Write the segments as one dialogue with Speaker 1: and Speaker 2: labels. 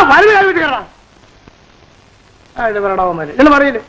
Speaker 1: പരമ കാലം വിട്ട് കയറാം ആ ഇത് പറയടാ അവന്മാര് എന്ന് പറയില്ലേ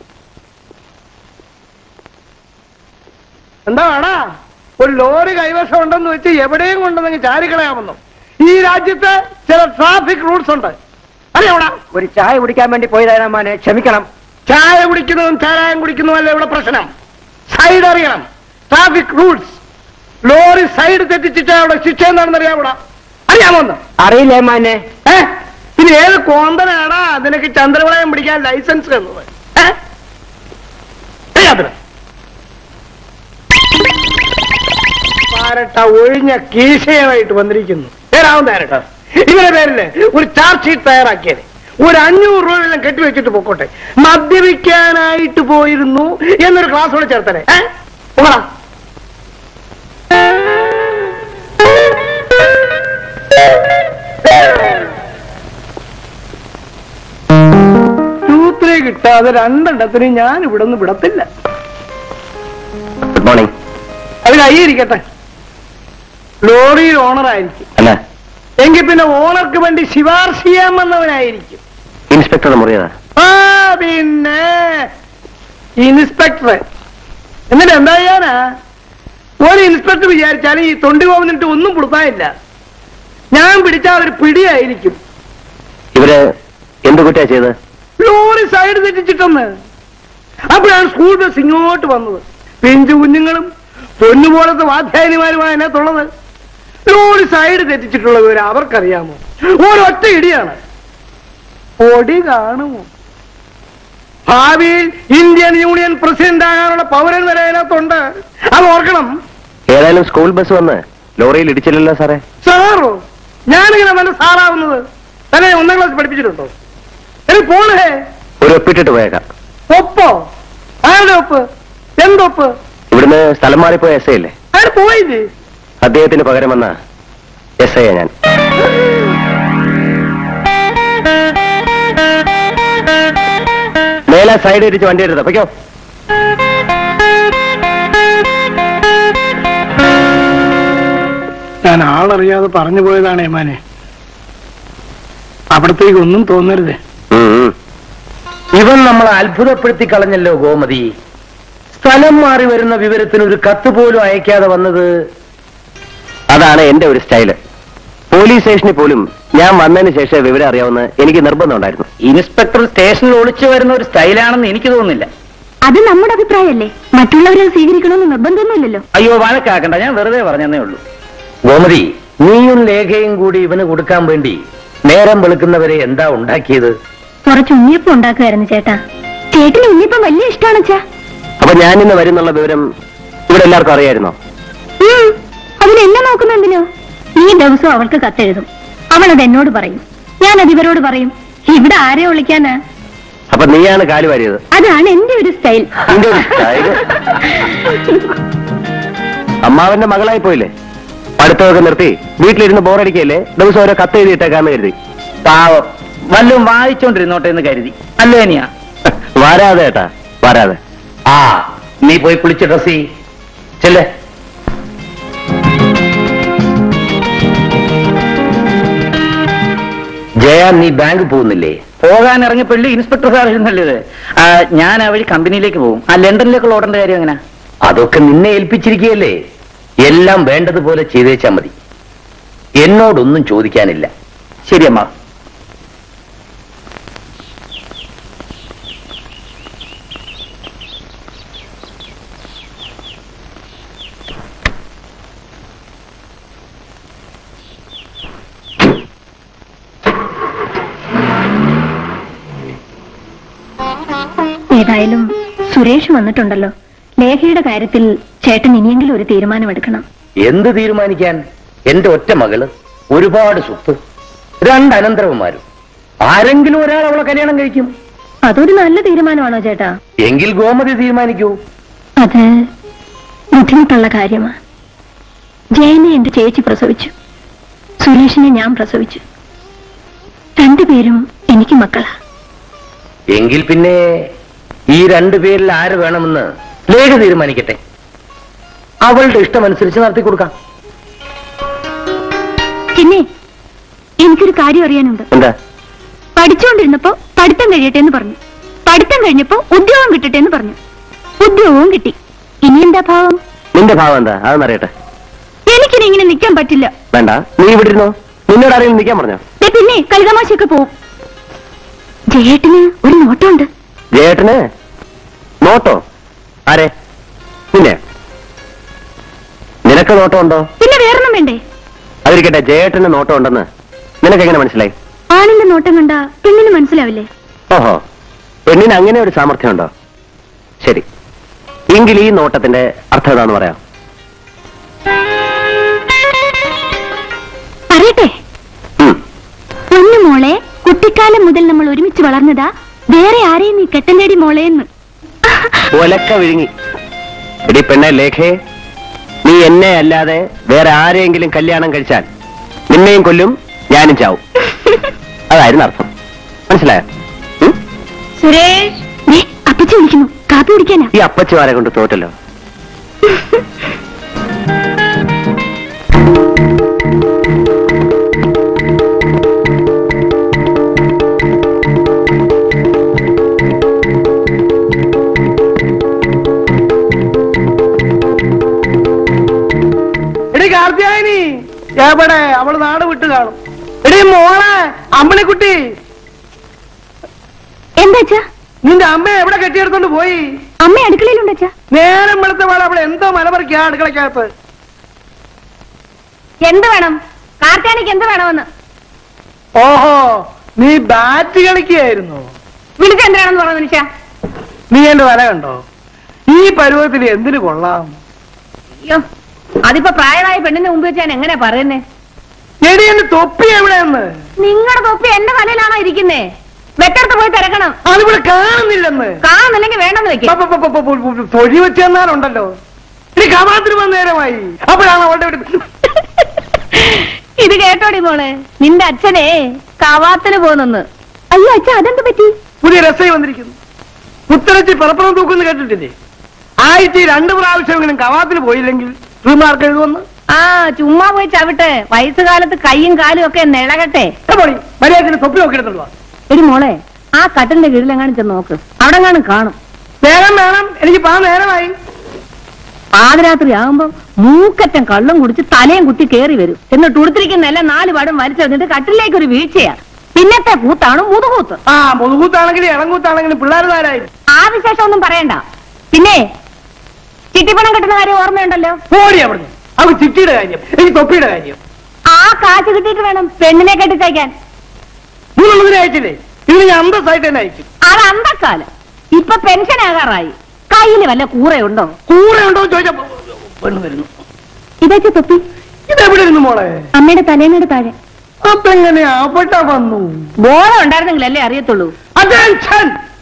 Speaker 1: എന്താ വേടാ ഒരു ലോറി കൈവശം ഉണ്ടെന്ന് വെച്ച് എവിടെയും കൊണ്ടുവന്നെങ്കിൽ ചാരിക്കളയാമെന്നോ ഈ രാജ്യത്ത് ചില ട്രാഫിക് റൂൾസ് ഉണ്ട് അറിയാവടാ
Speaker 2: ഒരു ചായ കുടിക്കാൻ വേണ്ടി പോയതായിരുന്നു മോനെ ക്ഷമിക്കണം
Speaker 1: ചായ കുടിക്കുന്നതും ചാരായം കുടിക്കുന്നതുമല്ല ഇവിടെ പ്രശ്നം സൈഡ് അറിയണം ട്രാഫിക് റൂൾസ് ലോറി സൈഡ് തെറ്റിച്ചിട്ട് അവിടെ ശിക്ഷ എന്താണെന്ന് അറിയാവൂടാ അറിയാമോ ഒന്ന്
Speaker 2: അറിയില്ലേ മോനെ
Speaker 1: ഏ പിന്നെ ഏത് കോന്തനാടാ നിനക്ക് ചന്ദ്രവളയം പിടിക്കാൻ ലൈസൻസ് തന്നത് ഏ? അറിയാത്തില്ല. പാരട്ട ഒഴിഞ്ഞ കീശയുമായിട്ട് വന്നിരിക്കുന്നു ഏതാവും പാരട്ട ഇവരുടെ പേരില് ഒരു ചാർജ് ഷീറ്റ് തയ്യാറാക്കിയത് ഒരു അഞ്ഞൂറ് രൂപ എല്ലാം കെട്ടിവെച്ചിട്ട് പൊക്കോട്ടെ മദ്യപിക്കാനായിട്ട് പോയിരുന്നു എന്നൊരു ക്ലാസ് കൂടെ ചേർത്തനെ ഏ പോകടാ യൂത്തിനെ കിട്ടാതെ രണ്ടെണ്ണത്തിന് ഞാൻ ഇവിടെ നിന്ന് വിടത്തില്ല
Speaker 3: ഗുഡ് മോർണിംഗ്
Speaker 1: അത് കൈയിരിക്കട്ടെ ലോറിയിൽ ഓണർ ആയിരിക്കും
Speaker 3: അല്ല
Speaker 1: എങ്കിൽ പിന്നെ ഓണർക്ക് വേണ്ടി ശിപാർശ ചെയ്യാൻ വന്നവനായിരിക്കും
Speaker 3: ഇൻസ്പെക്ടറുടെ മുറിയതാ
Speaker 1: ആ പിന്നെ ഇൻസ്പെക്ടർ എന്നിട്ട് എന്താ ചെയ്യാനാ ഒരു ഇൻസ്പെക്ടർ വിചാരിച്ചാലും ഈ തൊണ്ടി പോകുന്നിട്ട് ഒന്നും കൊടുക്കാനില്ല ഞാൻ പിടിച്ചാൽ ഒരു പിടിയായിരിക്കും
Speaker 3: ഇവര് എന്ത് കുറ്റാ ചെയ്ത്
Speaker 1: ലോറി സൈഡ് തെറ്റിച്ചിട്ടെന്ന് അപ്പോഴാണ് സ്കൂൾ ബസ് ഇങ്ങോട്ട് വന്നത് പിഞ്ചു കുഞ്ഞുങ്ങളും പൊന്നുപോലത്തെ വാധ്യായനിമാരുമാണ് അതിനകത്തുള്ളത് ലോറി സൈഡ് തെറ്റിച്ചിട്ടുള്ള വിവരം അവർക്കറിയാമോ ഒരൊറ്റ ഇടിയാണ് പൊടി കാണുമോ ഭാവിയിൽ ഇന്ത്യൻ യൂണിയൻ പ്രസിഡന്റ് ആകാനുള്ള പൗരൻ വരെ അതിനകത്തുണ്ട് അത് ഓർക്കണം
Speaker 3: ഏതായാലും സ്കൂൾ ബസ് വന്ന് ലോറിയിൽ ഇടിച്ചില്ലല്ലോ സാറേ
Speaker 1: സാറോ ഞാനിങ്ങനെ നല്ല സാറാവുന്നത് തന്നെ ഒന്നാം ക്ലാസ് പഠിപ്പിച്ചിട്ടുണ്ടോ എനിക്ക് പോണേ
Speaker 3: ഒരു ഒപ്പിട്ടിട്ട് പോയേക്കാം
Speaker 1: ഒപ്പോ ആരുടെ ഒപ്പ് എന്തൊപ്പ്
Speaker 3: ഇവിടുന്ന് സ്ഥലം മാറിപ്പോയ എസ് ഐ അല്ലേ
Speaker 1: അയാൾ പോയില്ലേ
Speaker 3: അദ്ദേഹത്തിന് പകരം വന്ന എസ് ഐ ഞാൻ മേലെ സൈഡ് ഇടിച്ച് വണ്ടി എടുത്തോ പൊയ്ക്കോ
Speaker 1: ഞാൻ ആളറിയാതെ പറഞ്ഞു പോയതാണ് ഏമാനെ അവിടത്തേക്ക് ഒന്നും തോന്നരുത്
Speaker 3: ഉം, ഉം.
Speaker 2: ഇവൻ നമ്മളെ അത്ഭുതപ്പെടുത്തി കളഞ്ഞല്ലോ ഗോമതി സ്ഥലം മാറി വരുന്ന വിവരത്തിന് ഒരു കത്ത് പോലും അയക്കാതെ വന്നത്
Speaker 3: അതാണ് എന്റെ ഒരു സ്റ്റൈല് പോലീസ് സ്റ്റേഷനിൽ പോലും ഞാൻ വന്നതിന് ശേഷം വിവരം അറിയാവുന്ന എനിക്ക് നിർബന്ധമുണ്ടായിരുന്നു
Speaker 2: ഇൻസ്പെക്ടർ സ്റ്റേഷനിൽ ഒളിച്ചു വരുന്ന ഒരു സ്റ്റൈലാണെന്ന് എനിക്ക് തോന്നുന്നില്ല
Speaker 4: അത് നമ്മുടെ അഭിപ്രായമല്ലേ മറ്റുള്ളവരെ അത് സ്വീകരിക്കണമെന്ന് നിർബന്ധമൊന്നുമില്ലല്ലോ
Speaker 2: അയ്യോ വഴക്കാക്കണ്ട ഞാൻ വെറുതെ പറഞ്ഞതേ ഉള്ളൂ ഗോമതി നീയും ലേഖയും കൂടി ഇവന് കൊടുക്കാൻ വേണ്ടി നേരം വെളുക്കുന്നവരെ എന്താ ഉണ്ടാക്കിയത്
Speaker 4: കുറച്ച് ഉണ്ണിയപ്പം ഉണ്ടാക്കുമായിരുന്നു ചേട്ടാ ചേട്ടന് ഉണ്ണിയപ്പം വലിയ ഇഷ്ടമാണ് അച്ഛാ
Speaker 3: അപ്പൊ ഞാൻ ഇന്ന് വരുന്നുള്ള വിവരം ഇവിടെ എല്ലാവർക്കും അറിയായിരുന്നോ
Speaker 4: ഉം, അതിന് എന്നെ നോക്കുന്ന എന്തിനോ ഈ ദിവസവും അവൾക്ക് കത്തെഴുതും അവൾ അത് എന്നോട് പറയും ഞാൻ അത് ഇവരോട് പറയും ഇവിടെ ആരെ വിളിക്കാനാ
Speaker 3: അപ്പൊ നീയാണ് കാല് വാരിയത്
Speaker 4: അതാണ് എന്റെ ഒരു സ്റ്റൈൽ
Speaker 3: നിന്റെ ഒരു style. അമ്മാവന്റെ മകളായി പോയില്ലേ പഠിത്തമൊക്കെ നിർത്തി വീട്ടിലിരുന്ന് ബോറടിക്കല്ലേ ദിവസം ഓരോ കത്ത് എഴുതിയിട്ടേക്കാന്ന് കരുതി
Speaker 2: പാവം വല്ലതും വായിച്ചോണ്ടിരുന്നോട്ടെ എന്ന് കരുതി അല്ലേ നീയാ
Speaker 3: വരാതെ ഏട്ടാ വരാതെ
Speaker 2: ആ നീ പോയി കുളിച്ച് ഡ്രസ് ചെയ് ചെല്ലേ ജയ നീ ബാങ്ക് പോകുന്നില്ലേ പോകാൻ ഇറങ്ങിയപ്പോഴേ ഇൻസ്പെക്ടർ സാർ എഴുന്നള്ളിയത് ആ, ഞാൻ ആ വഴി കമ്പനിയിലേക്ക് പോകും ആ ലണ്ടനിലേക്കുള്ള ഓടേണ്ട കാര്യം എങ്ങനെ അതൊക്കെ നിന്നെ ഏൽപ്പിച്ചിരിക്കുകയല്ലേ എല്ലാം വേണ്ടതുപോലെ ചെയ്തേച്ചാ മതി എന്നോടൊന്നും ചോദിക്കാനില്ല ശരിയമ്മ
Speaker 4: ഏതായാലും സുരേഷ് വന്നിട്ടുണ്ടല്ലോ ലേഖയുടെ കാര്യത്തിൽ ചേട്ടൻ ഇനിയെങ്കിലും ഒരു തീരുമാനമെടുക്കണം
Speaker 2: എന്ത് തീരുമാനിക്കാൻ എന്റെ ഒറ്റ മകള് ഒരുപാട് സ്വത്ത് രണ്ട് അനന്തരവന്മാരും ആരെങ്കിലും ഒരാൾ അവളെ കല്യാണം കഴിക്കും
Speaker 4: അതൊരു നല്ല തീരുമാനമാണോ ചേട്ടാ
Speaker 2: എങ്കിൽ ഗോമതി തീരുമാനിക്കൂ
Speaker 4: അത് ബുദ്ധിമുട്ടുള്ള കാര്യമാണ് ജയനെ എന്റെ ചേച്ചി പ്രസവിച്ചു സുരേഷിനെ ഞാൻ പ്രസവിച്ചു രണ്ടുപേരും എനിക്ക് മക്കളാ
Speaker 2: എങ്കിൽ പിന്നെ ഈ രണ്ടുപേരിൽ ആര് വേണമെന്ന് ലേഖ തീരുമാനിക്കട്ടെ അവളുടെ ഇഷ്ടമനുസരിച്ച് നടത്തി കൊടുക്കാം
Speaker 4: പിന്നെ എനിക്കൊരു കാര്യം അറിയാനുണ്ട്
Speaker 3: എന്താ
Speaker 4: പഠിച്ചുകൊണ്ടിരുന്നപ്പോ പഠിത്തം കഴിയട്ടെ എന്ന് പറഞ്ഞു പഠിത്തം കഴിഞ്ഞപ്പോ ഉദ്യോഗം കിട്ടട്ടെ എന്ന് പറഞ്ഞു ഉദ്യോഗവും കിട്ടി ഇനി എന്താ ഭാവം
Speaker 3: നിന്റെ ഭാവം എന്താ അതൊന്നറിയട്ടെ
Speaker 4: എനിക്കിനി ഇങ്ങനെ നിൽക്കാൻ പറ്റില്ല
Speaker 3: വേണ്ട നീ ഇവിടെ ഇരുന്നോ നിന്നോട് ആരെങ്കിലും നിൽക്കാൻ പറഞ്ഞോ
Speaker 4: ദേ പിന്നെ കളിതമാശയൊക്കെ പോവും ജയേട്ടന് ഒരു നോട്ടമുണ്ട്
Speaker 3: ജയേട്ടന് നോട്ടോ ആരെ നിന്നെ നിനക്ക് നോട്ടം ഉണ്ടോ
Speaker 4: പിന്നെ വേറൊന്നും വേണ്ടേ
Speaker 3: അതിരിക്കട്ടെ ജയേട്ടന് നോട്ടം ഉണ്ടെന്ന് നിനക്ക് എങ്ങനെ മനസ്സിലായി
Speaker 4: ആണിന്റെ നോട്ടം കണ്ട പെണ്ണിന് മനസ്സിലാവില്ലേ
Speaker 3: ഓഹോ പെണ്ണിന് അങ്ങനെ ഒരു സാമർഥ്യം ഉണ്ടോ ശരി എങ്കിൽ ഈ നോട്ടത്തിന്റെ അർത്ഥം എന്താന്ന് പറയാം
Speaker 4: പറയട്ടെ
Speaker 3: ഉം.
Speaker 4: പൊന്നു മോളെ കുട്ടിക്കാലം മുതൽ നമ്മൾ ഒരുമിച്ച് വളർന്നതാ വേറെ ആരെയും നീ കെട്ടലേടി മോളെ എന്ന്
Speaker 3: ഒലക്ക വിഴുങ്ങി എടി പെണ്ണെ ലേഖേ നീ എന്നെ അല്ലാതെ വേറെ ആരെയെങ്കിലും കല്യാണം കഴിച്ചാൽ നിന്നെയും കൊല്ലും ഞാനും ചാവും അതായിരുന്നു അർത്ഥം മനസ്സിലായോ ഉം?
Speaker 4: സുരേഷ് ദേ, അപ്പച്ചി വിളിക്കുന്നു കാപ്പി കുടിക്കാനാ
Speaker 3: ഈ അപ്പച്ചുമാരെ കൊണ്ട് തോറ്റല്ലോ
Speaker 1: എടി കാർത്തിയായനി എവിടെ അവള് നാട് വിട്ട് കാണും എടി മോളെ അമ്മണിക്കുട്ടി
Speaker 4: എന്താ അച്ഛാ
Speaker 1: നിന്റെ അമ്മ എവിടെ കെട്ടിയെടുത്തോണ്ട് പോയി
Speaker 4: അമ്മ അടുക്കളയിലുണ്ട് അച്ഛാ
Speaker 1: നേരം വെളുത്ത വേള അവൾ എന്തോ മലമറിക്കാ അടുക്കളക്കകത്ത്
Speaker 4: എന്ത് വേണം കാർത്താനിക്ക് എന്ത് വേണമെന്ന്
Speaker 1: ഓഹോ നീ ബാറ്റ് കളിക്കുകയായിരുന്നു
Speaker 4: വിളിച്ച എന്തിനാണെന്ന് പറഞ്ഞു മനുഷ്യ
Speaker 1: നീ എന്റെ വല കണ്ടോ ഈ പരുവത്തിൽ എന്തിനു കൊള്ളാം
Speaker 4: അയ്യോ അതിപ്പോ പ്രായമായ പെണ്ണിന്റെ മുമ്പ് വെച്ച് ഞാൻ എങ്ങനെയാ പറയുന്നേ
Speaker 1: എടി എന്റെ തൊപ്പി എവിടെയെന്ന്
Speaker 4: നിങ്ങളുടെ തൊപ്പി എന്റെ തലയിലാണോ ഇരിക്കുന്നേ വെട്ടടുത്ത് പോയി തിരക്കണം
Speaker 1: അതിവിടെ കാണുന്നില്ലെന്ന്
Speaker 4: കാണുന്നില്ലെങ്കിൽ വേണ്ടെന്ന് വെക്കാം
Speaker 1: പ- പ- പ- പ- പ- പ- തൊഴി വെച്ച് തന്നാലുണ്ടല്ലോ ഇനി കമാത്തിന് വന്ന നേരമായി അപ്പോഴാണ് അവളുടെ വീട്ടിൽ
Speaker 4: ഇത് കേട്ടോടി മോളെ നിന്റെ അച്ഛനെ കവാത്തിന് പോന്നെന്ന് അയ്യോ അച്ഛ അതെന്ത് പറ്റി
Speaker 1: പുതിയ രസമായി വന്നിരിക്കുന്നു പുത്തരച്ചി പറപ്പുറം തൂക്കുന്നു കേട്ടിട്ടില്ലേ ആഴ്ച രണ്ട് പ്രാവശ്യമെങ്കിലും കവാത്തിന് പോയില്ലെങ്കിൽ ശ്രീമാർക്ക് എഴുതുമെന്ന്
Speaker 4: ആ ചുമ്മാ പോയി ചവിട്ടെ വയസ്സുകാലത്ത് കൈയും കാലും ഒക്കെ നിളകട്ടെ
Speaker 1: പോണി മര്യാദത്തിന് തൊപ്പി നോക്കി എടുത്തോണ്ട് വാ
Speaker 4: എടി മോളെ ആ കട്ടിലിന്റെ കീഴിലെങ്ങാനും ചെന്ന് നോക്ക് അവിടെ കാണും കാണും
Speaker 1: വേഗം വേണം എനിക്ക് പാ നേരമായി
Speaker 4: പാതിരാത്രി ആകുമ്പോ മൂക്കറ്റം കള്ളും കുടിച്ച് തലയും കുത്തി കേറി വരും എന്നിട്ട് ഉടുത്തിരിക്കുന്ന എല്ലാം നാല് പാടും വലിച്ചെറിഞ്ഞിട്ട് കട്ടിലേക്ക് ഒരു വീഴ്ചയാ പിന്നത്തെ കൂത്താണ് മുതുകൂത്ത്
Speaker 1: ആ മുതുകൂത്താണെങ്കിലും ഇളങ്കൂത്താണെങ്കിലും പിള്ളേർ നേരായി
Speaker 4: ആ വിശേഷം ഒന്നും പറയണ്ട പിന്നെ ചിട്ടിപ്പണം കിട്ടുന്ന കാര്യം ഓർമ്മയുണ്ടല്ലോ
Speaker 1: ഓടി അവിടുന്ന് അവ ചിട്ടിയുടെ കാര്യം എനിക്ക് തൊപ്പിയുടെ കാര്യം
Speaker 4: ആ കാശ് കിട്ടിയിട്ട് വേണം പെണ്ണിനെ കെട്ടിച്ചയക്കാൻ
Speaker 1: മൂന്നുള്ളതിനെ അയച്ചില്ലേ ഇതിന് ഞാൻ അന്തസ്സായിട്ട് തന്നെ അയക്കും
Speaker 4: അത് അന്തക്കാലം ഇപ്പൊ പെൻഷൻ ആകാറായി കയ്യില് വല്ല കൂറയുണ്ടോ
Speaker 1: കൂടെ ഉണ്ടോ എന്ന് ചോദിച്ചാ പെണ്ണ് വരുന്നു
Speaker 4: ഇതൊക്കെ തൊപ്പി
Speaker 1: ഇതെവിടെ ഇരുന്നു മോളെ
Speaker 4: അമ്മയുടെ തലേനയുടെ താഴെ
Speaker 1: അപ്പൊ എങ്ങനെ അവിടെ വന്നു
Speaker 4: ബോധം ഉണ്ടായിരുന്നെങ്കിലല്ലേ അറിയത്തുള്ളൂ
Speaker 1: അറ്റൻഷൻ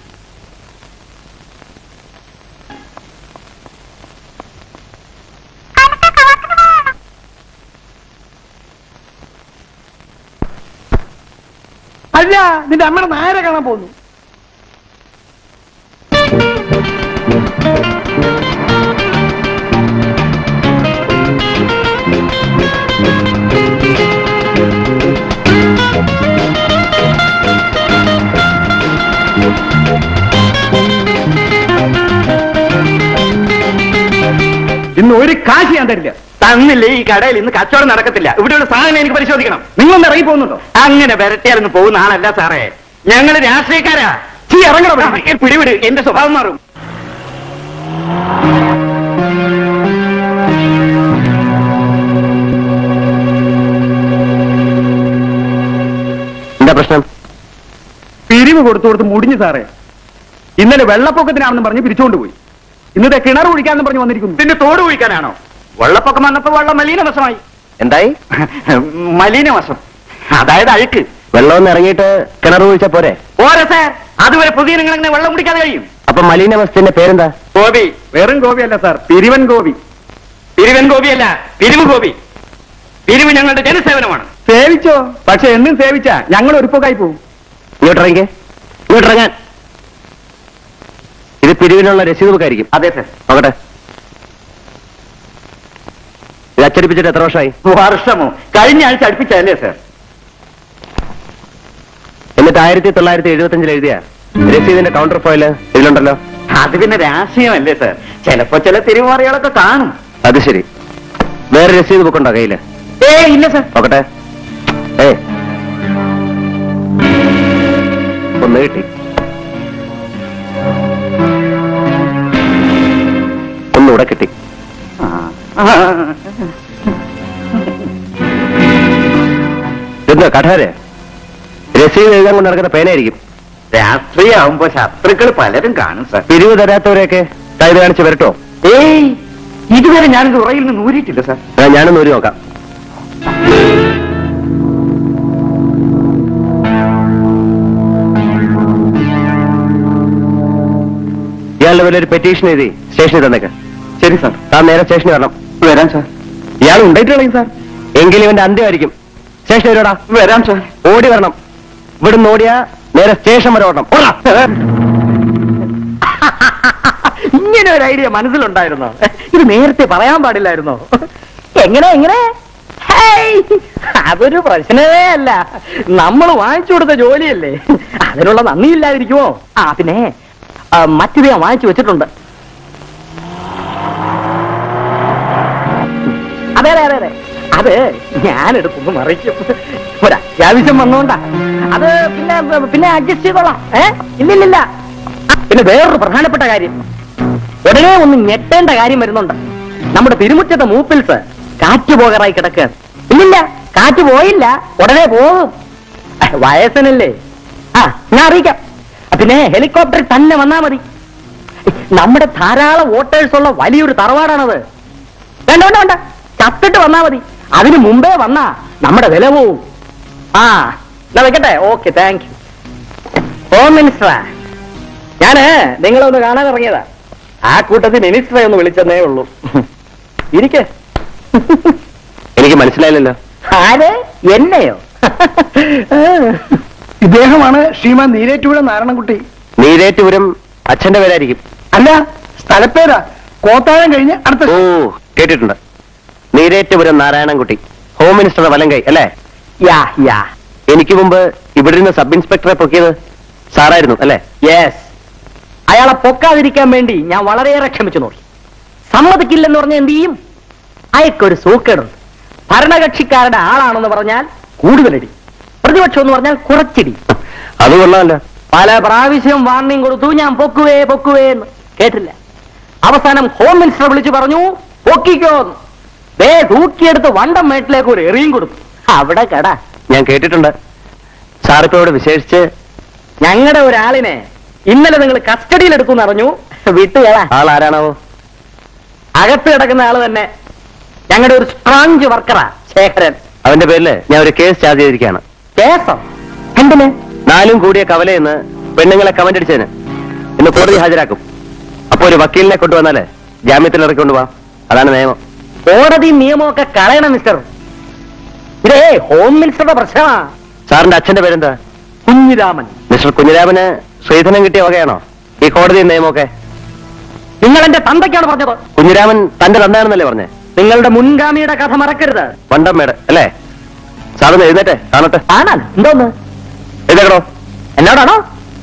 Speaker 1: അല്ല നിന്റെ അമ്മയുടെ നായരെ കാണാൻ പോകുന്നു
Speaker 2: ഇന്ന് ഒരു കാശ് ഞാൻ തരില്ല
Speaker 3: തന്നില്ലേ ഈ കടയിൽ ഇന്ന് കച്ചവടം നടക്കത്തില്ല ഇവിടെയുള്ള സാധനം എനിക്ക് പരിശോധിക്കണം
Speaker 2: നിങ്ങളൊന്ന് ഇറങ്ങി പോകുന്നുണ്ടോ
Speaker 3: അങ്ങനെ വരട്ടിയാലൊന്നും പോകുന്ന ആളല്ല സാറേ ഞങ്ങള് രാഷ്ട്രീയക്കാരാ
Speaker 2: ചീ ഇറങ്ങണം
Speaker 3: ആ, ഏ, പിടിവിട് എന്റെ സ്വഭാവം മാറും എന്താ പ്രശ്നം
Speaker 2: പിരിവ് കൊടുത്തു കൊടുത്ത് മുടിഞ്ഞു സാറേ ഇന്നലെ വെള്ളപ്പൊക്കത്തിനാണെന്ന് പറഞ്ഞ് പിരിച്ചുകൊണ്ട് പോയി ഇന്നത്തെ കിണർ കുഴിക്കാന്ന് പറഞ്ഞ് വന്നിരിക്കുന്നു
Speaker 3: പിന്നെ തോട് കുഴിക്കാനാണോ വെള്ളപ്പൊക്കം വന്നപ്പോ വെള്ളം മലീനവശമായി
Speaker 2: എന്തായി
Speaker 3: മലീനവശം അതായത് അഴുക്ക്
Speaker 2: വെള്ളമൊന്ന് ഇറങ്ങിയിട്ട് കിണർ കുഴിച്ച പോരെ
Speaker 3: ഓരോ സാർ അതുവരെ പുതിയ നിങ്ങൾ അങ്ങനെ വെള്ളം കുടിക്കാതെ കഴിയും
Speaker 2: അപ്പൊ മലീനവസ്ഥന്റെ പേരെന്താ
Speaker 3: ഗോപി
Speaker 2: വെറും ഗോപിയല്ല സാർ പിരിവൻ ഗോപി
Speaker 3: പിരിവൻ ഗോപിയല്ല പിരിവ് ഗോപി പിരിവ് ഞങ്ങളുടെ ജനസേവനമാണ്
Speaker 2: സേവിച്ചോ പക്ഷെ എന്നും സേവിച്ച ഞങ്ങൾ ഒരുപ്പൊക്കായി പോകും
Speaker 3: ഇങ്ങോട്ടിറങ്ങി ഇങ്ങോട്ടിറങ്ങാൻ ഇത് പിരിവിനുള്ള രസീത് ബുക്ക് ആയിരിക്കും
Speaker 2: അതെ സാർ
Speaker 3: നോക്കട്ടെ ഇത് അച്ചടിപ്പിച്ചിട്ട് എത്ര വർഷമായി
Speaker 2: വർഷമോ കഴിഞ്ഞ ആഴ്ച അടുപ്പിച്ചല്ലേ സാർ
Speaker 3: എന്നിട്ട് ആയിരത്തി തൊള്ളായിരത്തി എഴുപത്തി അഞ്ചിൽ എഴുതിയ രസീതിന്റെ കൗണ്ടർ ഫോയില് ഇതിലുണ്ടല്ലോ
Speaker 2: അത് പിന്നെ രാഷ്ട്രീയമല്ലേ സർ ചിലപ്പോ ചില തിരുമാറികളൊക്കെ കാണും
Speaker 3: അത് ശരി വേറെ രസീത് ബുക്ക് ഉണ്ടോ കയ്യില്
Speaker 2: ഏ ഇല്ല സർ
Speaker 3: നോക്കട്ടെ ഏ ഒന്ന് കിട്ടി ഒന്നുകൂടെ കിട്ടി എന്താ കഠാര് രസീത് എഴുതാൻ കൊണ്ട് നടക്കുന്ന പേനായിരിക്കും
Speaker 2: രാഷ്ട്രീയമാകുമ്പോ ശത്രുക്കൾ പലരും കാണും സർ
Speaker 3: പിരിവ് തരാത്തവരെയൊക്കെ കൈത് കാണിച്ച് വരട്ടോ
Speaker 2: ഏയ് ഇതുവരെ ഞാനിത് ഉറയിൽ നിന്ന് ഊരിയിട്ടില്ല സർ
Speaker 3: എന്നാ ഞാനൊന്ന് ഊരി നോക്കാം ഇയാളുടെ പേരിൽ ഒരു പെറ്റീഷൻ എഴുതി സ്റ്റേഷനിൽ തന്നേക്ക്
Speaker 2: ശരി സർ
Speaker 3: താൻ നേരെ സ്റ്റേഷനിൽ വരണം
Speaker 2: വരാം സർ
Speaker 3: ഇയാൾ ഉണ്ടായിട്ടുള്ള സാർ എങ്കിലും ഇവന്റെ അന്ത്യമായിരിക്കും സ്റ്റേഷനിൽ വരോടാ
Speaker 2: വരാം സർ
Speaker 3: ഓടി വരണം ഇവിടുന്ന് ഓടിയാ നേരെ സ്റ്റേഷൻ വരെ ഓടണം ഓടാ.
Speaker 2: ഇങ്ങനെ ഒരു ഐഡിയ മനസ്സിലുണ്ടായിരുന്നോ ഇത് നേരത്തെ പറയാൻ പാടില്ലായിരുന്നോ എങ്ങനെ എങ്ങനെ ഹേയ്, അതൊരു പ്രശ്നമേ അല്ല നമ്മൾ വാങ്ങിച്ചു കൊടുത്ത ജോലിയല്ലേ അതിനുള്ള നന്ദിയില്ലാതിരിക്കുമോ ആ പിന്നെ ആ, മറ്റിത് ഞാൻ വാങ്ങിച്ചു വെച്ചിട്ടുണ്ട് അതെ അതെ അതെ അതെ അത് ഞാനെടുത്തൊന്ന് മറിക്കും ഒരു അത്യാവശ്യം വന്നോണ്ടാ അത് പിന്നെ പിന്നെ അഡ്ജസ്റ്റ് ചെയ്തോളാം ഏ ഇല്ലില്ലില്ല പിന്നെ വേറൊരു പ്രധാനപ്പെട്ട കാര്യം ഉടനെ ഒന്ന് ഞെട്ടേണ്ട കാര്യം വരുന്നുണ്ട് നമ്മുടെ തിരുമുറ്റത്തെ മൂപ്പിൽസ് കാറ്റ് പോകറായി കിടക്കുക ഇല്ലില്ല കാറ്റ് പോയില്ല ഉടനെ പോകും അഹ്, വയസ്സനല്ലേ ആ ഞാൻ അറിയിക്കാം പിന്നെ ഹെലികോപ്റ്റർ തന്നെ വന്നാ മതി നമ്മുടെ ധാരാളം വോട്ടേഴ്സ് ഉള്ള വലിയൊരു തറവാടാണത് വേണ്ട വേണ്ട വേണ്ട ചത്തിട്ട് വന്നാ മതി അതിന് മുമ്പേ വന്നാ നമ്മുടെ വില പോവും ആ എന്നാ വെക്കട്ടെ ഓക്കെ താങ്ക് യു ഹോം മിനിസ്റ്ററാ ഞാന് നിങ്ങളെ ഒന്ന് കാണാൻ ഇറങ്ങിയതാ ആ കൂട്ടത്തിൽ മിനിസ്റ്ററെ ഒന്ന് വിളിച്ചെന്നേ ഉള്ളൂ ഇരിക്കെ
Speaker 3: എനിക്ക് മനസ്സിലായില്ലല്ലോ
Speaker 2: ആര് എന്നെയോ
Speaker 1: ഇദ്ദേഹമാണ് ശ്രീമാൻ നീരേറ്റുപുഴ നാരായണൻകുട്ടി
Speaker 3: നീരേറ്റുപുരം അച്ഛന്റെ പേരായിരിക്കും
Speaker 1: അല്ല സ്ഥലപ്പേരാ കോത്താഴം കഴിഞ്ഞ് അടുത്ത
Speaker 3: ഓ കേട്ടിട്ടുണ്ട് നീരേറ്റുപുരം നാരായണൻകുട്ടി ഹോം മിനിസ്റ്ററുടെ വലം കൈ അല്ലേ
Speaker 2: യാ യാ
Speaker 3: എനിക്ക് മുമ്പ് ഇവിടെ ഇരുന്ന് സബ് ഇൻസ്പെക്ടറെ പൊക്കിയത് സാറായിരുന്നു അല്ലേ
Speaker 2: യെസ് അയാളെ പൊക്കാതിരിക്കാൻ വേണ്ടി ഞാൻ വളരെയേറെ ക്ഷമിച്ചു നോക്കി സമ്മതിക്കില്ലെന്ന് പറഞ്ഞാൽ എന്ത് ചെയ്യും അയക്കൊരു സൂക്കേടുണ്ട് ഭരണകക്ഷിക്കാരുടെ ആളാണെന്ന് പറഞ്ഞാൽ കൂടുതലടി പ്രതിപക്ഷം എന്ന് പറഞ്ഞാൽ കുറച്ചിടി
Speaker 3: അത് കൊള്ളാമല്ലോ
Speaker 2: പല പ്രാവശ്യം വാർണിംഗ് കൊടുത്തു ഞാൻ പൊക്കുവേ പൊക്കുവേ എന്ന് കേട്ടില്ല അവസാനം ഹോം മിനിസ്റ്റർ വിളിച്ചു പറഞ്ഞു പൊക്കിക്കോ എന്ന്. ദേ തൂക്കിയെടുത്ത് വണ്ടം മേട്ടിലേക്ക് ഒരു എറിയും കൊടുത്തു അവിടെ കട
Speaker 3: ഞാൻ കേട്ടിട്ടുണ്ട് സാറിപ്പോ ഇവിടെ വിശേഷിച്ച്
Speaker 2: ഞങ്ങളുടെ ഒരാളിനെ ഇന്നലെ നിങ്ങൾ കസ്റ്റഡിയിൽ എടുക്കും അറിഞ്ഞു വിട്ടുകളാ
Speaker 3: ആൾ ആരാണാവോ
Speaker 2: അകത്ത് കിടക്കുന്ന ആള് തന്നെ ഞങ്ങളുടെ ഒരു സ്ട്രോങ് വർക്കറാ ശേഖരൻ
Speaker 3: അവന്റെ പേരില് ഞാൻ ഒരു കേസ് ചാർജ് ചെയ്തിരിക്കുകയാണ്
Speaker 2: കേസം എന്തിന്
Speaker 3: നാലും കൂടിയ കവലയെന്ന് പെണ്ണുങ്ങളെ കമന്റ് അടിച്ചതിന് ഇന്ന് കോടതി ഹാജരാക്കും അപ്പൊ ഒരു വക്കീലിനെ കൊണ്ടുവന്നാല് ജാമ്യത്തിൽ ഇറക്കി പോവാം അതാണ് നിയമം
Speaker 2: കോടതി നിയമമൊക്കെ കളയണം മിസ്റ്റർ ഇതേ ഹോം മിനിസ്റ്ററുടെ പ്രശ്നമാ
Speaker 3: സാറിന്റെ അച്ഛന്റെ പേരെന്താ
Speaker 2: കുഞ്ഞിരാമൻ
Speaker 3: മിസ്റ്റർ കുഞ്ഞിരാമന് ശ്രീധനം കിട്ടിയ വകയാണോ ഈ കോടതി നിയമമൊക്കെ
Speaker 2: നിങ്ങൾ എന്റെ തന്തയ്ക്കാണ് പറഞ്ഞത്
Speaker 3: കുഞ്ഞിരാമൻ തന്റെ തന്നാണെന്നല്ലേ പറഞ്ഞേ
Speaker 2: നിങ്ങളുടെ മുൻഗാമിയുടെ കഥ മറക്കരുത്
Speaker 3: വണ്ടമ്മേട് അല്ലേ സാറൊന്ന് എഴുന്നേറ്റെ കാണട്ടെ
Speaker 2: ആണാണ് എന്തോന്ന്
Speaker 3: എഴുതേക്കണോ
Speaker 2: എന്നോടാണോ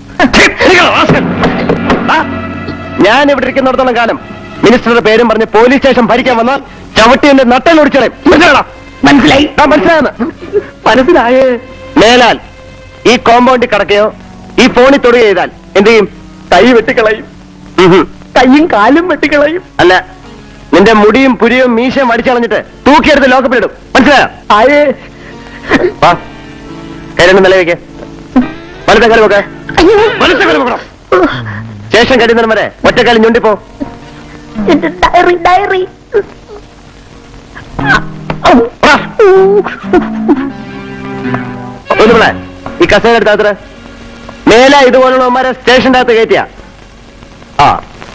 Speaker 3: ഞാൻ ഇവിടെ ഇരിക്കുന്നിടത്തോളം കാലം മിനിസ്റ്ററുടെ പേരും പറഞ്ഞ് പോലീസ് സ്റ്റേഷൻ ഭരിക്കാൻ വന്ന ചവിട്ടി എന്റെ നട്ടൽ ഒടിച്ചളെ
Speaker 2: മനസ്സിലായി
Speaker 3: മനസ്സിലായെന്ന്
Speaker 2: മനസ്സിലായേ
Speaker 3: മേലാൽ ഈ കോമ്പൗണ്ടിൽ കിടക്കുകയോ ഈ ഫോണിൽ തൊടുകയോ ചെയ്താൽ എന്ത് ചെയ്യും
Speaker 2: കൈ വെട്ടിക്കളയും
Speaker 3: ഉം ഹും.
Speaker 2: കൈയും കാലും വെട്ടിക്കളയും
Speaker 3: അല്ല നിന്റെ മുടിയും പുരിയും മീശയും അടിച്ചളഞ്ഞിട്ട് തൂക്കിയെടുത്ത് ലോക്കപ്പിലിടും മനസ്സിലായോ
Speaker 2: ആയേ
Speaker 3: വാ കൈരണ്ട് നില വെക്ക് വലത്തെ കാലം വെക്ക വലത്തെ കാലം വെക്കണം ശേഷം കഴിയുന്നതിന് വരെ ഒറ്റക്കാലം ഞൊണ്ടിപ്പോ
Speaker 4: എന്റെ ഡയറി ഡയറി
Speaker 3: വാ. ഒന്ന് വിളെ ഈ കസേര എടുത്താത്ര മേല ഇതുപോലുള്ളവന്മാരെ സ്റ്റേഷന്റെ അകത്ത് കയറ്റിയ ആ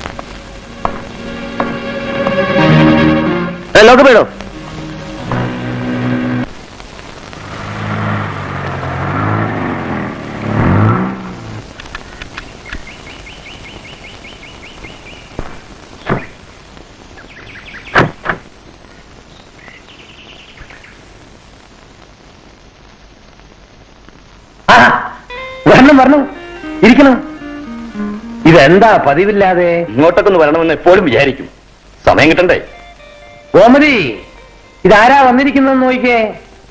Speaker 3: ലോക്കപ്പിടോ
Speaker 2: വരണം വരണം ഇരിക്കണം ഇതെന്താ പതിവില്ലാതെ
Speaker 3: ഇങ്ങോട്ടൊക്കെ ഒന്ന് വരണമെന്ന് എപ്പോഴും വിചാരിക്കും സമയം കിട്ടണ്ടേ
Speaker 2: ഗോമതി ഇതാരാ വന്നിരിക്കുന്നെന്ന് നോക്കിക്കേ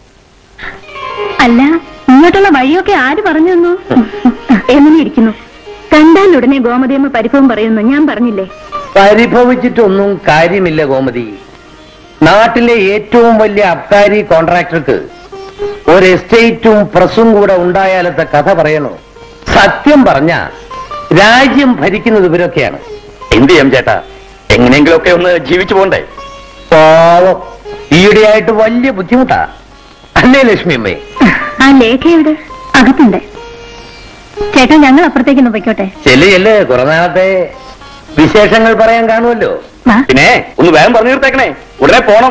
Speaker 4: അല്ല ഇങ്ങോട്ടുള്ള വഴിയൊക്കെ ആര് പറഞ്ഞു തന്നു എങ്ങനെ ഇരിക്കുന്നു കണ്ടാൽ ഉടനെ ഗോമതിയമ്മ പരിഭവം പറയുന്നു ഞാൻ പറഞ്ഞില്ലേ
Speaker 2: പരിഭവിച്ചിട്ടൊന്നും കാര്യമില്ല ഗോമതി നാട്ടിലെ ഏറ്റവും വലിയ അബ്കാരി കോൺട്രാക്ടർക്ക് ഒരു എസ്റ്റേറ്റും പ്രസും കൂടെ ഉണ്ടായാലത്തെ കഥ പറയണോ സത്യം പറഞ്ഞ രാജ്യം ഭരിക്കുന്നത് ഇവരൊക്കെയാണ്
Speaker 3: എന്ത് ചെയ്യാം ചേട്ടാ എങ്ങനെയെങ്കിലുമൊക്കെ ഒന്ന് ജീവിച്ചു പോണ്ടേ
Speaker 2: പാവം ഈയിടെയായിട്ട് വലിയ ബുദ്ധിമുട്ടാ അല്ലേ ലക്ഷ്മി അമ്മേ
Speaker 4: ആ ലേഖയുടെ അകത്തുണ്ട് ചേട്ടാ ഞങ്ങൾ അപ്പുറത്തേക്കൊന്ന് പൊയ്ക്കോട്ടെ
Speaker 2: ചെല്ല് ചെല്ല് കുറെ നാളത്തെ വിശേഷങ്ങൾ പറയാൻ കാണുമല്ലോ
Speaker 4: വാ.
Speaker 3: പിന്നെ ഒന്ന് വേഗം പറഞ്ഞു തീർത്തേക്കണേ ഉടനെ പോണം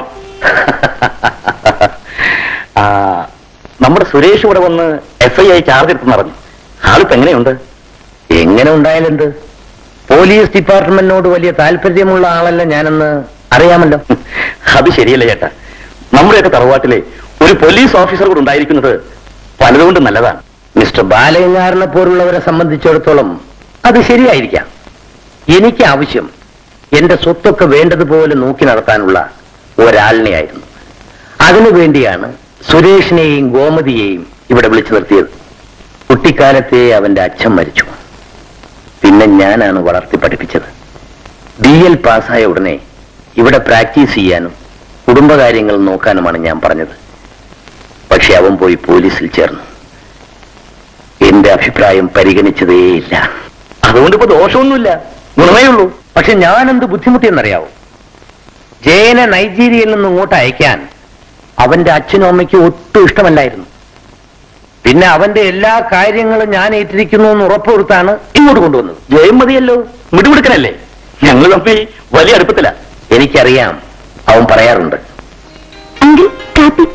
Speaker 3: ആ, നമ്മുടെ സുരേഷ് ഇവിടെ വന്ന് എഫ് ഐ ആയി ചാർജ് എടുത്തെന്ന് പറഞ്ഞു ആളിപ്പോ എങ്ങനെയുണ്ട്
Speaker 2: എങ്ങനെ ഉണ്ടായാലെന്ത് പോലീസ് ഡിപ്പാർട്ട്മെന്റിനോട് വലിയ താല്പര്യമുള്ള ആളല്ല ഞാനെന്ന് അറിയാമല്ലോ
Speaker 3: അത് ശരിയല്ല ചേട്ടാ നമ്മുടെയൊക്കെ തറവാട്ടിലെ ഒരു പോലീസ് ഓഫീസർ കൂടെ ഉണ്ടായിരിക്കുന്നത് പലതുകൊണ്ടും നല്ലതാണ്
Speaker 2: മിസ്റ്റർ ബാലയങ്ങാറിനെ പോലുള്ളവരെ സംബന്ധിച്ചിടത്തോളം അത് ശരിയായിരിക്കാം എനിക്ക് ആവശ്യം എന്റെ സ്വത്തൊക്കെ വേണ്ടതുപോലെ നോക്കി നടത്താനുള്ള ഒരാളിനെയായിരുന്നു അതിനുവേണ്ടിയാണ് സുരേഷിനെയും ഗോമതിയെയും ഇവിടെ വിളിച്ചു നിർത്തിയത് കുട്ടിക്കാലത്തെ അവന്റെ അച്ഛൻ മരിച്ചു പിന്നെ ഞാനാണ് വളർത്തി പഠിപ്പിച്ചത് ബി എൽ പാസ്സായ ഉടനെ ഇവിടെ പ്രാക്ടീസ് ചെയ്യാനും കുടുംബകാര്യങ്ങൾ നോക്കാനുമാണ് ഞാൻ പറഞ്ഞത് പക്ഷെ അവൻ പോയി പോലീസിൽ ചേർന്നു എന്റെ അഭിപ്രായം പരിഗണിച്ചതേയില്ല
Speaker 3: അതുകൊണ്ട് ഇപ്പൊ ദോഷമൊന്നുമില്ല ഗുണമേ ഉള്ളൂ
Speaker 2: പക്ഷെ ഞാൻ എന്ത് ബുദ്ധിമുട്ടിയെന്നറിയാവോ ജയനെ നൈജീരിയയിൽ നിന്ന് ഇങ്ങോട്ട് അയക്കാൻ അവന്റെ അച്ഛനും അമ്മയ്ക്കും ഒട്ടും ഇഷ്ടമല്ലായിരുന്നു പിന്നെ അവന്റെ എല്ലാ കാര്യങ്ങളും ഞാൻ ഏറ്റിരിക്കുന്നു എന്ന് ഉറപ്പുവരുത്താണ് ഇങ്ങോട്ട് കൊണ്ടുവന്നത്
Speaker 3: ജയം മതിയല്ലോ മിടുമിടുക്കനല്ലേ ഞങ്ങൾ തമ്മിൽ വലിയ അടുപ്പത്തില
Speaker 2: എനിക്കറിയാം അവൻ പറയാറുണ്ട്
Speaker 4: അങ്കിൾ കാപ്പി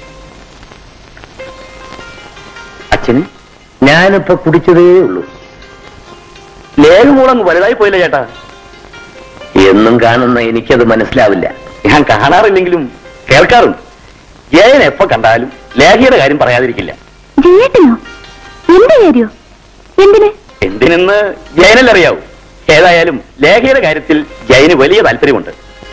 Speaker 3: അച്ഛന്
Speaker 2: ഞാനിപ്പോ കുടിച്ചതേ ഉള്ളൂ
Speaker 3: ലേഖം കൂടെ അങ്ങ് വലുതായി പോയില്ല ചേട്ടാ
Speaker 2: എന്നും കാണുന്ന എനിക്കത് മനസ്സിലാവില്ല
Speaker 3: ഞാൻ കാണാറില്ലെങ്കിലും കേൾക്കാറുണ്ട് ജയൻ എപ്പോ കണ്ടാലും ലേഖയുടെ കാര്യം പറയാതിരിക്കില്ല
Speaker 4: ജയേട്ടനോ എന്റെ കാര്യോ എന്തിന്
Speaker 3: എന്തിനെന്ന് ജയനല്ലറിയാവൂ ഏതായാലും ലേഖയുടെ കാര്യത്തിൽ ജയന് വലിയ താല്പര്യമുണ്ട്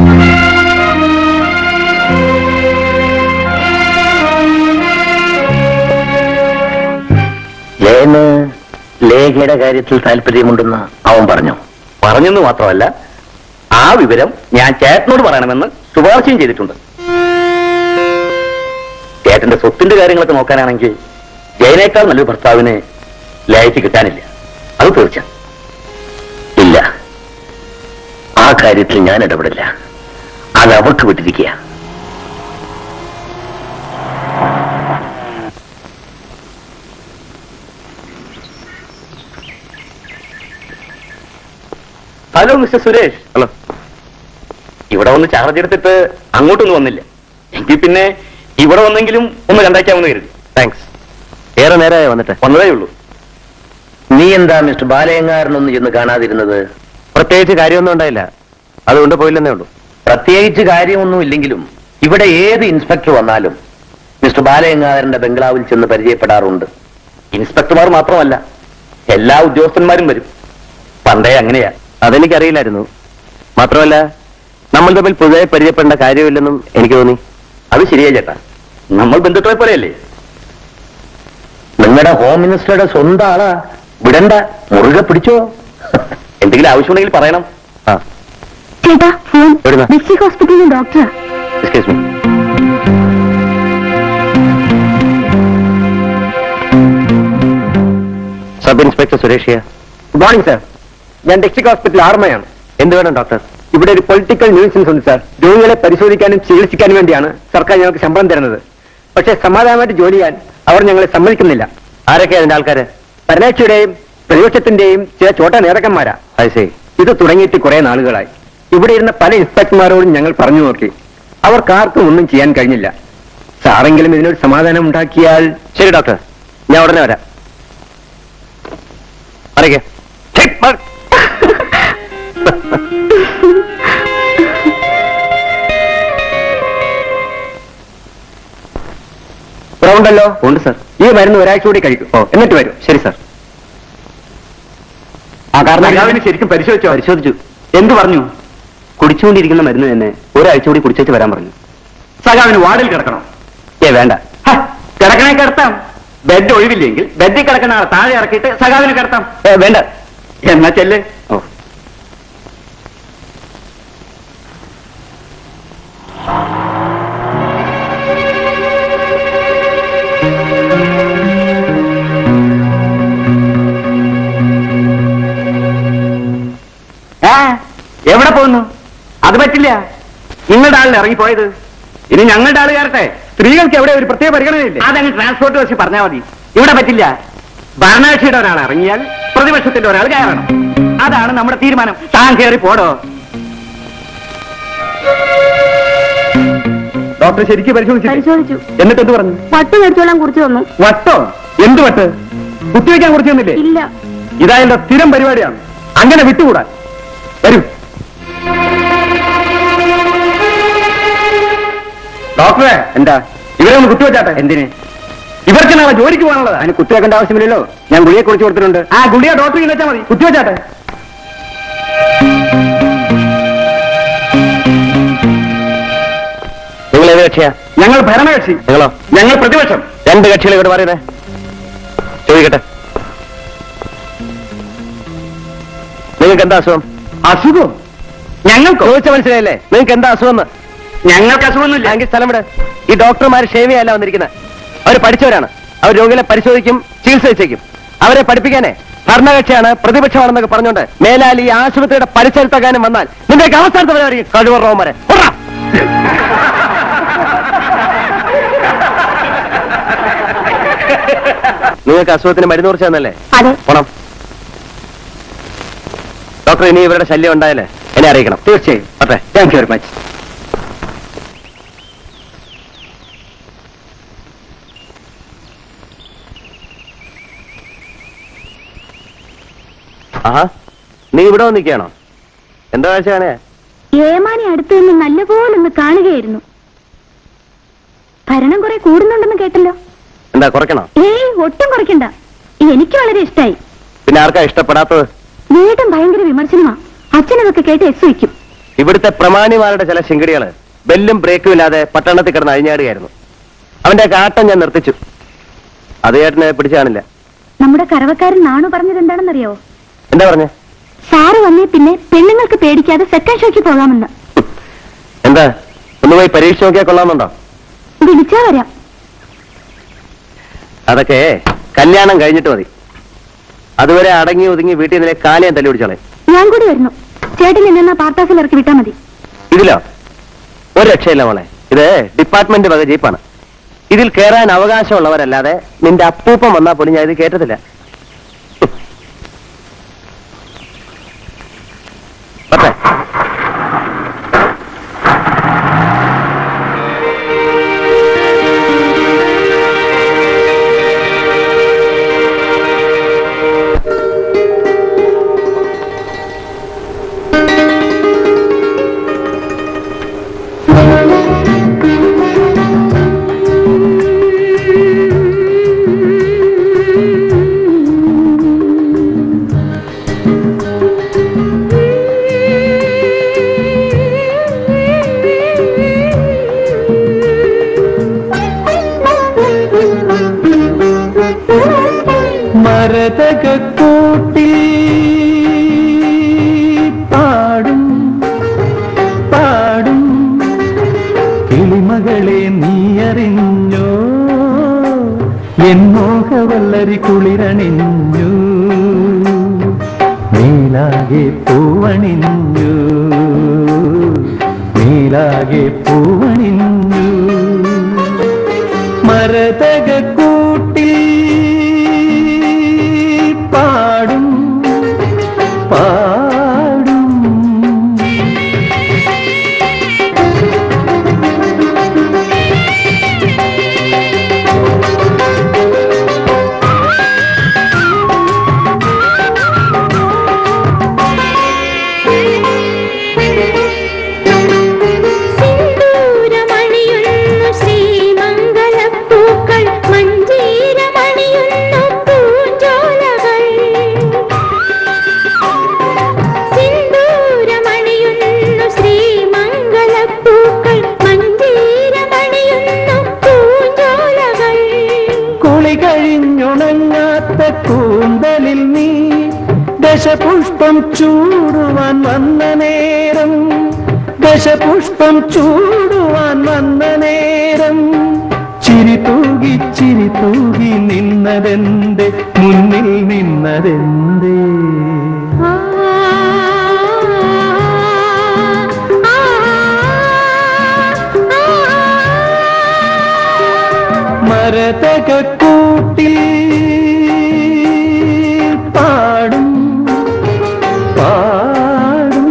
Speaker 2: ജയന് ലേഖയുടെ കാര്യത്തിൽ താല്പര്യമുണ്ടെന്ന് അവൻ പറഞ്ഞു
Speaker 3: പറഞ്ഞെന്ന് മാത്രമല്ല ആ വിവരം ഞാൻ ചേട്ടനോട് പറയണമെന്ന് ശുപാർശയും ചെയ്തിട്ടുണ്ട് ചേട്ടന്റെ സ്വത്തിന്റെ കാര്യങ്ങളൊക്കെ നോക്കാനാണെങ്കിൽ ജയനേക്കാൾ നല്ലൊരു ഭർത്താവിന് ലേഖയ്ക്ക് കിട്ടാനില്ല അത് തീർച്ച
Speaker 2: ഇല്ല ആ കാര്യത്തിൽ ഞാൻ ഇടപെടില്ല അത് അവർക്ക് വിട്ടിരിക്കുക
Speaker 3: ഹലോ മിസ്റ്റർ സുരേഷ് ഹലോ ഇവിടെ വന്ന് ചാർജ് എടുത്തിട്ട് അങ്ങോട്ടൊന്നും വന്നില്ല എങ്കിൽ പിന്നെ ഇവിടെ വന്നെങ്കിലും ഒന്ന് കണ്ടേക്കാമെന്ന് കരുതി താങ്ക്സ് ഏറെ നേരമായി വന്നിട്ട് വന്നതേ ഉള്ളൂ
Speaker 2: നീ എന്താ മിസ്റ്റർ ബാലയങ്ങാരനൊന്ന് ചെന്ന് കാണാതിരുന്നത്
Speaker 3: പ്രത്യേകിച്ച് കാര്യമൊന്നും ഉണ്ടായില്ല അതുകൊണ്ട് പോയില്ലെന്നേ ഉള്ളൂ
Speaker 2: പ്രത്യേകിച്ച് കാര്യമൊന്നും ഇല്ലെങ്കിലും ഇവിടെ ഏത് ഇൻസ്പെക്ടർ വന്നാലും മിസ്റ്റർ ബാലയങ്ങാരന്റെ ബംഗ്ലാവിൽ ചെന്ന് പരിചയപ്പെടാറുണ്ട്
Speaker 3: ഇൻസ്പെക്ടർമാർ മാത്രമല്ല എല്ലാ ഉദ്യോഗസ്ഥന്മാരും വരും പണ്ടേ അങ്ങനെയാ അതെനിക്കറിയില്ലായിരുന്നു മാത്രമല്ല നമ്മൾ തമ്മിൽ പുതിയ പരിചയപ്പെടേണ്ട കാര്യമില്ലെന്നും എനിക്ക് തോന്നി അത് ശരിയാ ചേട്ടാ നമ്മൾ ബന്ധുക്കളെ പോലെയല്ലേ
Speaker 2: നിങ്ങളുടെ ഹോം മിനിസ്റ്ററുടെ സ്വന്തം ആളാ വിടണ്ട മുറുകെ പിടിച്ചോ
Speaker 3: എന്തെങ്കിലും ആവശ്യമുണ്ടെങ്കിൽ പറയണം ആ
Speaker 4: ചേട്ടാ ഫോൺ
Speaker 3: എവിടുന്നാ?
Speaker 4: ഡിസ്ട്രിക്ട് ഹോസ്പിറ്റലിൽ ഡോക്ടറാ
Speaker 3: എക്സ്ക്യൂസ് മീ സബ് ഇൻസ്പെക്ടർ സുരേഷിയ
Speaker 5: ഗുഡ് മോർണിംഗ് സാർ ഞാൻ ഡിസ്ട്രിക്ട് ഹോസ്പിറ്റൽ ആർമയാണ്
Speaker 3: എന്ത് വേണം ഡോക്ടർ
Speaker 5: ഇവിടെ ഒരു പൊളിറ്റിക്കൽ ന്യൂസൻസ് ഉണ്ട് സാർ രോഗികളെ പരിശോധിക്കാനും ചികിത്സിക്കാനും വേണ്ടിയാണ് സർക്കാർ ഞങ്ങൾക്ക് ശമ്പളം തരുന്നത് പക്ഷേ സമാധാനമായിട്ട് ജോലി ചെയ്യാൻ അവർ ഞങ്ങളെ സമ്മതിക്കുന്നില്ല
Speaker 3: ആരൊക്കെയാ അതിന്റെ ആൾക്കാര്
Speaker 5: ഭരണകക്ഷിയുടെയും പ്രതിപക്ഷത്തിന്റെയും ചില ചോട്ട നേതാക്കന്മാരാ
Speaker 3: അത് ശരി
Speaker 5: ഇത് തുടങ്ങിയിട്ട് കുറെ നാളുകളായി ഇവിടെ ഇരുന്ന പല ഇൻസ്പെക്ടർമാരോടും ഞങ്ങൾ പറഞ്ഞു നോക്കി അവർക്കാർക്കും ഒന്നും ചെയ്യാൻ കഴിഞ്ഞില്ല സാറെങ്കിലും ഇതിനൊരു സമാധാനം ഉണ്ടാക്കിയാൽ
Speaker 3: ശരി ഡോക്ടർ ഞാൻ ഉടനെ വരാം അറിയിക്കേ
Speaker 5: ഉണ്ടല്ലോ
Speaker 3: ഉണ്ട് സാർ
Speaker 5: ഈ മരുന്ന് ഒരാഴ്ച കൂടി കഴിക്കും
Speaker 3: ഓ.
Speaker 5: എന്നിട്ട് വരും
Speaker 3: ശരി സാർ
Speaker 5: ആ കാരണം
Speaker 3: സഖാവിന് ശരിക്കും പരിശോധിച്ചോ
Speaker 5: പരിശോധിച്ചു എന്ത് പറഞ്ഞു കുടിച്ചുകൊണ്ടിരിക്കുന്ന മരുന്ന് തന്നെ ഒരാഴ്ച കൂടി കുടിച്ചേച്ച് വരാൻ പറഞ്ഞു
Speaker 3: സഖാവിന് വാർഡിൽ കിടക്കണം
Speaker 5: ഏ വേണ്ട
Speaker 3: ഹ, കിടക്കണേ കിടത്താം ബെഡ് ഒഴിവില്ലെങ്കിൽ ബെഡിൽ കിടക്കുന്ന ആളെ താഴെ ഇറക്കിയിട്ട് സഖാവിന് കിടത്താം
Speaker 5: ഏ, വേണ്ട
Speaker 3: എന്നാ ചെല്ല്
Speaker 5: ഓ
Speaker 3: ആ എവിടെ പോകുന്നു അത് പറ്റില്ല നിങ്ങളുടെ ആളിന് ഇറങ്ങിപ്പോയത് ഇനി ഞങ്ങളുടെ ആള് കയറട്ടെ സ്ത്രീകൾക്ക് എവിടെ ഒരു പ്രത്യേക പരിഗണനയില്ലേ അതങ്ങ് ട്രാൻസ്പോർട്ട് ബസ് പറഞ്ഞാൽ മതി ഇവിടെ പറ്റില്ല ഭരണകക്ഷിയുടെ ഒരാൾ ഇറങ്ങിയാൽ പ്രതിപക്ഷത്തിന്റെ ഒരാൾ കയറണം അതാണ് നമ്മുടെ തീരുമാനം താൻ കയറി പോടോ ഡോക്ടർ ശരിക്കും പരിശോധിച്ചു
Speaker 4: പരിശോധിച്ചു
Speaker 3: എന്നിട്ട് എന്ത് പറഞ്ഞു
Speaker 4: വട്ട് മേടിച്ചോളാൻ കുറിച്ച് തന്നു
Speaker 3: വട്ടോ എന്ത് വട്ട് കുത്തിവെക്കാൻ കുറിച്ചൊന്നുമില്ലേ
Speaker 4: ഇല്ല
Speaker 3: ഇതാ എന്റെ സ്ഥിരം പരിപാടിയാണ് അങ്ങനെ വിട്ടുകൂടാ വരൂ ഡോക്ടറെ
Speaker 5: എന്താ
Speaker 3: ഇവരെ ഒന്ന് കുത്തിവെച്ചാട്ടെ
Speaker 5: എന്തിന്
Speaker 3: ഇവർക്ക് നാളെ ജോലിക്ക് പോകാനുള്ളത്
Speaker 5: അതിന് കുത്തിവെക്കേണ്ട ആവശ്യമില്ലല്ലോ ഞാൻ ഗുളിയെ കുറിച്ച് കൊടുത്തിട്ടുണ്ട്
Speaker 3: ആ ഗുളിയ ഡോക്ടർ വെച്ചാൽ മതി കുത്തിവെച്ചാട്ടെ
Speaker 2: നിങ്ങൾ ഏത് കക്ഷിയാ
Speaker 3: ഞങ്ങൾ ഭരണകക്ഷി
Speaker 2: നിങ്ങളോ
Speaker 3: ഞങ്ങൾ പ്രതിപക്ഷം
Speaker 2: രണ്ട് കക്ഷികൾ ഇവിടെ പറയുന്നേ ചോദിക്കട്ടെ നിങ്ങൾക്ക് എന്താ അസുഖം
Speaker 3: അസുഖം ഞങ്ങൾക്കോ
Speaker 2: ചോദിച്ച മനസ്സിലായില്ലേ നിങ്ങൾക്ക് എന്താ അസുഖം എന്ന്
Speaker 3: ഞങ്ങൾക്ക് അസുഖമൊന്നുമില്ല
Speaker 2: എങ്കിൽ സ്ഥലം വിട് ഈ ഡോക്ടർമാർ ക്ഷേമിയല്ല വന്നിരിക്കുന്നത് അവർ പഠിച്ചവരാണ് അവർ രോഗികളെ പരിശോധിക്കും ചികിത്സ വെച്ചേക്കും അവരെ പഠിപ്പിക്കാനേ ഭരണകക്ഷിയാണ് പ്രതിപക്ഷമാണെന്നൊക്കെ പറഞ്ഞുകൊണ്ട് മേലാൽ ഈ ആശുപത്രിയുടെ പരിസരത്തകാനും വന്നാൽ നിന്റെ അവസ്ഥാനത്ത് വരായിരിക്കും കഴിവർ റോമരെ നിങ്ങൾക്ക് അസുഖത്തിന് മരുന്ന് കുറിച്ച് തന്നല്ലേ
Speaker 4: അതെ
Speaker 2: പോണം ഡോക്ടർ ഇനി ഇവരുടെ ശല്യം ഉണ്ടായാലേ എന്നെ അറിയിക്കണം
Speaker 5: തീർച്ചയായും
Speaker 2: അതെ
Speaker 5: താങ്ക് യു വെരി മച്ച്
Speaker 2: ആഹാ നീ ഇവിടെ വന്നിരിക്കുകയാണോ എന്താ കാഴ്ച കാണേ
Speaker 4: ഏമാനെ അടുത്ത് നിന്ന് നല്ലപോലെ ഒന്ന് കാണുകയായിരുന്നു ഭരണം കുറെ കൂടുന്നുണ്ടെന്ന് കേട്ടല്ലോ
Speaker 2: എന്താ കുറയ്ക്കണോ
Speaker 4: ഏയ് ഒട്ടും കുറയ്ക്കണ്ട എനിക്ക് വളരെ ഇഷ്ടായി
Speaker 2: പിന്നെ ആർക്കാ ഇഷ്ടപ്പെടാത്തത്
Speaker 4: വീണ്ടും ഭയങ്കര വിമർശനമാ അച്ഛനതൊക്കെ കേട്ട് എസ് വയ്ക്കും
Speaker 2: ഇവിടുത്തെ പ്രമാണിമാരുടെ ചില ശിങ്കടികള് ബെല്ലും ബ്രേക്കും ഇല്ലാതെ പട്ടണത്തിൽ കിടന്ന് അഴിഞ്ഞാടുകയായിരുന്നു അവന്റെ കാട്ടം ഞാൻ നിർത്തിച്ചു അത് ചേട്ടനെ പിടിച്ചാണില്ല
Speaker 4: നമ്മുടെ കറവക്കാരൻ നാണു പറഞ്ഞത് എന്താണെന്നറിയോ
Speaker 2: എന്താ പറഞ്ഞേ
Speaker 4: സാറ് വന്നേ പിന്നെ പെണ്ണുങ്ങൾക്ക് പേടിക്കാതെ സെക്കൻഡ് ഷോയ്ക്ക് പോകാമെന്ന്
Speaker 2: എന്താ ഒന്ന് പോയി പരീക്ഷ നോക്കിയാൽ കൊള്ളാമെന്നുണ്ടോ
Speaker 4: വിളിച്ചാ വരാം
Speaker 2: അതൊക്കെ കല്യാണം കഴിഞ്ഞിട്ട് മതി അതുവരെ അടങ്ങി ഒതുങ്ങി വീട്ടിൽ നിന്നെ കാലിയാൻ തല്ലി പിടിച്ചോളെ
Speaker 4: ഞാൻ കൂടി വരുന്നു ചേട്ടൻ എന്നെ പാർട്ടാസിൽ ഇറക്കി വിട്ടാ മതി
Speaker 2: ഇതിലോ ഒരു രക്ഷയില്ല മോളെ ഇത് ഡിപ്പാർട്ട്മെന്റ് വക ജീപ്പാണ് ഇതിൽ കയറാൻ അവകാശമുള്ളവരല്ലാതെ നിന്റെ അപ്പൂപ്പൻ വന്നാൽ പോലും ഞാൻ ഇത് കേട്ടതില്ല പറ്റേ
Speaker 6: മരതകൂട്ടിൽ പാടും പാടും കിളിമകളെ നീ അറിഞ്ഞോ എൻ മോഹവല്ലരി കുളിരണിഞ്ഞു നീലാകെ പൂവണിഞ്ഞു നീലാകെ പൂവണിഞ്ഞു മരതകൂട്ടിൽ പാടും പാടും
Speaker 7: സിന്ദൂരമണിയുന്നു ശ്രീമംഗളപ്പൂക്കൾ മഞ്ഞ
Speaker 6: ദശപുഷ്പം ചൂടുവാൻ വന്ന നേരം ദശപുഷ്പം ചൂടുവാൻ വന്ന നേരം ചിരി തൂകി ചിരി തൂകി നിന്നതെന്റെ മുന്നിൽ നിന്നതെന്തേ മരതകൂട്ടിൽ പാടും പാടും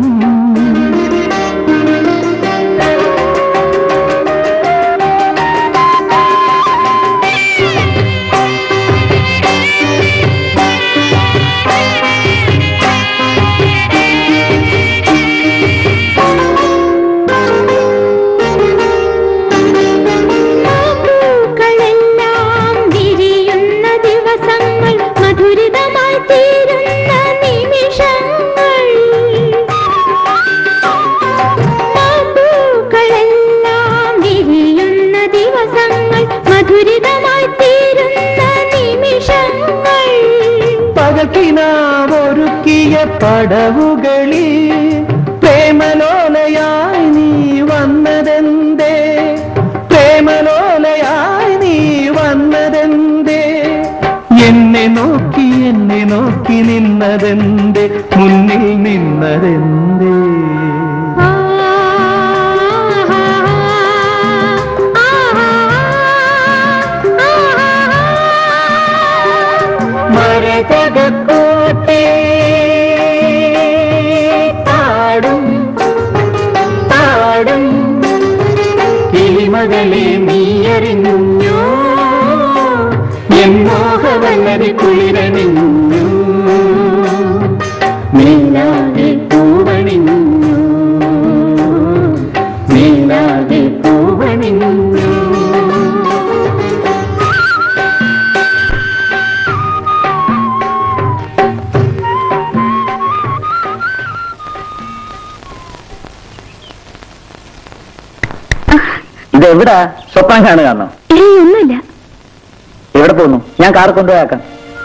Speaker 7: പൂക്കളെല്ലാം വിരിയുന്ന ദിവസങ്ങൾ മധുരിതമായി തീരുന്ന നിമിഷങ്ങൾ പൂക്കളെല്ലാം വിരിയുന്ന ദിവസങ്ങൾ മധുരിതമായി തീരുന്ന നിമിഷങ്ങൾ
Speaker 6: പകൽക്കിനാവൊരുക്കിയ പടവുകളിൽ പ്രേമലോലയായി നീ വന്നതെന്തേ പ്രേമലോലയായി നീ വന്നതെന്തേ എന്നെ നോക്കി എന്നെ നോക്കി നിന്നതെന്തേ മുന്നിൽ നിന്നതെന്തേ
Speaker 7: ആ
Speaker 6: മരതകോട്ടെ പാടും പാടും കിളിമകളെ നീയറിഞ്ഞോ എന്നോഹവല്ലതി കുളിരണിഞ്ഞു നീലാകെ പൂവണിഞ്ഞു നീലാകെ പൂവണിഞ്ഞു
Speaker 2: ഇത് എവിടാ സ്വപ്നം കാണുകയാണോ
Speaker 7: ഏയ് ഒന്നുമില്ല
Speaker 2: എവിടെ പോകുന്നു ഞാൻ കാർ കൊണ്ടുപോയാക്കാം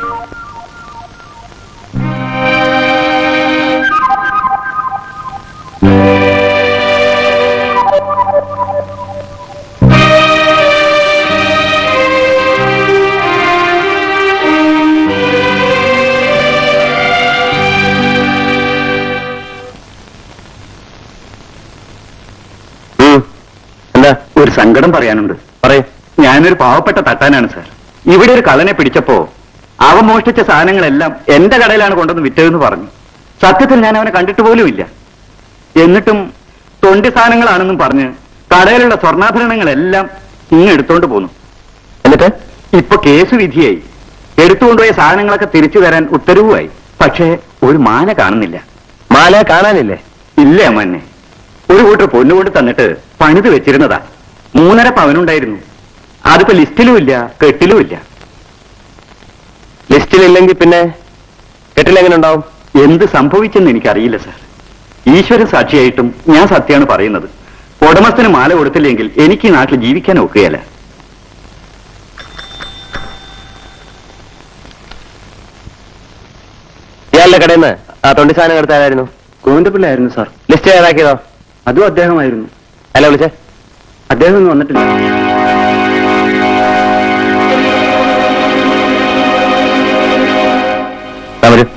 Speaker 3: എന്താ
Speaker 2: ഒരു സങ്കടം പറയാനുണ്ട്
Speaker 3: പറയൂ
Speaker 2: ഞാനൊരു പാവപ്പെട്ട തട്ടാനാണ് സാർ ഇവിടെ ഒരു കള്ളനെ പിടിച്ചപ്പോ അവ മോഷ്ടിച്ച സാധനങ്ങളെല്ലാം എന്റെ കടയിലാണ് കൊണ്ടുവന്ന് വിറ്റതെന്ന് പറഞ്ഞു സത്യത്തിൽ ഞാൻ അവനെ കണ്ടിട്ട് പോലുമില്ല എന്നിട്ടും തൊണ്ടി സാധനങ്ങളാണെന്നും പറഞ്ഞ് കടയിലുള്ള സ്വർണ്ണാഭരണങ്ങളെല്ലാം ഇങ്ങ് എടുത്തോണ്ട് പോന്നു
Speaker 3: എന്നിട്ട്
Speaker 2: ഇപ്പൊ കേസ് വിധിയായി എടുത്തുകൊണ്ടുപോയ സാധനങ്ങളൊക്കെ തിരിച്ചു തരാൻ ഉത്തരവുമായി പക്ഷേ ഒരു മാല കാണുന്നില്ല
Speaker 3: മാല കാണാനില്ലേ
Speaker 2: ഇല്ല അമ്മന്നെ ഒരു കൂട്ടർ പൊന്നുകൊണ്ട് തന്നിട്ട് പണിത് വെച്ചിരുന്നതാ മൂന്നര പവനുണ്ടായിരുന്നു അതിപ്പോ ലിസ്റ്റിലും ഇല്ല കെട്ടിലും ഇല്ല
Speaker 3: ലിസ്റ്റിലില്ലെങ്കിൽ പിന്നെ കെട്ടിലെങ്ങനെ ഉണ്ടാവും
Speaker 2: എന്ത് സംഭവിച്ചെന്ന് എനിക്കറിയില്ല സാർ ഈശ്വര സാക്ഷിയായിട്ടും ഞാൻ സത്യമാണ് പറയുന്നത് ഉടമസ്ഥന് മാല കൊടുത്തില്ലെങ്കിൽ എനിക്ക് ഈ നാട്ടിൽ ജീവിക്കാൻ ഒക്കുകയല്ല
Speaker 3: ഇയാളുടെ കടയിൽ നിന്ന് ആ തൊണ്ടി സാധനം എടുത്താലായിരുന്നു
Speaker 5: ഗോവിന്ദപിള്ളയായിരുന്നു സാർ
Speaker 3: ലിസ്റ്റ് തയ്യാറാക്കിയതോ
Speaker 5: അതും അദ്ദേഹമായിരുന്നു
Speaker 3: അല്ല വിളിച്ചേ
Speaker 5: അദ്ദേഹം ഒന്നും വന്നിട്ടില്ല
Speaker 3: ആ, വരൂ.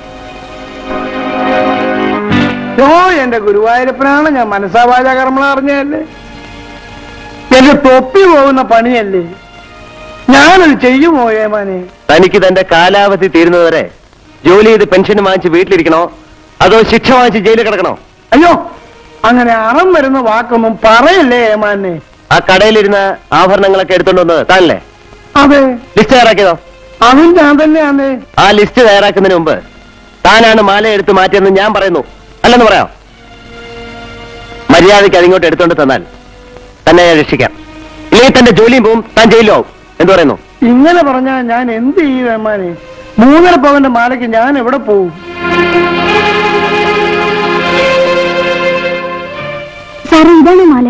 Speaker 1: ഓ എന്റെ ഗുരുവായൂരപ്പനാണ് ഞാൻ മനസ്സാവാച കർമ്മ അറിഞ്ഞല്ലേ എന്റെ തൊപ്പി പോകുന്ന പണിയല്ലേ ഞാനത് ചെയ്യുമോ ഏമാനെ
Speaker 3: തനിക്ക് തന്റെ കാലാവധി തീരുന്നതുവരെ ജോലി ചെയ്ത് പെൻഷൻ വാങ്ങിച്ച് വീട്ടിലിരിക്കണോ അതോ ശിക്ഷ വാങ്ങിച്ച് ജയിലിൽ കിടക്കണോ
Speaker 1: അയ്യോ അങ്ങനെ അറം വരുന്ന വാക്കൊന്നും പറയല്ലേ ഏമാനെ
Speaker 3: ആ കടയിലിരുന്ന ആഭരണങ്ങളൊക്കെ എടുത്തോണ്ട് വന്നത് താനല്ലേ
Speaker 1: അതെ
Speaker 3: ലിസ്റ്റ് തയ്യാറാക്കിയതോ
Speaker 1: അതും ഞാൻ തന്നെയാണ്
Speaker 3: ആ ലിസ്റ്റ് തയ്യാറാക്കുന്നതിന് മുമ്പ് താനാണ് മാല എടുത്ത് മാറ്റിയെന്ന് ഞാൻ പറയുന്നു അല്ലെന്ന് പറയാം മര്യാദയ്ക്ക് അതിങ്ങോട്ട് എടുത്തോണ്ട് തന്നാൽ തന്നെ ഞാൻ രക്ഷിക്കാം ഇല്ലെങ്കിൽ തന്റെ ജോലിയും പോവും താൻ ജയിലിലും ആവും എന്ത് പറയുന്നു
Speaker 1: ഇങ്ങനെ പറഞ്ഞാൽ ഞാൻ എന്ത് ചെയ്യും ഏമാനെ മൂന്നര പവന്റെ മാലയ്ക്ക് ഞാൻ എവിടെ പോവും
Speaker 7: സാറേ ഇതാണ് മാല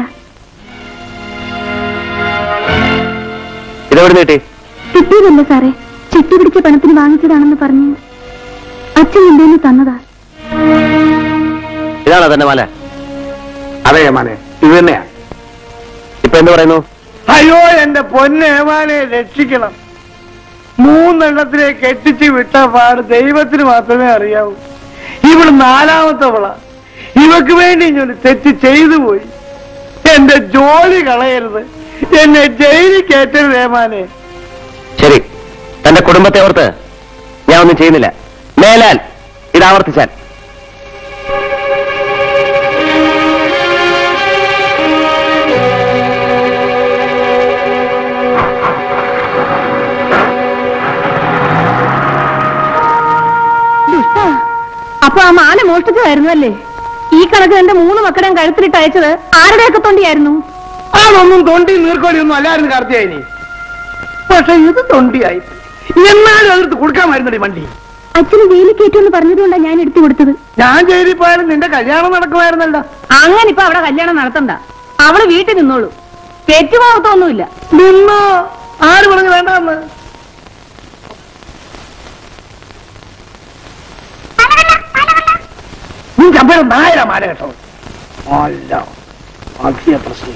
Speaker 3: ഇതെവിടെ കിട്ടി
Speaker 7: കിട്ടിയതല്ല സാറേ ചിട്ടി പിടിച്ച പണത്തിന് വാങ്ങിച്ചതാണെന്ന് പറഞ്ഞ് അച്ഛൻ എന്തേലും തന്നതാ
Speaker 3: ഇതാണോ തന്റെ മാല
Speaker 1: അതെ ഏമാനെ ഇത് തന്നെയാ
Speaker 3: ഇപ്പൊ എന്ത് പറയുന്നു
Speaker 1: അയ്യോ എന്റെ പൊന്നേമാനെ രക്ഷിക്കണം മൂന്നെണ്ണത്തിനെ കെട്ടിച്ച് വിട്ട പാട് ദൈവത്തിന് മാത്രമേ അറിയാവൂ ഇവള് നാലാമത്തവള ഇവക്ക് വേണ്ടി ഞാൻ തെറ്റ് ചെയ്തു പോയി എന്റെ ജോലി കളയരുത് എന്നെ ജയിലിൽ കയറ്റരുത് ഏമാനെ
Speaker 3: ശരി തന്റെ കുടുംബത്തെ ഓർത്ത് ഞാൻ ഒന്നും ചെയ്യുന്നില്ല മേലാൽ ഇത് ആവർത്തിച്ചാൽ
Speaker 4: ദുഷ്ട അപ്പൊ ആ മാല മോഷ്ടിച്ചതായിരുന്നു അല്ലേ ഈ കണക്ക് എന്റെ മൂന്ന് മക്കളെയും കഴുത്തിലിട്ട് അയച്ചത് ആരുടെയൊക്കെ തൊണ്ടിയായിരുന്നു
Speaker 1: അതൊന്നും തൊണ്ടി നീർക്കോലിയൊന്നും അല്ലായിരുന്നു കാർത്തിയായിനി പക്ഷെ ഇത് തൊണ്ടിയായി എന്നാലും അതെടുത്ത് കൊടുക്കാമായിരുന്നടി വണ്ടി
Speaker 7: അച്ഛന് ജയിലിൽ കയറ്റുമെന്ന് പറഞ്ഞതുകൊണ്ടാണ് ഞാൻ എടുത്തു കൊടുത്തത്
Speaker 1: ഞാൻ ജയിലിൽ പോയാലും നിന്റെ കല്യാണം നടക്കുമായിരുന്നല്ലോ
Speaker 4: അങ്ങനെ ഇപ്പൊ അവിടെ കല്യാണം നടത്തണ്ട അവള് വീട്ടിൽ നിന്നോളൂ പെറ്റുപോകത്തൊന്നുമില്ല
Speaker 1: നിന്നോ ആര് പറഞ്ഞു വേണ്ടെന്ന് നീ ചമ്പരം നായര മാല കേട്ടോ അല്ല അധിക പ്രശ്നം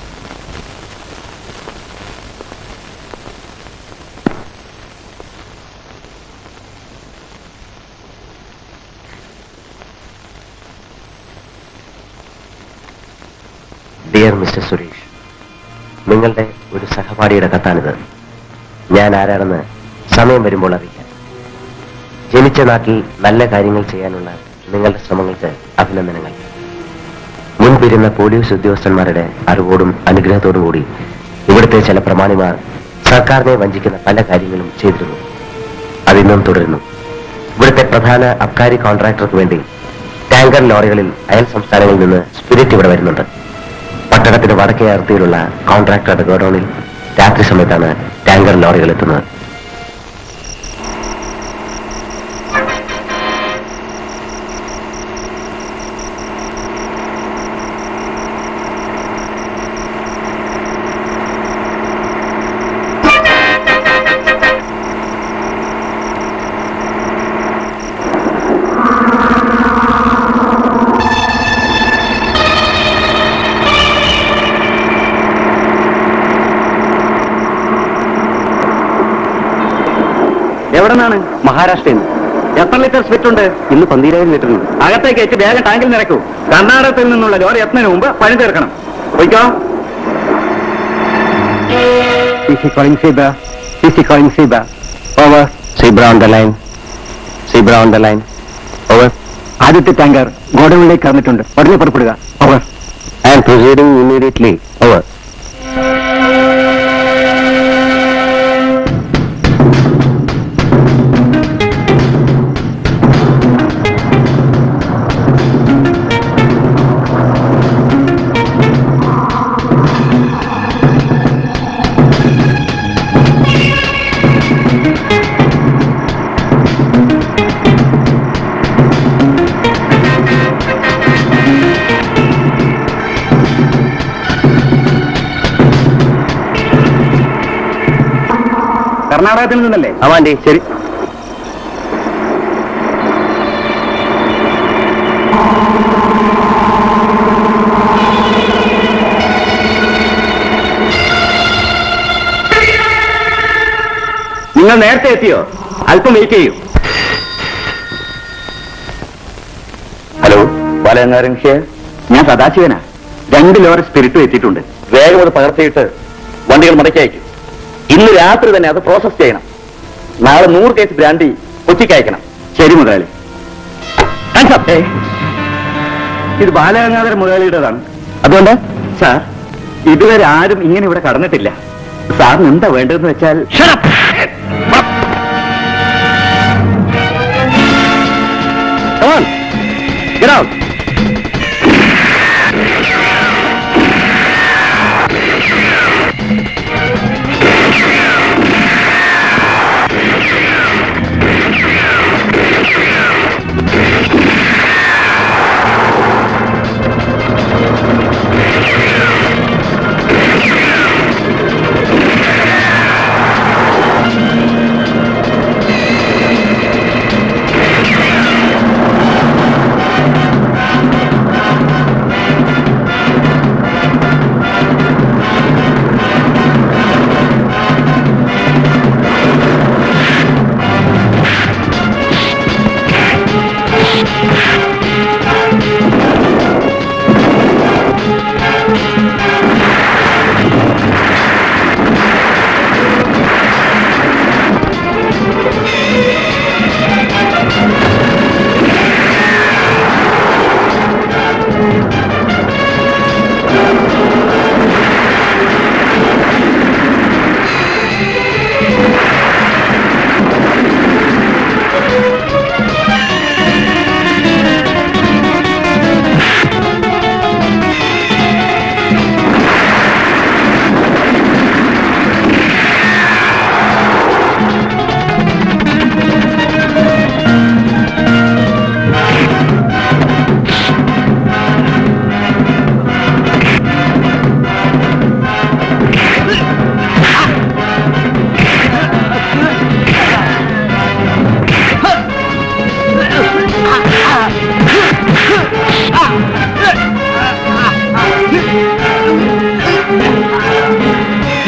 Speaker 3: ഡിയർ മിസ്റ്റർ സുരേഷ് നിങ്ങളുടെ ഒരു സഹപാഠിയുടെ കത്താണിത് ഞാൻ ആരാണെന്ന് സമയം വരുമ്പോൾ അറിയിക്കാം ജനിച്ച നാട്ടിൽ നല്ല കാര്യങ്ങൾ ചെയ്യാനുള്ള നിങ്ങളുടെ ശ്രമങ്ങൾക്ക് അഭിനന്ദനങ്ങൾ മുൻപിരുന്ന പോലീസ് ഉദ്യോഗസ്ഥന്മാരുടെ അറിവോടും അനുഗ്രഹത്തോടും കൂടി ഇവിടുത്തെ ചില പ്രമാണിമാർ സർക്കാരിനെ വഞ്ചിക്കുന്ന പല കാര്യങ്ങളും ചെയ്തിരുന്നു അതിന്നും തുടരുന്നു ഇവിടുത്തെ പ്രധാന അബ്കാരി കോൺട്രാക്ടർക്ക് വേണ്ടി ടാങ്കർ ലോറികളിൽ അയൽ സംസ്ഥാനങ്ങളിൽ നിന്ന് സ്പിരിറ്റ് ഇവിടെ വരുന്നുണ്ട് പട്ടണത്തിന് വടക്കേ അതിർത്തിയിലുള്ള കോൺട്രാക്ടറുടെ ഗോഡൌണിൽ രാത്രി സമയത്താണ് ടാങ്കർ ലോറികൾ എത്തുന്നത്
Speaker 5: എവിടെ നിന്നാണ്
Speaker 3: മഹാരാഷ്ട്രയിൽ നിന്ന്
Speaker 5: എത്ര ലിറ്റർ സ്പിറ്റ് ഉണ്ട്
Speaker 3: ഇന്ന് പന്തീരായിരം ലിറ്റർ ഉണ്ട്
Speaker 5: അകത്തേക്ക് വെച്ച് വേഗം ടാങ്കിൽ നിറക്കൂ കർണാടകത്തിൽ നിന്നുള്ള ലോറി എത്തുന്നതിന് മുമ്പ് പണി തീർക്കണം പോയിക്കോ
Speaker 3: over zebra on the line zebra on the line over
Speaker 5: ആദ്യത്തെ ടാങ്കർ ഗോഡൌണിലേക്ക് കടന്നിട്ടുണ്ട് ഉടനെ പുറപ്പെടുക over
Speaker 3: I am proceeding immediately over
Speaker 5: കർണാടകത്തിൽ നിന്നല്ലേ
Speaker 3: അവാൻഡി ശരി
Speaker 5: നിങ്ങൾ നേരത്തെ എത്തിയോ അല്പം വെയിറ്റ് ചെയ്യൂ
Speaker 3: ഹലോ
Speaker 5: ബാലഗംഗാരൻ ഹിയർ ഞാൻ സദാശിവനാ രണ്ട് ലോറി സ്പിരിറ്റ് എത്തിയിട്ടുണ്ട്
Speaker 3: വേഗം അത് പകർത്തിയിട്ട് വണ്ടികൾ മടക്കി അയക്കും ഇന്ന് രാത്രി തന്നെ അത് പ്രോസസ് ചെയ്യണം നാളെ നൂറ് കേസ് ബ്രാൻഡി കൊച്ചിക്ക് അയക്കണം
Speaker 5: ശരി മുതലാളി ഏയ്, ഇത് ബാലഗംഗാധര മുതലാളിയുടേതാണ്
Speaker 3: അതുകൊണ്ട്
Speaker 5: സാർ ഇതുവരെ ആരും ഇങ്ങനെ ഇവിടെ കടന്നിട്ടില്ല സാറിന് എന്താ വേണ്ടതെന്ന് വെച്ചാൽ
Speaker 3: Come on. Get out.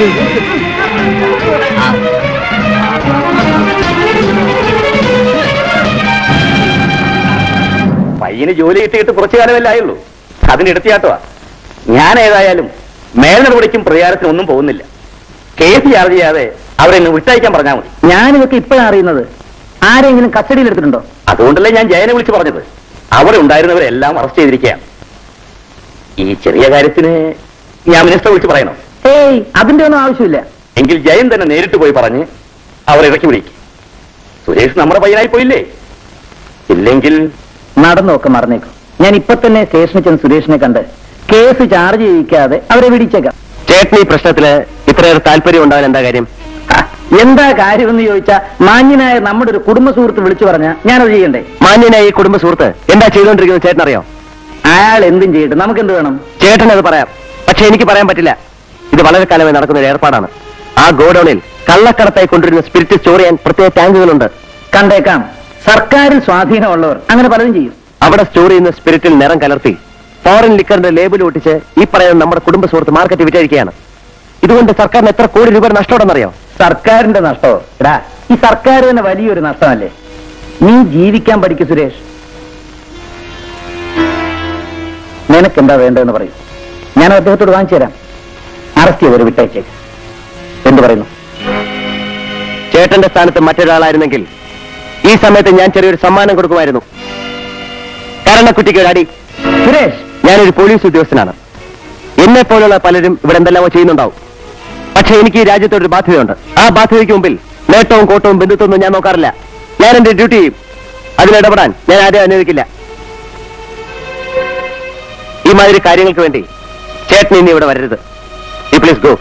Speaker 2: പയ്യന് ജോലി കിട്ടിയിട്ട് കുറച്ചു കാലമല്ലേ ആയുള്ളൂ അതിന് എടുത്തിയാട്ടുവാ ഞാൻ ഏതായാലും മേൽനടപടിക്കും പ്രചാരത്തിനും ഒന്നും പോകുന്നില്ല കേസ് ചാർജ് ചെയ്യാതെ അവരെ എന്നെ വിട്ടയക്കാൻ പറഞ്ഞാൽ മതി
Speaker 8: ഞാനിതൊക്കെ ഇപ്പോഴാണ് അറിയുന്നത് ആരെങ്കിലും കസ്റ്റഡിയിൽ എടുത്തിട്ടുണ്ടോ
Speaker 2: അതുകൊണ്ടല്ലേ ഞാൻ ജയനെ വിളിച്ചു പറഞ്ഞത് അവിടെ ഉണ്ടായിരുന്നവരെല്ലാം അറസ്റ്റ് ചെയ്തിരിക്കുകയാണ് ഈ ചെറിയ കാര്യത്തിന് ഞാൻ മിനിസ്റ്റർ വിളിച്ച് പറയണോ
Speaker 8: ഏയ് അതിന്റെ ഒന്നും ആവശ്യമില്ല
Speaker 2: എങ്കിൽ ജയൻ തന്നെ നേരിട്ട് പോയി പറഞ്ഞ് അവരെ ഇറക്കി വിളിക്കും സുരേഷ് നമ്മുടെ പയ്യനായി പോയില്ലേ ഇല്ലെങ്കിൽ
Speaker 8: നടന്നൊക്കെ മറന്നേക്കും ഞാൻ ഇപ്പൊ തന്നെ സ്റ്റേഷനിൽ ചെന്ന് സുരേഷിനെ കണ്ട് കേസ് ചാർജ് ചെയ്യിക്കാതെ അവരെ വിടിച്ചേക്കാം
Speaker 3: ചേട്ടന് ഈ പ്രശ്നത്തില് ഇത്രയേറെ താല്പര്യം ഉണ്ടാവാൻ എന്താ കാര്യം
Speaker 8: ആ, എന്താ കാര്യമെന്ന് ചോദിച്ചാ മാന്യനായ നമ്മുടെ ഒരു കുടുംബ സുഹൃത്ത് വിളിച്ചു പറഞ്ഞാ ഞാനത് ചെയ്യണ്ടേ
Speaker 3: മാന്യനായ ഈ കുടുംബ സുഹൃത്ത് എന്താ ചെയ്തുകൊണ്ടിരിക്കുന്നത് ചേട്ടൻ അറിയോ
Speaker 8: അയാൾ എന്തും ചെയ്യട്ടെ നമുക്ക് എന്ത് വേണം
Speaker 3: ചേട്ടൻ അത് പറയാം പക്ഷെ എനിക്ക് പറയാൻ പറ്റില്ല ഇത് വളരെ കാലമായി നടക്കുന്ന ഒരു ഏർപ്പാടാണ് ആ ഗോഡൌണിൽ കള്ളക്കടത്തായി കൊണ്ടുവരുന്ന സ്പിരിറ്റ് സ്റ്റോർ ചെയ്യാൻ പ്രത്യേക ടാങ്കുകളുണ്ട്
Speaker 8: കണ്ടേക്കാം സർക്കാരിൽ സ്വാധീനമുള്ളവർ അങ്ങനെ പലതും ചെയ്യും
Speaker 3: അവിടെ സ്റ്റോർ ചെയ്യുന്ന സ്പിരിറ്റിൽ നിറം കലർത്തി ഫോറിൻ ലിക്കറിന്റെ ലേബിൾ ഒട്ടിച്ച് ഈ പറയുന്ന നമ്മുടെ കുടുംബ സുഹൃത്ത് മാർക്കറ്റ് വിറ്റഴിക്കുകയാണ് ഇതുകൊണ്ട് സർക്കാരിന് എത്ര കോടി രൂപ നഷ്ടമുണ്ടെന്നറിയോ
Speaker 8: സർക്കാരിന്റെ നഷ്ടമോ എടാ ഈ സർക്കാർ തന്നെ വലിയൊരു നഷ്ടമല്ലേ നീ ജീവിക്കാൻ പഠിക്കു സുരേഷ് നിനക്കെന്താ വേണ്ടതെന്ന് പറയൂ ഞാൻ അദ്ദേഹത്തോട് വാങ്ങിച്ചു തരാം അറസ്റ്റ് ചെയ്തൊരു വിട്ടയച്ചേക്ക് എന്ത് പറയുന്നു
Speaker 3: ചേട്ടന്റെ സ്ഥാനത്ത് മറ്റൊരാളായിരുന്നെങ്കിൽ ഈ സമയത്ത് ഞാൻ ചെറിയൊരു സമ്മാനം കൊടുക്കുമായിരുന്നു കരണക്കുട്ടിക്ക് ഒരു അടി
Speaker 8: സുരേഷ്
Speaker 3: ഞാനൊരു പോലീസ് ഉദ്യോഗസ്ഥനാണ് എന്നെ പോലുള്ള പലരും ഇവിടെ എന്തെല്ലാമോ ചെയ്യുന്നുണ്ടാവും പക്ഷെ എനിക്ക് ഈ രാജ്യത്തൊരു ബാധ്യതയുണ്ട് ആ ബാധ്യതയ്ക്ക് മുമ്പിൽ നേട്ടവും കോട്ടവും ബന്ധുത്വമൊന്നും ഞാൻ നോക്കാറില്ല ഞാൻ എന്റെ ഡ്യൂട്ടി ചെയ്യും അതിലിടപെടാൻ ഞാൻ ആരെയും അനുവദിക്കില്ല ഈ മാതിരി കാര്യങ്ങൾക്ക് വേണ്ടി ചേട്ടൻ ഇനി ഇവിടെ വരരുത് ഈ പ്ലീസ് ഗോ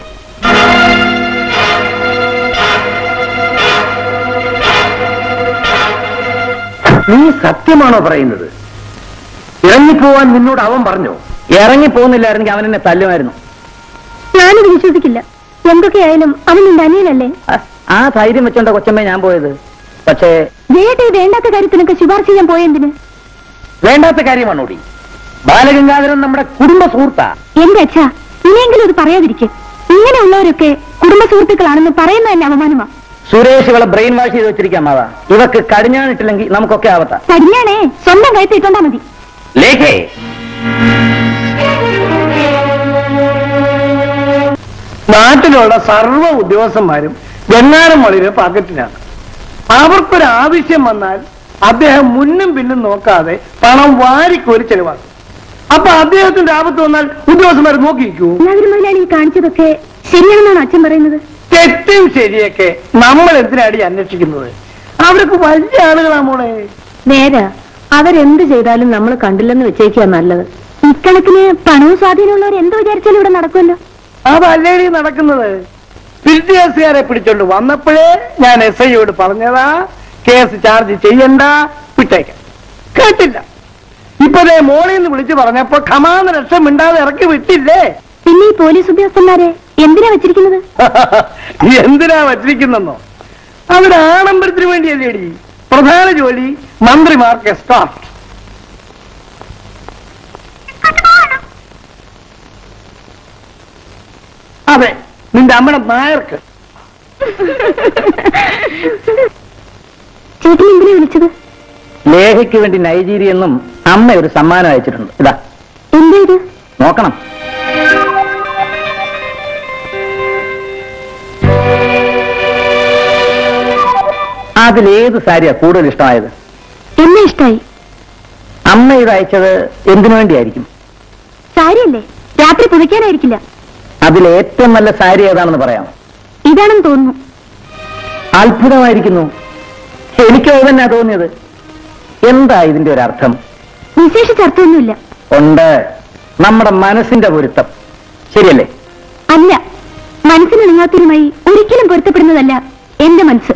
Speaker 8: നീ സത്യമാണോ പറയുന്നത് ഇറങ്ങിപ്പോവാൻ നിന്നോട് അവൻ പറഞ്ഞു ഇറങ്ങിപ്പോകുന്നില്ലായിരുന്നെങ്കിൽ അവൻ എന്നെ തല്ലുമായിരുന്നു
Speaker 7: ഞാനിത് വിശ്വസിക്കില്ല എന്തൊക്കെയായാലും അവൻ നിന്റെ അനിയനല്ലേ
Speaker 8: ആ- ആ ധൈര്യം വെച്ചോണ്ട കൊച്ചമ്മ ഞാൻ പോയത് പക്ഷേ
Speaker 7: വേട്ടെ വേണ്ടാത്ത കാര്യത്തിനൊക്കെ ശുപാർശ ചെയ്യാൻ പോയെന്തിന്
Speaker 8: വേണ്ടാത്ത കാര്യമാണോടി ബാലഗംഗാധരൻ നമ്മുടെ കുടുംബ സുഹൃത്താ
Speaker 7: എന്റെ അച്ഛ ഇനിയെങ്കിലും ഇത് പറയാതിരിക്കും ഇങ്ങനെയുള്ളവരൊക്കെ കുടുംബ സുഹൃത്തുക്കളാണെന്ന് പറയുന്ന തന്നെ അപമാനമാ
Speaker 8: സുരേഷ് ഇവളെ ബ്രെയിൻ വാഷ് ചെയ്ത് വെച്ചിരിക്കാം മാതാ ഇവക്ക് കടിഞ്ഞാണിട്ടില്ലെങ്കിൽ നമുക്കൊക്കെ ആവത്താ
Speaker 7: കടിഞ്ഞാണേ സ്വന്തം കയറ്റിട്ടോണ്ടാ മതി
Speaker 8: ലേഖേ
Speaker 1: നാട്ടിലുള്ള സർവ്വ ഉദ്യോഗസ്ഥന്മാരും വെങ്ങാരം മളിയുടെ പാക്കറ്റിലാണ് അവർക്കൊരു ആവശ്യം വന്നാൽ അദ്ദേഹം മുന്നും പിന്നും നോക്കാതെ പണം വാരിക്കോരി ചെലവാക്കും അപ്പൊ അദ്ദേഹത്തിന്റെ ആപത്ത് വന്നാൽ ഉദ്യോഗസ്ഥന്മാർ നോക്കിയിരിക്കൂ
Speaker 7: നഗര മുതലാളി ഈ കാണിച്ചതൊക്കെ ശരിയാണെന്നാണ് അച്ഛൻ പറയുന്നത്
Speaker 1: തെറ്റും ശരിയൊക്കെ നമ്മൾ എന്തിനാടി അന്വേഷിക്കുന്നത് അവർക്ക് വലിയ ആളുകളാ മോളെ
Speaker 4: നേരാ അവരെന്ത് ചെയ്താലും നമ്മൾ കണ്ടില്ലെന്ന് വെച്ചേക്കാ നല്ലത്
Speaker 7: ഇക്കണക്കിന് പണവും സ്വാധീനമുള്ളവർ എന്ത് വിചാരിച്ചാലും ഇവിടെ നടക്കുമല്ലോ
Speaker 1: അതല്ലേടി നടക്കുന്നത് വിദ്യാർത്ഥികാരെ പിടിച്ചോണ്ട് വന്നപ്പോഴേ ഞാൻ എസ് ഐയോട് പറഞ്ഞതാ കേസ് ചാർജ് ചെയ്യണ്ട വിട്ടേക്കാം കേട്ടില്ല ഇപ്പതേ മോളിൽ നിന്ന് വിളിച്ചു പറഞ്ഞപ്പോ ഖമാന്ന് രക്ഷം മിണ്ടാതെ ഇറക്കി വിട്ടില്ലേ
Speaker 7: പിന്നെ ഈ പോലീസ് ഉദ്യോഗസ്ഥന്മാരെ എന്തിനാ വെച്ചിരിക്കുന്നത്
Speaker 1: എന്തിനാ വച്ചിരിക്കുന്നെന്നോ അവിടെ ആഡംബരത്തിന് വേണ്ടിയല്ലേടി പ്രധാന ജോലി മന്ത്രിമാർക്ക് എസ്കോർട്ട് അതെ നിന്റെ അമ്മയുടെ നായർക്ക്
Speaker 7: ചേട്ടൻ എന്തിനാ വിളിച്ചത്
Speaker 8: ലേഖയ്ക്ക് വേണ്ടി നൈജീരിയ എന്നും അമ്മ ഒരു സമ്മാനം അയച്ചിട്ടുണ്ട് ഇതാ
Speaker 7: എന്താ ഇത്
Speaker 8: നോക്കണം അതിലേത് സാരിയാ കൂടുതൽ ഇഷ്ടമായത്
Speaker 7: എന്നെ ഇഷ്ടായി
Speaker 8: അമ്മ ഇത് അയച്ചത് എന്തിനു വേണ്ടിയായിരിക്കും
Speaker 7: സാരിയല്ലേ രാത്രി പുതയ്ക്കാനായിരിക്കില്ല
Speaker 8: അതിൽ ഏറ്റവും നല്ല സാരി ഏതാണെന്ന് പറയാം
Speaker 7: ഇതാണെന്ന് തോന്നുന്നു
Speaker 8: അത്ഭുതമായിരിക്കുന്നു എനിക്ക് അത് തന്നെയാ തോന്നിയത് എന്താ ഇതിന്റെ ഒരു അർത്ഥം
Speaker 7: വിശേഷിച്ച അർത്ഥമൊന്നുമില്ല
Speaker 8: ഉണ്ട് നമ്മുടെ മനസ്സിന്റെ പൊരുത്തം ശരിയല്ലേ
Speaker 7: അല്ല മനസ്സിന് നിങ്ങാത്തിനുമായി ഒരിക്കലും പൊരുത്തപ്പെടുന്നതല്ല എന്റെ മനസ്സ്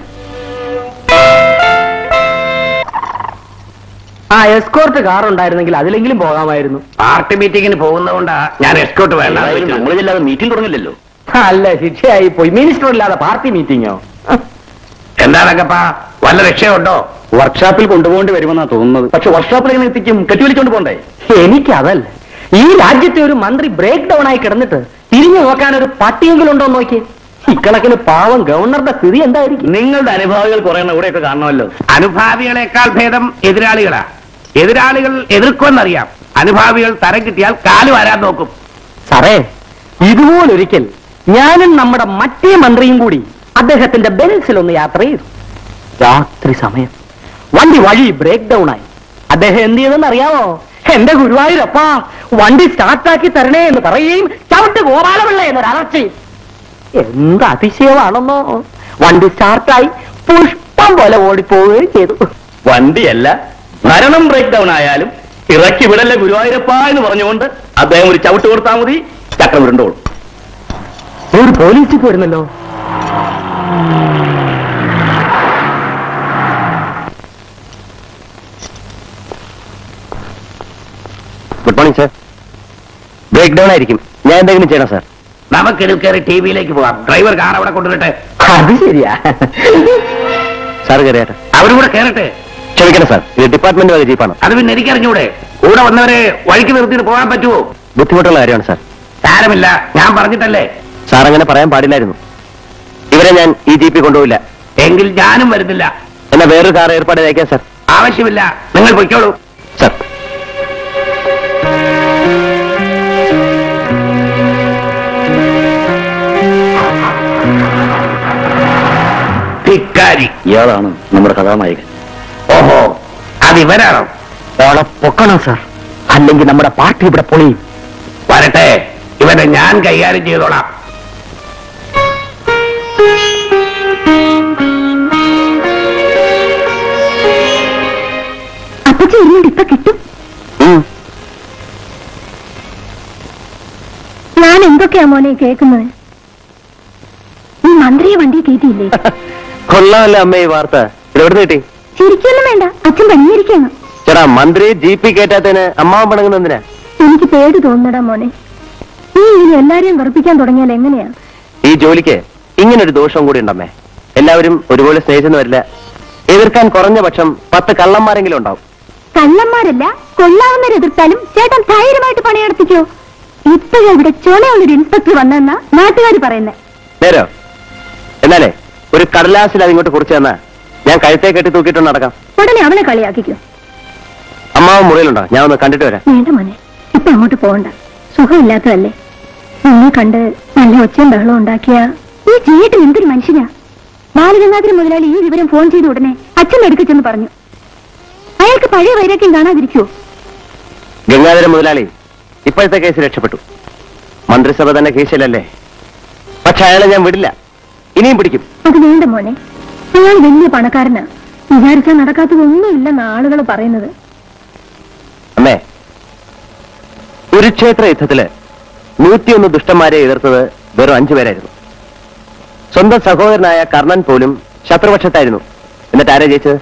Speaker 8: ആ എസ്കോർട്ട് കാർ ഉണ്ടായിരുന്നെങ്കിൽ അതിലെങ്കിലും പോകാമായിരുന്നു
Speaker 2: പാർട്ടി മീറ്റിംഗിന് പോകുന്നതുകൊണ്ടാ ഞാൻ എസ്കോട്ട് വേണ്ട നമ്മളില്ലാതെ മീറ്റിംഗ് തുടങ്ങില്ലല്ലോ
Speaker 8: അല്ല ശിക്ഷയായി പോയി മിനിസ്റ്റർ ഇല്ലാതെ പാർട്ടി മീറ്റിംഗോ
Speaker 2: എന്താണക്കപ്പാ വല്ല രക്ഷയുണ്ടോ
Speaker 8: വർക്ക്ഷോപ്പിൽ കൊണ്ടുപോകേണ്ടി വരുമെന്നാ തോന്നുന്നത് പക്ഷെ വർക്ക്ഷോപ്പിൽ എങ്ങനെ എത്തിക്കും കെട്ടിവലിച്ചോണ്ട് പോണ്ടേ എനിക്കതല്ല ഈ രാജ്യത്തെ ഒരു മന്ത്രി ബ്രേക്ക് ഡൗൺ ആയി കിടന്നിട്ട് തിരിഞ്ഞു നോക്കാൻ ഒരു പട്ടിയെങ്കിലും ഉണ്ടോ എന്ന് നോക്കി ഇക്കണക്കിന് പാവം ഗവർണറുടെ സ്ഥിതി എന്തായിരിക്കും
Speaker 2: നിങ്ങളുടെ അനുഭാവികൾ കുറെ എണ്ണം ഇവിടെയൊക്കെ കാണണമല്ലോ
Speaker 3: അനുഭാവികളെക്കാൾ ഭേദം എതിരാളികളാ എതിരാളികൾ എതിർക്കുമെന്നറിയാം അനുഭാവികൾ തരം കിട്ടിയാൽ കാല് വരാൻ നോക്കും
Speaker 8: സാറേ ഇതുപോലൊരിക്കൽ ഞാനും നമ്മുടെ മറ്റേ മന്ത്രിയും കൂടി അദ്ദേഹത്തിന്റെ ബെൻസിൽ ഒന്ന് യാത്ര ചെയ്തു രാത്രി സമയം വണ്ടി വഴി ബ്രേക്ക് ഡൗൺ ആയി അദ്ദേഹം എന്ത് ചെയ്തെന്ന് അറിയാമോ എന്റെ ഗുരുവായൂരപ്പാ വണ്ടി സ്റ്റാർട്ടാക്കി തരണേ എന്ന് പറയുകയും ചവിട്ട് ഗോപാലപിള്ള എന്നൊരു അലർച്ചയും എന്ത് അതിശയമാണെന്നോ വണ്ടി സ്റ്റാർട്ടായി പുഷ്പം പോലെ ഓടിപ്പോവുകയും ചെയ്തു
Speaker 2: വണ്ടിയല്ല ഭരണം ബ്രേക്ക് ഡൗൺ ആയാലും ഇറക്കി വിടല്ലേ ഗുരുവായൂരപ്പ എന്ന് പറഞ്ഞുകൊണ്ട് അദ്ദേഹം ഒരു ചവിട്ട് കൊടുത്താൽ മതി ചക്രം ഉരുണ്ടോളും
Speaker 8: ഒരു പോലീസ് ജീപ്പ് വരുന്നല്ലോ
Speaker 3: good morning sir breakdown ആയിരിക്കും ഞാൻ എന്തെങ്കിലും ചെയ്യണം സാർ
Speaker 2: നമുക്കിതിൽ കയറി ടി വിയിലേക്ക് പോവാം ഡ്രൈവർ കാർ അവിടെ കൊണ്ടുവരട്ടെ
Speaker 8: അത് ശരിയാ
Speaker 3: സാർ കയറിയാട്ടെ
Speaker 2: അവരും കൂടെ കയറട്ടെ
Speaker 3: ക്ഷമിക്കണം സാർ ഇത് ഡിപ്പാർട്ട്മെന്റ് വക ജീപ്പാണ്
Speaker 2: അത് പിന്നെ എനിക്കറിഞ്ഞൂടെ കൂടെ വന്നവരെ വഴിക്ക് നിർത്തിയിട്ട് പോകാൻ പറ്റുമോ
Speaker 3: ബുദ്ധിമുട്ടുള്ള കാര്യമാണ് സാർ
Speaker 2: സാരമില്ല ഞാൻ പറഞ്ഞിട്ടല്ലേ
Speaker 3: സാർ അങ്ങനെ പറയാൻ പാടില്ലായിരുന്നു ഇവരെ ഞാൻ ഈ ജീപ്പിൽ കൊണ്ടുപോയില്ല
Speaker 2: എങ്കിൽ ഞാനും വരുന്നില്ല
Speaker 3: എന്നാ വേറൊരു കാർ ഏർപ്പാട് അയക്കാം സാർ
Speaker 2: ആവശ്യമില്ല നിങ്ങൾ പൊയ്ക്കോളൂ
Speaker 3: സാർ
Speaker 2: ധിക്കാരി
Speaker 8: ഇയാളാണ് നമ്മുടെ കഥാനായകൻ
Speaker 2: ഓഹോ അത് ഇവരാണോ
Speaker 8: ഓളെ പൊക്കണം സാർ അല്ലെങ്കിൽ നമ്മുടെ പാർട്ടി ഇവിടെ പൊളിയും
Speaker 2: വരട്ടെ ഇവനെ ഞാൻ കൈകാര്യം ചെയ്തോളാം
Speaker 7: അപ്പച്ചി ഇരുന്നുണ്ട് ഇപ്പൊ കിട്ടും
Speaker 3: ഉം.
Speaker 7: ഞാൻ എന്തൊക്കെയാ മോനെ കേൾക്കുന്നത് ഈ മന്ത്രിയെ വണ്ടി കയറ്റിയില്ലേ
Speaker 3: കൊള്ളാമല്ലോ അമ്മ ഈ വാർത്ത ഇത് എവിടെ കിട്ടി
Speaker 7: ശരിക്കൊന്നും വേണ്ട അച്ഛൻ പണിയിരിക്കാണ്
Speaker 3: ചേട്ടാ മന്ത്രി ജീപ്പിൽ കയറ്റാത്തതിന് അമ്മാവൻ പണങ്ങുന്ന എന്തിനാ
Speaker 7: എനിക്ക് പേടി തോന്നടാ മോനെ നീ ഇനി എല്ലാരെയും വെറുപ്പിക്കാൻ തുടങ്ങിയാൽ എങ്ങനെയാ
Speaker 3: ഈ ജോലിക്ക് ഇങ്ങനൊരു ദോഷം കൂടി ഉണ്ടമ്മേ എല്ലാവരും ഒരുപോലെ സ്നേഹിച്ചെന്ന് വരില്ല എതിർക്കാൻ കുറഞ്ഞ പക്ഷം പത്ത് കള്ളന്മാരെങ്കിലും ഉണ്ടാവും
Speaker 7: കള്ളന്മാരല്ല കൊള്ളാവുന്നവരെ എതിർത്താലും ചേട്ടൻ ധൈര്യമായിട്ട് പണിയെടുപ്പിക്കോ ഇപ്പോഴും ഇവിടെ ചുണയുള്ളൊരു ഇൻസ്പെക്ടർ വന്നെന്നാ നാട്ടുകാർ പറയുന്നത്
Speaker 3: നേരോ എന്നാലേ ഒരു കടലാസിൽ അതിങ്ങോട്ട് കുറിച്ച് തന്നാ ഞാൻ കഴുത്തേ കെട്ടി തൂക്കിയിട്ട് നടക്കാം
Speaker 7: ഉടനെ അവനെ കളിയാക്കിക്കോ
Speaker 3: അമ്മാവൻ മുറിയിലുണ്ടോ ഞാൻ ഒന്ന് കണ്ടിട്ട് വരാം
Speaker 7: വേണ്ട മോനെ ഇപ്പൊ അങ്ങോട്ട് പോകണ്ട സുഖമില്ലാത്തതല്ലേ നിന്നെ കണ്ട് നല്ല ഒച്ചയും ബഹളവും ഉണ്ടാക്കിയ ഈ ചേട്ടൻ എന്തൊരു മനുഷ്യനാ ബാലഗംഗാധര മുതലാളി ഈ വിവരം ഫോൺ ചെയ്ത ഉടനെ അച്ഛൻ എടുക്കച്ചെന്ന് പറഞ്ഞു അയാൾക്ക് പഴയ വൈരാഗ്യം കാണാതിരിക്കുവോ
Speaker 3: ഗംഗാധര മുതലാളി ഇപ്പോഴത്തെ കേസ് രക്ഷപ്പെട്ടു മന്ത്രിസഭ തന്നെ കേസിലല്ലേ പക്ഷെ അയാളെ ഞാൻ വിടില്ല ഇനിയും പിടിക്കും
Speaker 7: അത് വേണ്ട മോനെ അയാൾ വലിയ പണക്കാരനാ വിചാരിച്ചാൽ നടക്കാത്തതൊന്നുമില്ലെന്ന് ആളുകൾ പറയുന്നത്
Speaker 3: അമ്മേ കുരുക്ഷേത്ര യുദ്ധത്തില് നൂറ്റിയൊന്ന് ദുഷ്ടന്മാരെ എതിർത്തത് വെറും അഞ്ചു പേരായിരുന്നു സ്വന്തം സഹോദരനായ കർണൻ പോലും ശത്രുപക്ഷത്തായിരുന്നു എന്നിട്ട് ആരാ ജയിച്ചത്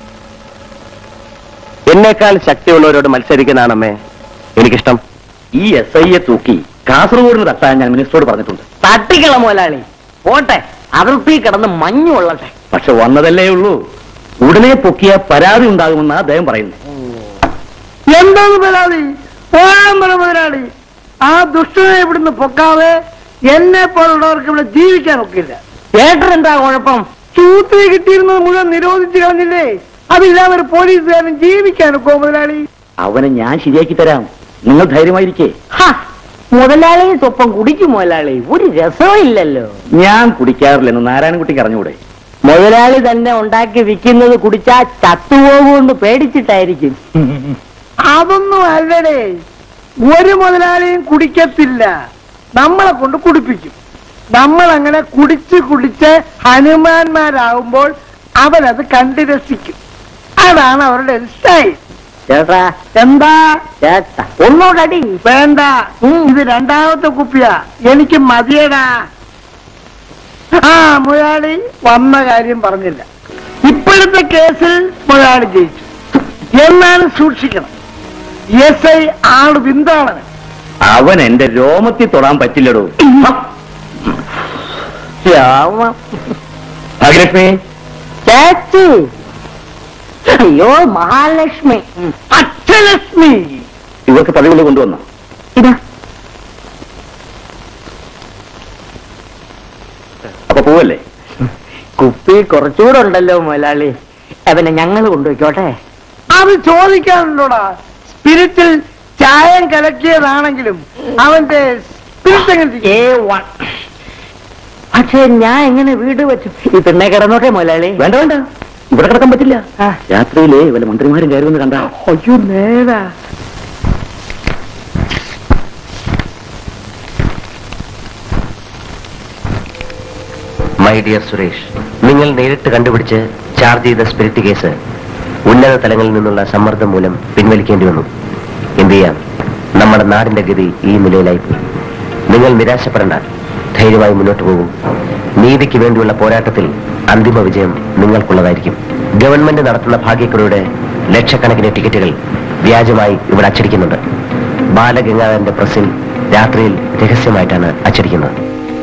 Speaker 3: എന്നേക്കാൾ ശക്തിയുള്ളവരോട് മത്സരിക്കുന്നതാണ് അമ്മേ എനിക്കിഷ്ടം
Speaker 2: ഈ എസ് ഐയെ തൂക്കി കാസർഗോഡിന് തട്ടാൻ ഞാൻ മിനിസ്റ്ററോട് പറഞ്ഞിട്ടുണ്ട്
Speaker 8: തട്ടിക്കള മുതലാളി പോട്ടെ അതിർത്തി കിടന്ന് മഞ്ഞു കൊള്ളട്ടെ
Speaker 2: പക്ഷെ വന്നതല്ലേ ഉള്ളൂ ഉടനെ പൊക്കിയ പരാതി ഉണ്ടാകുമെന്ന് അദ്ദേഹം പറയുന്നു
Speaker 1: എന്താണ് മുതലാളി പോയാമ്പല മുതലാളി ആ ദുഷ്ടനെ ഇവിടുന്ന് പൊക്കാതെ എന്നെ പോലുള്ളവർക്ക് ഇവിടെ ജീവിക്കാൻ ഒക്കില്ല
Speaker 8: ചേട്ടൻ എന്താ കുഴപ്പം
Speaker 1: ചൂത്തിരി കിട്ടിയിരുന്നത് മുഴുവൻ നിരോധിച്ചു കളഞ്ഞില്ലേ അതില്ലാതെ ഒരു പോലീസുകാരൻ ജീവിക്കാനൊക്കോ മുതലാളി
Speaker 2: അവനെ ഞാൻ ശരിയാക്കി തരാം നിങ്ങൾ ധൈര്യമായിരിക്കേ
Speaker 8: ഹ, മുതലാളി സ്വപ്പം കുടിക്കും മുതലാളി ഒരു രസവും ഇല്ലല്ലോ
Speaker 2: ഞാൻ കുടിക്കാറില്ലെന്ന് നാരായണൻകുട്ടിക്ക് അറിഞ്ഞൂടെ
Speaker 8: മുതലാളി തന്നെ ഉണ്ടാക്കി വിൽക്കുന്നത് കുടിച്ചാ ചത്തുപോകുമെന്ന് പേടിച്ചിട്ടായിരിക്കും
Speaker 1: അതൊന്നും അല്ലടേ ഒരു മുതലാളിയും കുടിക്കത്തില്ല നമ്മളെ കൊണ്ട് കുടിപ്പിക്കും നമ്മൾ അങ്ങനെ കുടിച്ച് കുടിച്ച് ഹനുമാന്മാരാകുമ്പോൾ അവരത് കണ്ടു രസിക്കും അതാണ് അവരുടെ ഒരു സ്റ്റൈൽ
Speaker 8: ചേട്ടാ എന്താ ചേട്ടാ ഒന്നോടടി
Speaker 1: വേണ്ട ഇത് രണ്ടാമത്തെ കുപ്പിയാ എനിക്ക് മതിയടാ ആ മുതലാളി വന്ന കാര്യം പറഞ്ഞില്ല ഇപ്പോഴത്തെ കേസിൽ മുതലാളി ജയിച്ചു എന്നാലും സൂക്ഷിക്കണം എസ് ഐ ആള് ബിന്ദാളന്
Speaker 2: അവൻ എന്റെ രോമത്തിൽ തൊടാൻ പറ്റില്ലടോ
Speaker 8: ശ്യാമ
Speaker 2: ഭാഗ്യലക്ഷ്മി
Speaker 8: ചേച്ചി അയ്യോ മഹാലക്ഷ്മി
Speaker 1: അക്ഷലക്ഷ്മി
Speaker 2: ഇവർക്ക് പതിവുകൾ കൊണ്ടുവന്ന
Speaker 7: ഇതാ
Speaker 2: അപ്പൊ പോവല്ലേ
Speaker 8: കുപ്പി കുറച്ചുകൂടെ ഉണ്ടല്ലോ മുതലാളി അവനെ ഞങ്ങൾ കൊണ്ടുപോയിക്കോട്ടെ
Speaker 1: അത് ചോദിക്കാനുണ്ടോടാ സ്പിരിറ്റിൽ ചായം കലക്കിയതാണെങ്കിലും അവന്റെ സ്പിരിറ്റ് എങ്ങനെ ഇരിക്കും?
Speaker 8: ഏ വൺ പക്ഷേ ഞാൻ എങ്ങനെ വീട് വെച്ചു ഈ പെണ്ണെ കിടന്നോട്ടെ മുതലാളി
Speaker 2: വേണ്ട വേണ്ട ഇവിടെ കിടക്കാൻ പറ്റില്ല രാത്രിയിലേ വല്ല മന്ത്രിമാരും കയറുമെന്ന് കണ്ടാ
Speaker 1: അയ്യോ നേരാ
Speaker 3: മൈ ഡിയർ സുരേഷ് നിങ്ങൾ നേരിട്ട് കണ്ടുപിടിച്ച് ചാർജ് ചെയ്ത സ്പിരിറ്റ് കേസ് ഉന്നത തലങ്ങളിൽ നിന്നുള്ള സമ്മർദ്ദം മൂലം പിൻവലിക്കേണ്ടി വന്നു എന്ത് ചെയ്യാം നമ്മുടെ നാടിന്റെ ഗതി ഈ നിലയിലായി പോയി നിങ്ങൾ നിരാശപ്പെടേണ്ട ധൈര്യമായി മുന്നോട്ട് പോകും നീതിക്ക് വേണ്ടിയുള്ള പോരാട്ടത്തിൽ അന്തിമ വിജയം നിങ്ങൾക്കുള്ളതായിരിക്കും ഗവൺമെന്റ് നടത്തുന്ന ഭാഗ്യക്കുറിയുടെ ലക്ഷക്കണക്കിന് ടിക്കറ്റുകൾ വ്യാജമായി ഇവിടെ അച്ചടിക്കുന്നുണ്ട് ബാലഗംഗാധരന്റെ പ്രസിൽ രാത്രിയിൽ രഹസ്യമായിട്ടാണ് അച്ചടിക്കുന്നത്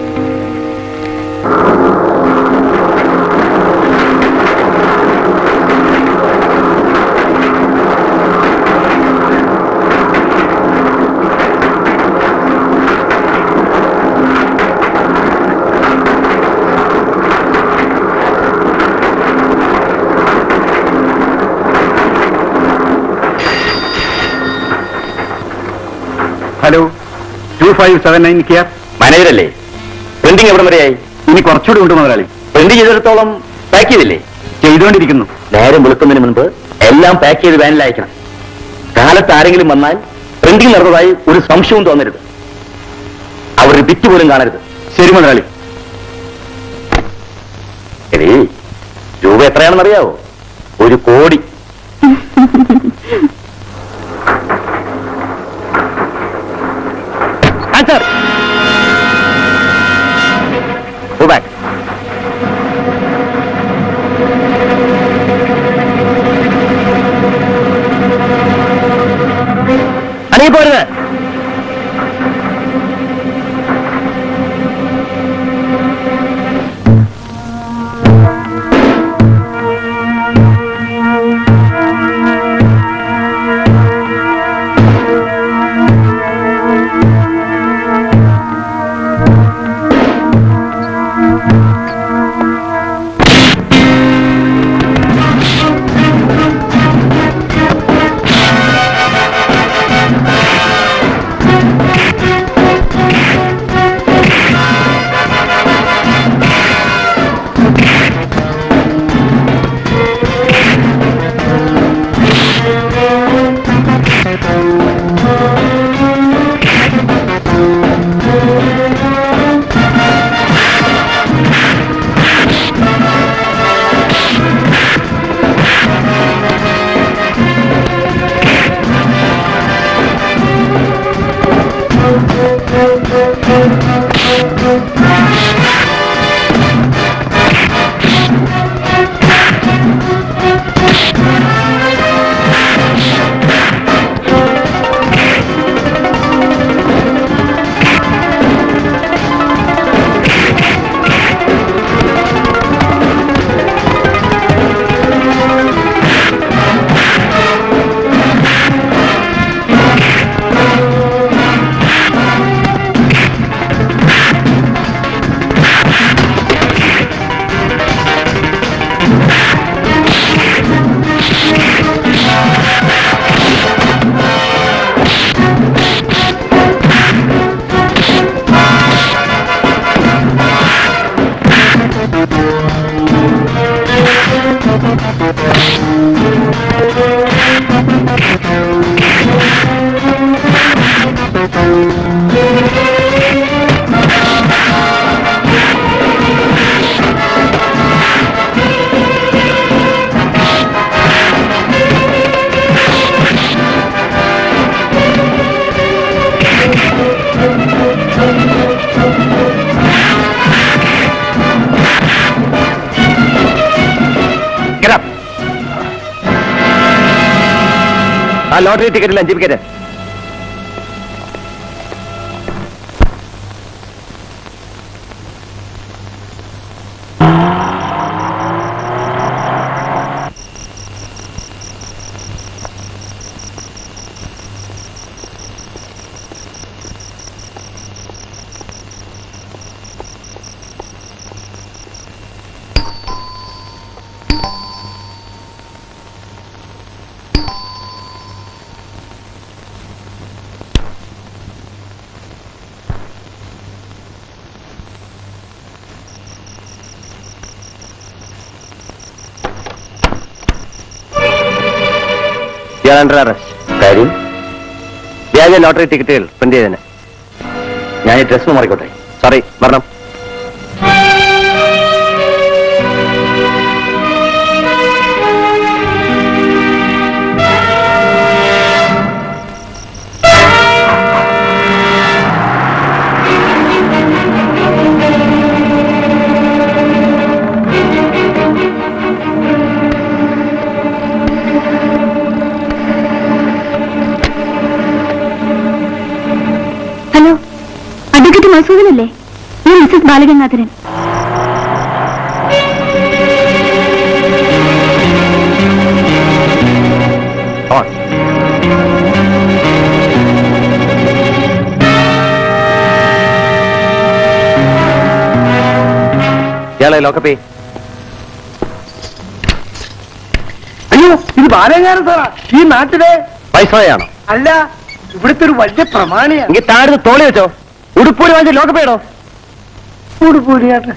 Speaker 5: hello two five seven nine കിയർ
Speaker 2: മാനേജരല്ലേ പ്രിന്റിംഗ് എവിടെ വരെയായി
Speaker 5: ഇനി കുറച്ചുകൂടി ഉണ്ട് മുതലാളി
Speaker 2: പ്രിന്റ് ചെയ്തിടത്തോളം പാക്ക് ചെയ്തില്ലേ
Speaker 5: ചെയ്തുകൊണ്ടിരിക്കുന്നു
Speaker 2: നേരം വെളുക്കുന്നതിന് മുൻപ് എല്ലാം പാക്ക് ചെയ്ത് വാനിൽ അയക്കണം കാലത്ത് ആരെങ്കിലും വന്നാൽ പ്രിന്റിംഗ് നടന്നതായി ഒരു സംശയവും തോന്നരുത് അവർ ബിറ്റ് പോലും കാണരുത്
Speaker 5: ശരി മുതലാളി
Speaker 2: എടീ രൂപ എത്രയാണെന്ന് അറിയാവോ ഒരു കോടി ആൻസർ Go back. അനങ്ങി പോരുത് Get up. ആ ലോട്ടറി ടിക്കറ്റിൽ അഞ്ച് വിക്കറ്റ്
Speaker 3: ഇയാൾ അണ്ടർ അറസ്റ്റ്
Speaker 2: കാര്യം
Speaker 3: വ്യാജ ലോട്ടറി ടിക്കറ്റുകൾ പ്രിന്റ് ചെയ്തതിന്
Speaker 2: ഞാൻ ഈ ഡ്രസ് മാറിക്കോട്ടെ
Speaker 3: സോറി വരണം
Speaker 7: ഹലോ അഡ്വക്കേറ്റ് മസൂദനല്ലേ ഞാൻ മിസ്സസ് ബാലഗംഗാധരൻ
Speaker 3: ഇയാളെ ലോക്കപ്പേ
Speaker 1: അയ്യോ ഇത് ബാലങ്കാരൻ സാറാ ഈ നാട്ടിലെ
Speaker 3: വൈസ്രോയാണോ
Speaker 1: അല്ല ഇവിടുത്തെ ഒരു വലിയ പ്രമാണിയാണ്
Speaker 3: എങ്കിൽ താഴെ തോളി വെച്ചോ ഉടുപ്പൂര് വാങ്ങിച്ച് ലോക്കപ്പ് ചെയ്യണോ
Speaker 1: കൂടിപ്പോടിയാട്ടെ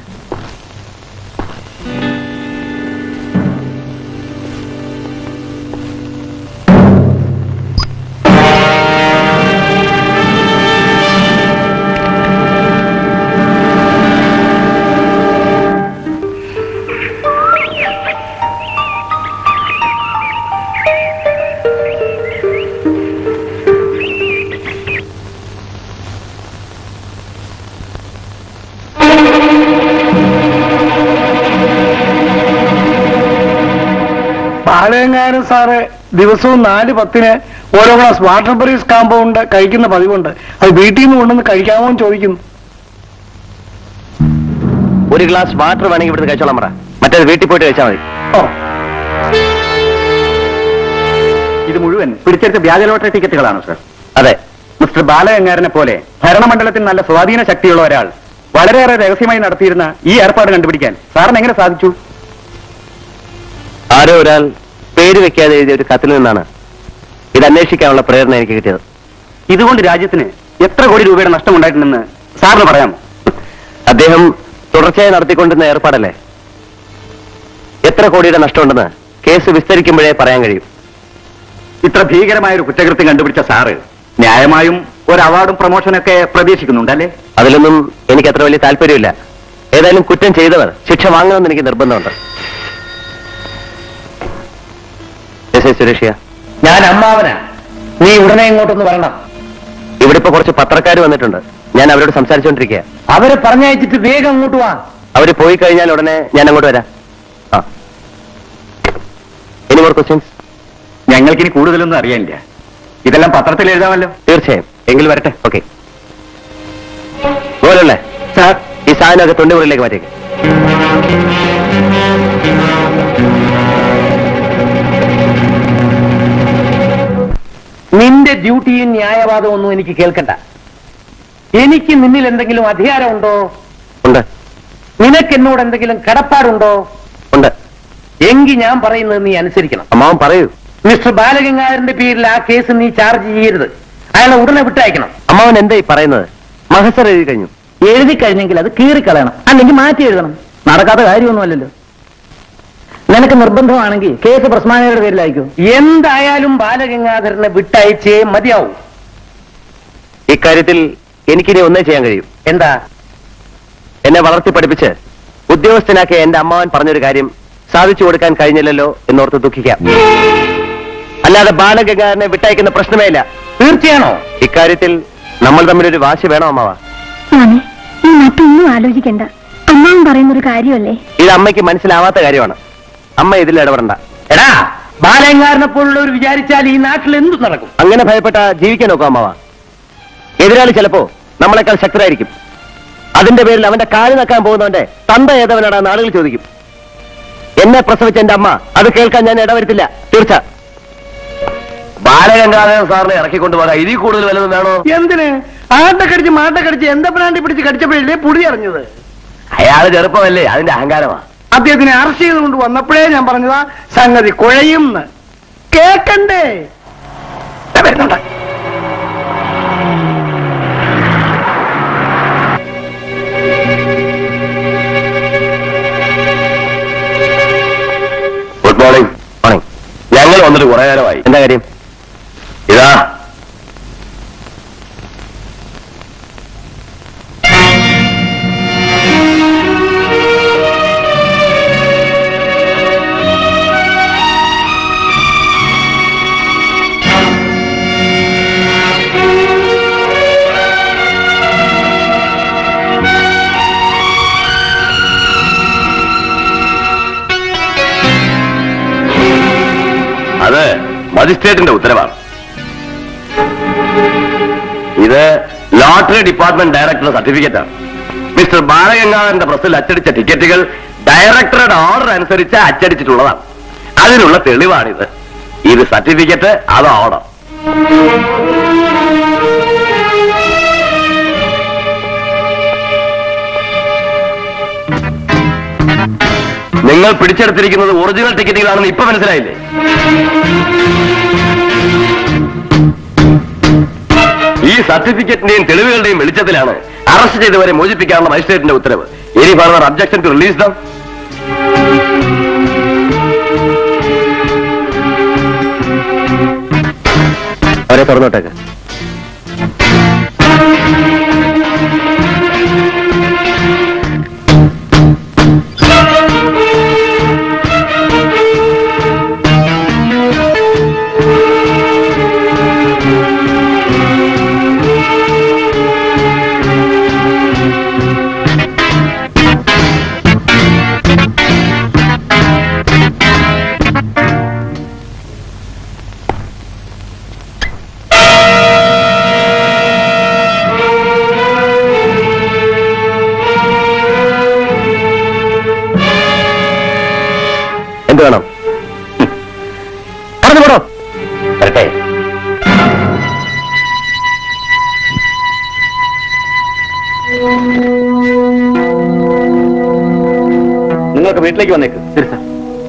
Speaker 1: ബാലഗംഗാരൻ സാറ് ദിവസവും നാല് പത്തിന് ഓരോ ഗ്ലാസ് വാട്ടർ ബ്രീസ് കാമ്പൗണ്ട് കഴിക്കുന്ന പതിവുണ്ട് അത് വീട്ടിൽ നിന്ന് കൊണ്ടുവന്ന് കഴിക്കാമോ എന്ന് ചോദിക്കുന്നു
Speaker 3: ഒരു ഗ്ലാസ് വാട്ടർ വേണമെങ്കിൽ ഇവിടുന്ന് കഴിച്ചോളാം പറ മറ്റേത് വീട്ടിൽ പോയിട്ട് കഴിച്ചാൽ മതി
Speaker 1: ഓ
Speaker 5: ഇത് മുഴുവൻ പിടിച്ചെടുത്ത വ്യാജ ലോട്ടറി ടിക്കറ്റുകളാണ് സർ
Speaker 3: അതെ
Speaker 5: മിസ്റ്റർ ബാലഗംഗാരനെ പോലെ ഭരണമണ്ഡലത്തിൽ നല്ല സ്വാധീന ശക്തിയുള്ള ഒരാൾ വളരെയേറെ രഹസ്യമായി നടത്തിയിരുന്ന ഈ ഏർപ്പാട് കണ്ടുപിടിക്കാൻ സാറിന് എങ്ങനെ സാധിച്ചു
Speaker 3: ആരോ ഒരാൾ പേര് വെക്കാതെ എഴുതിയ ഒരു കത്തിൽ നിന്നാണ് ഇത് അന്വേഷിക്കാനുള്ള പ്രേരണ എനിക്ക് കിട്ടിയത്
Speaker 5: ഇതുകൊണ്ട് രാജ്യത്തിന് എത്ര കോടി രൂപയുടെ നഷ്ടമുണ്ടായിട്ടുണ്ടെന്ന് സാറിന് പറയാമോ
Speaker 3: അദ്ദേഹം തുടർച്ചയായി നടത്തിക്കൊണ്ടിരുന്ന ഏർപ്പാടല്ലേ എത്ര കോടിയുടെ നഷ്ടമുണ്ടെന്ന് കേസ് വിസ്തരിക്കുമ്പോഴേ പറയാൻ കഴിയും
Speaker 5: ഇത്ര ഭീകരമായ ഒരു കുറ്റകൃത്യം കണ്ടുപിടിച്ച സാറ് ന്യായമായും ഒരു അവാർഡും പ്രൊമോഷനൊക്കെ പ്രതീക്ഷിക്കുന്നുണ്ടല്ലേ
Speaker 3: അതിലൊന്നും എനിക്ക് അത്ര വലിയ താല്പര്യമില്ല ഏതായാലും കുറ്റം ചെയ്തവർ ശിക്ഷ വാങ്ങണമെന്ന് എനിക്ക് നിർബന്ധമുണ്ട് എസ് ഐ സുരേഷ്യ
Speaker 2: ഞാൻ അമ്മാവനാ നീ ഉടനെ ഇങ്ങോട്ടൊന്ന് വരണം
Speaker 3: ഇവിടെ ഇപ്പൊ കുറച്ച് പത്രക്കാർ വന്നിട്ടുണ്ട് ഞാൻ അവരോട് സംസാരിച്ചുകൊണ്ടിരിക്കുക
Speaker 2: അവരെ പറഞ്ഞയച്ചിട്ട് വേഗം അങ്ങോട്ട് വാ
Speaker 3: അവര് പോയി കഴിഞ്ഞാൽ ഉടനെ ഞാൻ അങ്ങോട്ട് വരാം ആ ഇനി മോർ ക്വസ്റ്റ്യൻസ്
Speaker 5: ഞങ്ങൾക്കിനി കൂടുതലൊന്നും അറിയാനില്ല ഇതെല്ലാം പത്രത്തിൽ എഴുതാമല്ലോ
Speaker 3: തീർച്ചയായും എങ്കിൽ വരട്ടെ ഓക്കെ പോലല്ലേ സാർ ഈ സാധനമൊക്കെ തൊണ്ടിമുറിയിലേക്ക് മാറ്റേക്ക്
Speaker 2: നിന്റെ ഡ്യൂട്ടിയും ന്യായവാദവും ഒന്നും എനിക്ക് കേൾക്കണ്ട എനിക്ക് നിന്നിൽ എന്തെങ്കിലും അധികാരമുണ്ടോ
Speaker 3: ഉണ്ട്
Speaker 2: നിനക്ക് എന്നോട് എന്തെങ്കിലും കടപ്പാടുണ്ടോ
Speaker 3: ഉണ്ട്
Speaker 2: എങ്കിൽ ഞാൻ പറയുന്നത് നീ അനുസരിക്കണം
Speaker 3: അമ്മാവൻ പറയൂ
Speaker 2: മിസ്റ്റർ ബാലഗംഗാധരന്റെ പേരിൽ ആ കേസ് നീ ചാർജ് ചെയ്യരുത് അയാളെ ഉടനെ വിട്ടയക്കണം
Speaker 3: അമ്മാവൻ എന്താ ഈ പറയുന്നത് മഹസർ എഴുതി കഴിഞ്ഞു
Speaker 2: എഴുതി കഴിഞ്ഞെങ്കിൽ അത് കീറിക്കളയണം അല്ലെങ്കിൽ മാറ്റി എഴുതണം നടക്കാത്ത കാര്യമൊന്നുമല്ലല്ലോ നിനക്ക് നിർബന്ധമാണെങ്കിൽ കേസ് പ്രസ്മാനയുടെ പേരിലായിരിക്കും എന്തായാലും ബാലഗംഗാധരനെ വിട്ടയച്ചേ മതിയാവും
Speaker 3: ഇക്കാര്യത്തിൽ എനിക്കിനി ഒന്നേ ചെയ്യാൻ കഴിയും
Speaker 2: എന്താ
Speaker 3: എന്നെ വളർത്തി പഠിപ്പിച്ച് ഉദ്യോഗസ്ഥനാക്കിയ എന്റെ അമ്മാവൻ പറഞ്ഞൊരു കാര്യം സാധിച്ചു കൊടുക്കാൻ കഴിഞ്ഞില്ലല്ലോ എന്നോർത്ത് ദുഃഖിക്കാം അല്ലാതെ ബാലഗംഗാരനെ വിട്ടയക്കുന്ന പ്രശ്നമേ ഇല്ല
Speaker 2: തീർച്ചയാണോ
Speaker 3: ഇക്കാര്യത്തിൽ നമ്മൾ തമ്മിലൊരു വാശി വേണോ അമ്മാവ
Speaker 7: മോനെ നീ മറ്റൊന്നും ആലോചിക്കണ്ട അമ്മാവൻ പറയുന്നൊരു കാര്യമല്ലേ
Speaker 3: ഇത് അമ്മയ്ക്ക് മനസ്സിലാവാത്ത കാര്യമാണ് അമ്മ ഇതിൽ ഇടപെടണ്ട
Speaker 2: എടാ ബാലഗംഗാരനെ പോലുള്ളവർ വിചാരിച്ചാൽ ഈ നാട്ടിൽ എന്തു നടക്കും
Speaker 3: അങ്ങനെ ഭയപ്പെട്ട ജീവിക്കാൻ നോക്കാം അമ്മാവ എതിരാളി ചിലപ്പോ നമ്മളെക്കാൾ ശക്തരായിരിക്കും അതിന്റെ പേരിൽ അവന്റെ കാല് നക്കാൻ പോകുന്നവന്റെ തന്ത ഏതവനാണ് ആളുകൾ ചോദിക്കും എന്നെ പ്രസവിച്ച എന്റെ അമ്മ അത് കേൾക്കാൻ ഞാൻ ഇടവരുത്തില്ല തീർച്ച ബാലഗംഗാധരൻ സാറിനെ ഇറക്കിക്കൊണ്ടുപോകാൻ ഇതിൽ കൂടുതൽ വല്ലതും വേണോ
Speaker 1: എന്തിന് ആട്ടെ കടിച്ച് മാട്ടെ കടിച്ച് എന്താ പ്രാണ്ടി പിടിച്ച് കടിച്ചപ്പോഴല്ലേ പുടി അറിഞ്ഞത്
Speaker 3: അയാള് ചെറുപ്പമല്ലേ അതിന്റെ അഹങ്കാരമാ
Speaker 1: അദ്ദേഹത്തിനെ അറസ്റ്റ് ചെയ്തുകൊണ്ട് വന്നപ്പോഴേ ഞാൻ പറഞ്ഞതാ സംഗതി കുഴയും കേക്കണ്ടേ ദേ വരുന്നുണ്ട്
Speaker 3: ഗുഡ് മോർണിംഗ് മോർണിംഗ് ഞങ്ങൾ വന്നിട്ട് കുറെ നേരമായി എന്താ കാര്യം മജിസ്ട്രേറ്റിന്റെ ഉത്തരവാണ് ഇത് ലോട്ടറി ഡിപ്പാർട്ട്മെന്റ് ഡയറക്ടറുടെ സർട്ടിഫിക്കറ്റാണ് മിസ്റ്റർ ബാലഗംഗാധരന്റെ പ്രസിൽ അച്ചടിച്ച ടിക്കറ്റുകൾ ഡയറക്ടറുടെ ഓർഡർ അനുസരിച്ച് അച്ചടിച്ചിട്ടുള്ളതാണ് അതിനുള്ള തെളിവാണിത് ഇത് സർട്ടിഫിക്കറ്റ് അത് ഓർഡർ നിങ്ങൾ പിടിച്ചെടുത്തിരിക്കുന്നത് ഒറിജിനൽ ടിക്കറ്റുകളാണെന്ന് ഇപ്പൊ മനസ്സിലായില്ലേ ഈ സർട്ടിഫിക്കറ്റിന്റെയും തെളിവുകളുടെയും വെളിച്ചത്തിലാണ് അറസ്റ്റ് ചെയ്തവരെ മോചിപ്പിക്കാനുള്ള മജിസ്ട്രേറ്റിന്റെ ഉത്തരവ് any further objection to release them അവരെ തുറന്നോട്ടേക്ക് എന്ത് വേണം പറഞ്ഞു പോടോ വരട്ടെ നിങ്ങൾക്ക് വീട്ടിലേക്ക് വന്നേക്ക് ശരി സാർ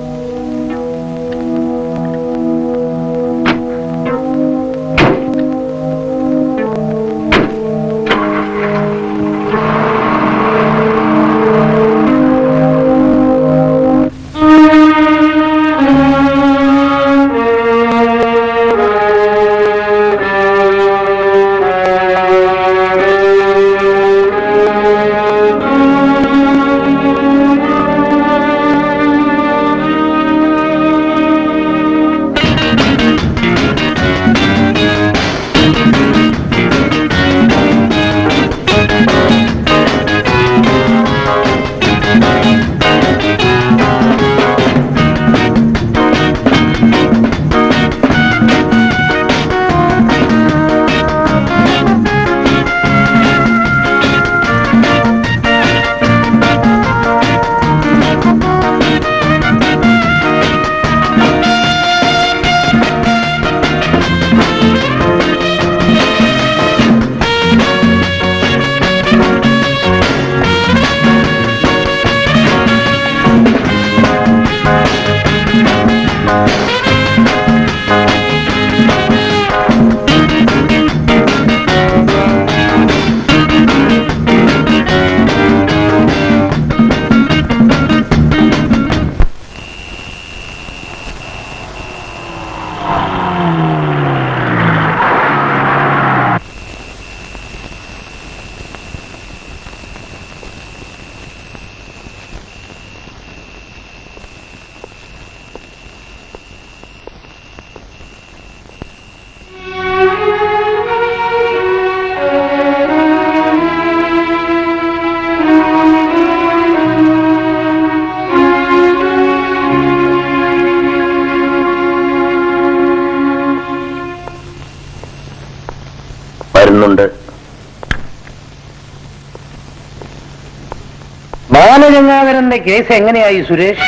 Speaker 3: വരുന്നുണ്ട് ബാലഗംഗാധരന്റെ കേസ് എങ്ങനെയായി സുരേഷ്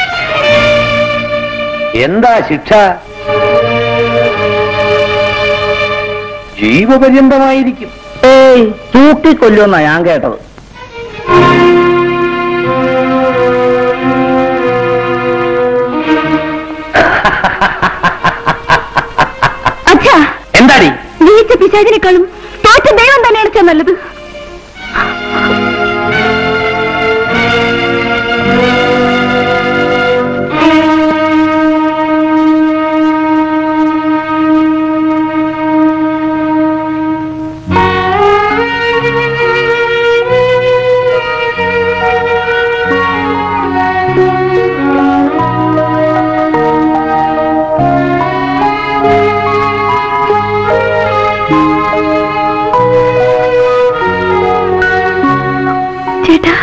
Speaker 3: എന്താ ശിക്ഷ ജീവപര്യന്തമായിരിക്കും ഏയ് തൂക്കിക്കൊല്ലുമെന്നാ ഞാൻ കേട്ടത്
Speaker 7: അച്ഛാ
Speaker 2: എന്താടി
Speaker 7: ജയിച്ച പിശാചിനേക്കാളും തോറ്റ ദൈവം തന്നെയാണ് അച്ഛാ നല്ലത് ചേട്ടാ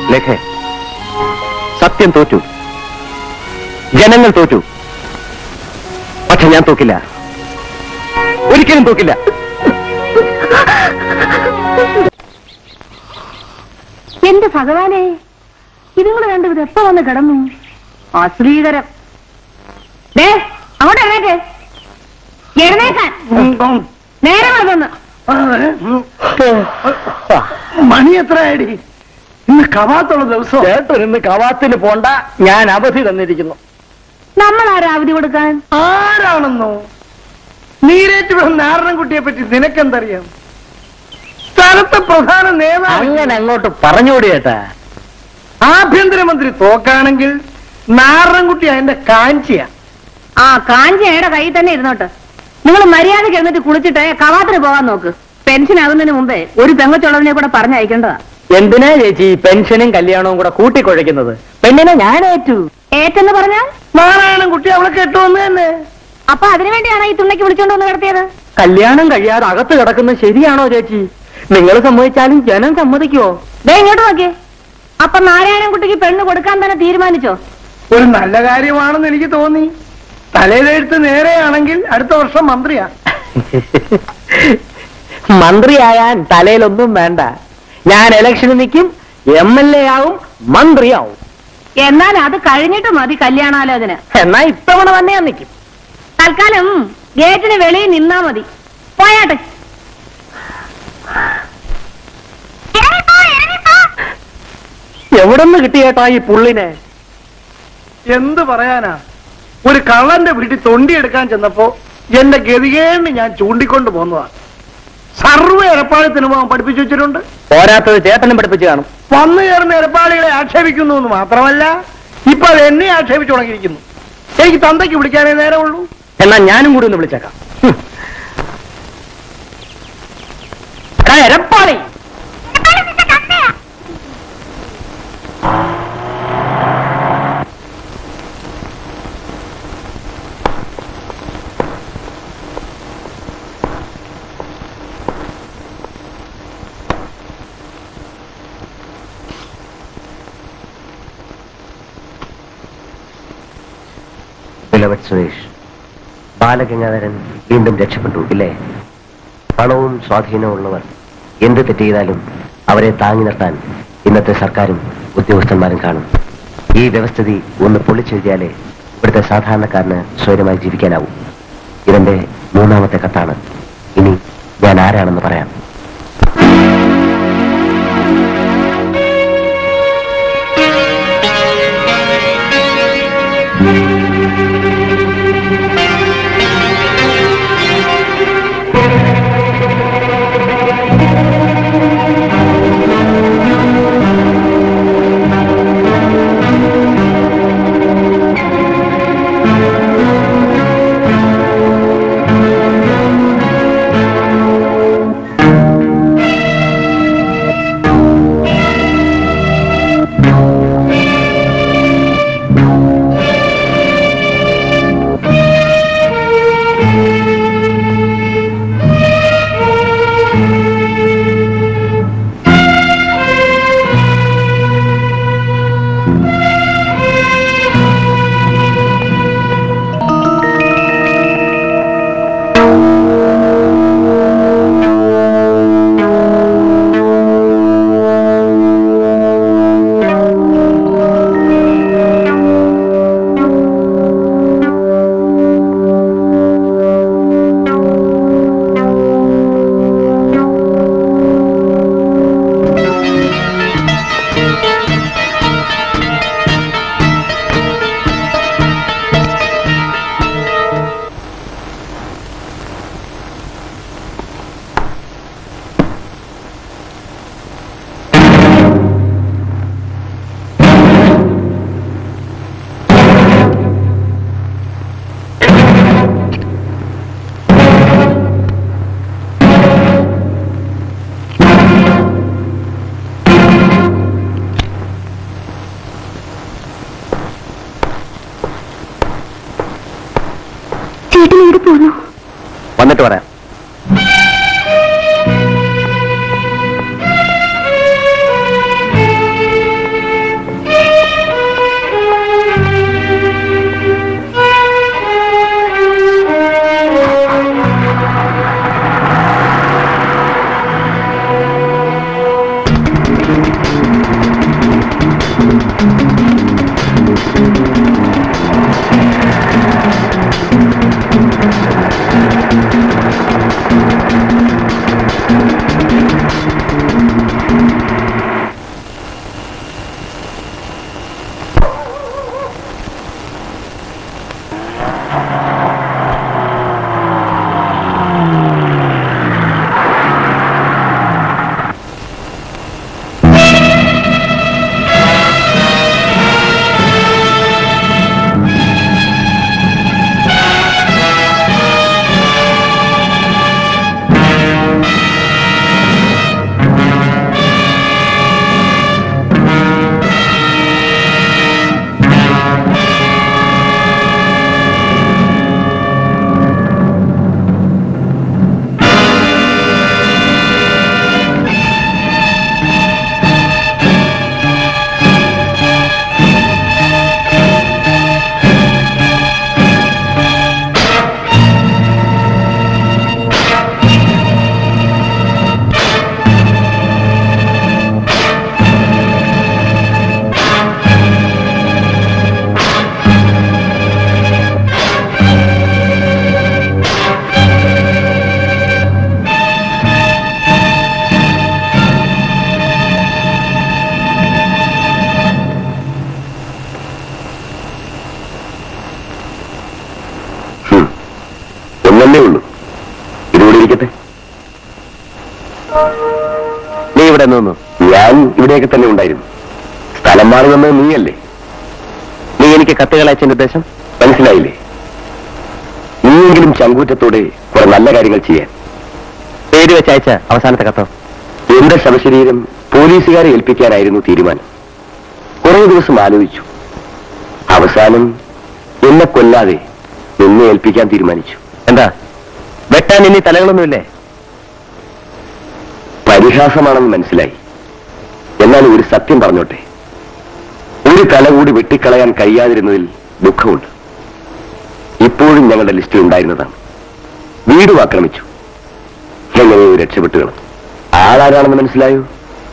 Speaker 3: ലേഖ സത്യം തോറ്റു ജനങ്ങൾ തോറ്റു പക്ഷെ ഞാൻ തോക്കില്ല ഒരിക്കലും തോക്കില്ല
Speaker 4: എന്റെ ഭഗവാനെ ഇതുങ്ങൾ രണ്ടും എപ്പോ വന്ന് കിടന്നു അശ്രീകരം ദേ അങ്ങോട്ട് എഴുന്നേറ്റ് എഴുന്നേക്കാൻ നേരെ വന്നു
Speaker 1: മണി എത്രയാടി ഇന്ന് കവാത്തുള്ള ദിവസം
Speaker 8: ചേട്ടൻ ഇന്ന് കവാത്തിന് പോണ്ട ഞാൻ അവധി തന്നിരിക്കുന്നു
Speaker 4: നമ്മൾ ആരാ അവധി കൊടുക്കാൻ
Speaker 1: ആരാണെന്നോ നീരേറ്റ് വീണ നാരണൻകുട്ടിയെ പറ്റി നിനക്കെന്തറിയാം സ്ഥലത്തെ പ്രധാന നേതാവ്
Speaker 8: അങ്ങനെ അങ്ങോട്ട് പറഞ്ഞുകൂടി ചേട്ടാ
Speaker 1: ആഭ്യന്തരമന്ത്രി തോക്കാണെങ്കിൽ നാരണൻകുട്ടി അതിന്റെ കാഞ്ചിയ
Speaker 4: ആ കാഞ്ചിയുടെ കയ്യിൽ തന്നെ ഇരുന്നോട്ട് നിങ്ങൾ മര്യാദയ്ക്ക് എന്നിട്ട് കുളിച്ചിട്ട് കവാത്തിന് പോകാൻ നോക്ക് പെൻഷൻ ആകുന്നതിന് മുമ്പേ ഒരു പെങ്ങച്ചുള്ളതിനെ കൂടെ പറഞ്ഞയക്കേണ്ടതാ
Speaker 8: എന്തിനാ ചേച്ചി ഈ പെൻഷനും കല്യാണവും കൂടെ കൂട്ടിക്കുഴയ്ക്കുന്നത് പെണ്ണിനെ ഞാൻ ഏറ്റു
Speaker 4: ഏറ്റെന്ന് പറഞ്ഞാൽ
Speaker 1: നാരായണൻകുട്ടി അവളെ കെട്ടുവന്ന് തന്നെ
Speaker 4: അപ്പൊ അതിനുവേണ്ടിയാണ് ഈ തുണയ്ക്ക് വിളിച്ചോണ്ട് വന്ന് കിടത്തിയത്
Speaker 8: കല്യാണം കഴിയാതെ അകത്ത് കിടക്കുന്നത് ശരിയാണോ ചേച്ചി നിങ്ങൾ സമ്മതിച്ചാലും ജനം സമ്മതിക്കുവോ
Speaker 4: ദേ ഇങ്ങോട്ട് നോക്കിയേ അപ്പൊ നാരായണൻകുട്ടിക്ക് പെണ്ണ് കൊടുക്കാൻ തന്നെ തീരുമാനിച്ചോ
Speaker 1: ഒരു നല്ല കാര്യമാണെന്ന് എനിക്ക് തോന്നി തലയിലെഴുത്ത് നേരെയാണെങ്കിൽ അടുത്ത വർഷം മന്ത്രിയാ
Speaker 8: മന്ത്രിയായാൻ തലയിലൊന്നും വേണ്ട ഞാൻ ഇലക്ഷന് നിൽക്കും എം എൽ എ ആവും മന്ത്രിയാവും
Speaker 4: എന്നാൽ അത് കഴിഞ്ഞിട്ട് മതി കല്യാണാലോചന
Speaker 8: എന്നാ ഇത്തവണ തന്നെ ഞാൻ നിൽക്കും
Speaker 4: തൽക്കാലം ഗേറ്റിന് വെളിയിൽ നിന്നാ മതി പോയാട്ടെ
Speaker 8: എവിടെ നിന്ന് കിട്ടിയേട്ടാ ഈ പുള്ളിനെ
Speaker 1: എന്ത് പറയാനാ ഒരു കള്ളന്റെ വീട്ടിൽ തൊണ്ടിയെടുക്കാൻ ചെന്നപ്പോ എന്റെ ഗതികേണ്ട് ഞാൻ ചൂണ്ടിക്കൊണ്ട് പോന്നതാ സർവ്വ എരപ്പാളത്തിനും അവൻ പഠിപ്പിച്ചു വെച്ചിട്ടുണ്ട്
Speaker 8: പോരാത്തത് ചേട്ടനും പഠിപ്പിച്ചു കാണും
Speaker 1: വന്നു ചേർന്ന എരപ്പാളികളെ ആക്ഷേപിക്കുന്നു എന്ന് മാത്രമല്ല ഇപ്പൊ അത് എന്നെ ആക്ഷേപിച്ചു തുടങ്ങിയിരിക്കുന്നു എനിക്ക് തന്തയ്ക്ക് വിളിക്കാനേ നേരമുള്ളൂ
Speaker 8: എന്നാ ഞാനും കൂടി ഒന്ന് വിളിച്ചേക്കാം ഹും. എടാ, എരപ്പാളി
Speaker 3: ബിലവഡ് സുരേഷ് ബാലഗംഗാധരൻ വീണ്ടും രക്ഷപ്പെട്ടു ഇല്ലേ പണവും സ്വാധീനവും ഉള്ളവർ എന്ത് തെറ്റ് ചെയ്താലും അവരെ താങ്ങി നിർത്താൻ ഇന്നത്തെ സർക്കാരും ഉദ്യോഗസ്ഥന്മാരും കാണും ഈ വ്യവസ്ഥിതി ഒന്ന് പൊളിച്ചെഴുതിയാലേ ഇവിടുത്തെ സാധാരണക്കാരന് സ്വൈരമായി ജീവിക്കാനാവും ഇതെന്റെ മൂന്നാമത്തെ കത്താണ് ഇനി ഞാൻ ആരാണെന്ന് പറയാം
Speaker 7: ചേട്ടൻ എവിടെ പോന്നു
Speaker 3: വന്നിട്ട് പറയാം നീ ഇവിടെ നിന്നു ഞാൻ ഇവിടെയൊക്കെ തന്നെ ഉണ്ടായിരുന്നു സ്ഥലം മാറി വന്നത് നീയല്ലേ നീ എനിക്ക് കത്തുകൾ അയച്ചതിന്റെ ഉദ്ദേശം മനസ്സിലായില്ലേ നീയെങ്കിലും ചങ്കൂറ്റത്തോടെ കുറെ നല്ല കാര്യങ്ങൾ ചെയ്യാൻ പേര് വെച്ച് അയച്ച അവസാനത്തെ കത്തോ എന്റെ ശവശരീരം പോലീസുകാരെ ഏൽപ്പിക്കാനായിരുന്നു തീരുമാനം കുറേ ദിവസം ആലോചിച്ചു അവസാനം എന്നെ കൊല്ലാതെ നിന്നെ ഏൽപ്പിക്കാൻ തീരുമാനിച്ചു എന്താ വെട്ടാൻ ഇനി തലകളൊന്നുമില്ലേ പരിഹാസമാണെന്ന് മനസ്സിലായി എന്നാൽ ഒരു സത്യം പറഞ്ഞോട്ടെ ഒരു തല കൂടി വെട്ടിക്കളയാൻ കഴിയാതിരുന്നതിൽ ദുഃഖമുണ്ട് ഇപ്പോഴും ഞങ്ങളുടെ ലിസ്റ്റിൽ ഉണ്ടായിരുന്നതാണ് വീടും ആക്രമിച്ചു എങ്ങനെയോ രക്ഷപ്പെട്ടു കിടന്നു ആളാരാണെന്ന് മനസ്സിലായോ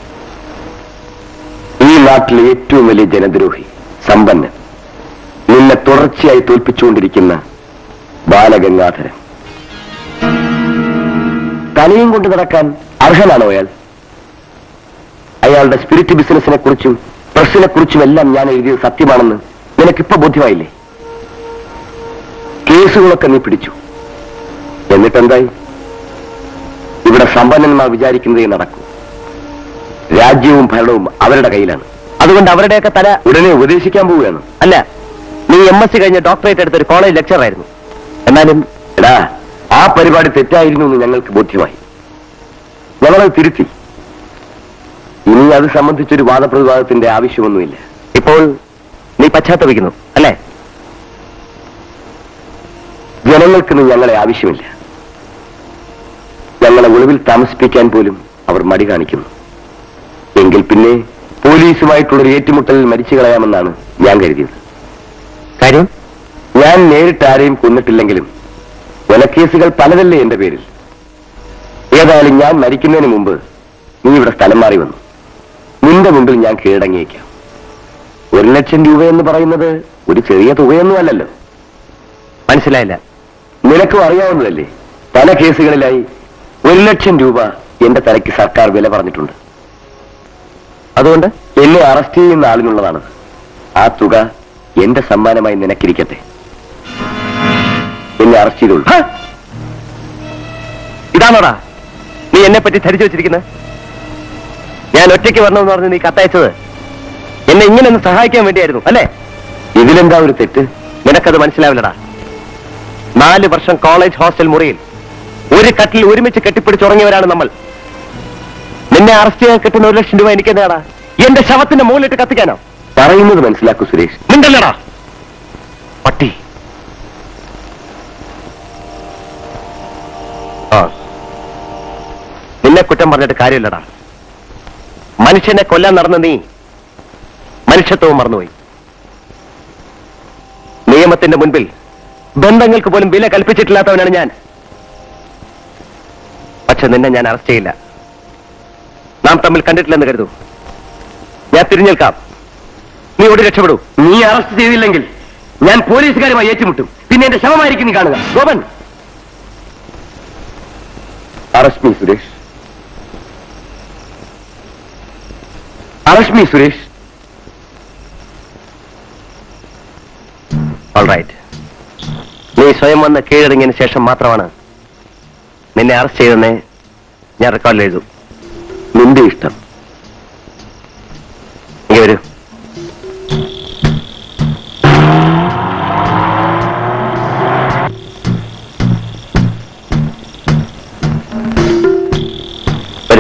Speaker 3: ഈ നാട്ടിലെ ഏറ്റവും വലിയ ജനദ്രോഹി സമ്പന്നൻ നിന്നെ തുടർച്ചയായി തോൽപ്പിച്ചുകൊണ്ടിരിക്കുന്ന ബാലഗംഗാധരൻ തലയും കൊണ്ട് നടക്കാൻ അർഹനാണോ അയാൾ അയാളുടെ സ്പിരിറ്റ് ബിസിനസിനെ കുറിച്ചും പ്രസ്സിനെ കുറിച്ചും എല്ലാം ഞാൻ എഴുതിയത് സത്യമാണെന്ന് നിനക്കിപ്പോ ബോധ്യമായില്ലേ കേസുകളൊക്കെ നീ പിടിച്ചു എന്നിട്ടെന്തായി ഇവിടെ സമ്പന്നന്മാർ വിചാരിക്കുന്നതേ നടക്കൂ രാജ്യവും ഭരണവും അവരുടെ കയ്യിലാണ് അതുകൊണ്ട് അവരുടെയൊക്കെ തല ഉടനെ ഉപദേശിക്കാൻ പോവുകയാണ് അല്ല നീ എം എസ് സി കഴിഞ്ഞ ഡോക്ടറേറ്റ് എടുത്ത ഒരു കോളേജ് ലെക്ചറായിരുന്നു എന്നാലും എടാ ആ പരിപാടി തെറ്റായിരുന്നു എന്ന് ഞങ്ങൾക്ക് ബോധ്യമായി ഞങ്ങളത് തിരുത്തി ഇനി അത് സംബന്ധിച്ചൊരു വാദപ്രതിവാദത്തിന്റെ ആവശ്യമൊന്നുമില്ല ഇപ്പോൾ നീ പശ്ചാത്തപിക്കുന്നു അല്ലേ ജനങ്ങൾക്കിന്ന് ഞങ്ങളെ ആവശ്യമില്ല ഞങ്ങളെ ഒളിവിൽ താമസിപ്പിക്കാൻ പോലും അവർ മടി കാണിക്കുന്നു എങ്കിൽ പിന്നെ പോലീസുമായിട്ടുള്ളൊരു ഏറ്റുമുട്ടലിൽ മരിച്ചു കളയാമെന്നാണ് ഞാൻ കരുതിയത് കാര്യം ഞാൻ നേരിട്ട് ആരെയും കൊന്നിട്ടില്ലെങ്കിലും കൊലക്കേസുകൾ പലതല്ലേ എന്റെ പേരിൽ ഏതായാലും ഞാൻ മരിക്കുന്നതിന് മുമ്പ് നീ ഇവിടെ സ്ഥലം മാറി വന്നു നിന്റെ മുമ്പിൽ ഞാൻ കീഴടങ്ങിയേക്കാം ഒരു ലക്ഷം രൂപ എന്ന് പറയുന്നത് ഒരു ചെറിയ തുകയൊന്നും അല്ലല്ലോ മനസ്സിലായില്ല നിനക്കും അറിയാവുന്നതല്ലേ പല കേസുകളിലായി ഒരു ലക്ഷം രൂപ എന്റെ തലയ്ക്ക് സർക്കാർ വില പറഞ്ഞിട്ടുണ്ട് അതുകൊണ്ട് എന്നെ അറസ്റ്റ് ചെയ്യുന്ന ആളിനുള്ളതാണ് ആ തുക എന്റെ സമ്മാനമായി നിനക്കിരിക്കട്ടെ എന്നെ അറസ്റ്റ് ചെയ്തോളൂ ഇതാണോടാ നീ എന്നെ പറ്റി ധരിച്ചു വെച്ചിരിക്കുന്നത് ഞാൻ ഒറ്റയ്ക്ക് വരണമെന്ന് പറഞ്ഞ് നീ കത്തയച്ചത് എന്നെ ഇങ്ങനെ ഒന്ന് സഹായിക്കാൻ വേണ്ടിയായിരുന്നു അല്ലേ ഇതിലെന്താ ഒരു തെറ്റ് നിനക്കത് മനസ്സിലാവില്ലടാ നാല് വർഷം കോളേജ് ഹോസ്റ്റൽ മുറിയിൽ ഒരു കട്ടിൽ ഒരുമിച്ച് കെട്ടിപ്പിടിച്ചുറങ്ങിയവരാണ് നമ്മൾ നിന്നെ അറസ്റ്റ് ചെയ്യാൻ കിട്ടുന്ന ഒരു ലക്ഷം രൂപ എനിക്ക് എന്താടാ എന്റെ ശവത്തിന്റെ മുകളിലിട്ട് കത്തിക്കാനോ പറയുന്നത് മനസ്സിലാക്കൂ സുരേഷ് നിണ്ടല്ലടാ പട്ടി ആ നിന്നെ കുറ്റം പറഞ്ഞിട്ട് കാര്യമില്ലടാ മനുഷ്യനെ കൊല്ലാൻ നടന്ന നീ മനുഷ്യത്വവും മറന്നുപോയി നിയമത്തിന്റെ മുൻപിൽ ബന്ധങ്ങൾക്ക് പോലും വില കൽപ്പിച്ചിട്ടില്ലാത്തവനാണ് ഞാൻ പക്ഷെ നിന്നെ ഞാൻ അറസ്റ്റ് ചെയ്യില്ല നാം തമ്മിൽ കണ്ടിട്ടില്ലെന്ന് കരുതൂ ഞാൻ തിരിഞ്ഞേൽക്കാം നീ ഓടി രക്ഷപ്പെടൂ നീ അറസ്റ്റ് ചെയ്തില്ലെങ്കിൽ ഞാൻ പോലീസുകാരുമായി ഏറ്റുമുട്ടും പിന്നെ എന്റെ ശവമായിരിക്കും നീ കാണുക Gopan arrest me Suresh arrest me Suresh right നീ സ്വയം വന്ന് കീഴടങ്ങിയതിന് ശേഷം മാത്രമാണ് നിന്നെ അറസ്റ്റ് ചെയ്തെന്ന് ഞാൻ റെക്കോർഡിൽ എഴുതും നിന്റെ ഇഷ്ടം ഇങ്ങനെ വരൂ വരൂ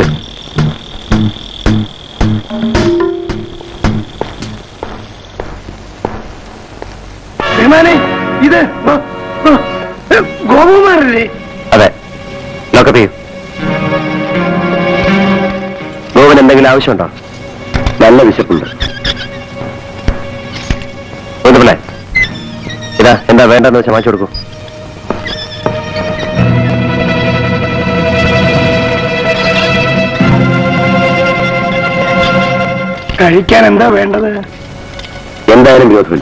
Speaker 1: വിമാനെ ഇത് ഗോപകുമാരല്ലേ
Speaker 3: അതെ ലോക്കപ്പ് ചെയ്യൂ ഗോവൻ എന്തെങ്കിലും ആവശ്യമുണ്ടോ നല്ല വിശപ്പുണ്ട് ഒന്നുമില്ലേ ഇതാ എന്താ വേണ്ടെന്ന് വെച്ചാൽ വാങ്ങിച്ചു കൊടുക്കൂ
Speaker 1: കഴിക്കാൻ എന്താ വേണ്ടത്
Speaker 3: എന്തായാലും വിരോധമില്ല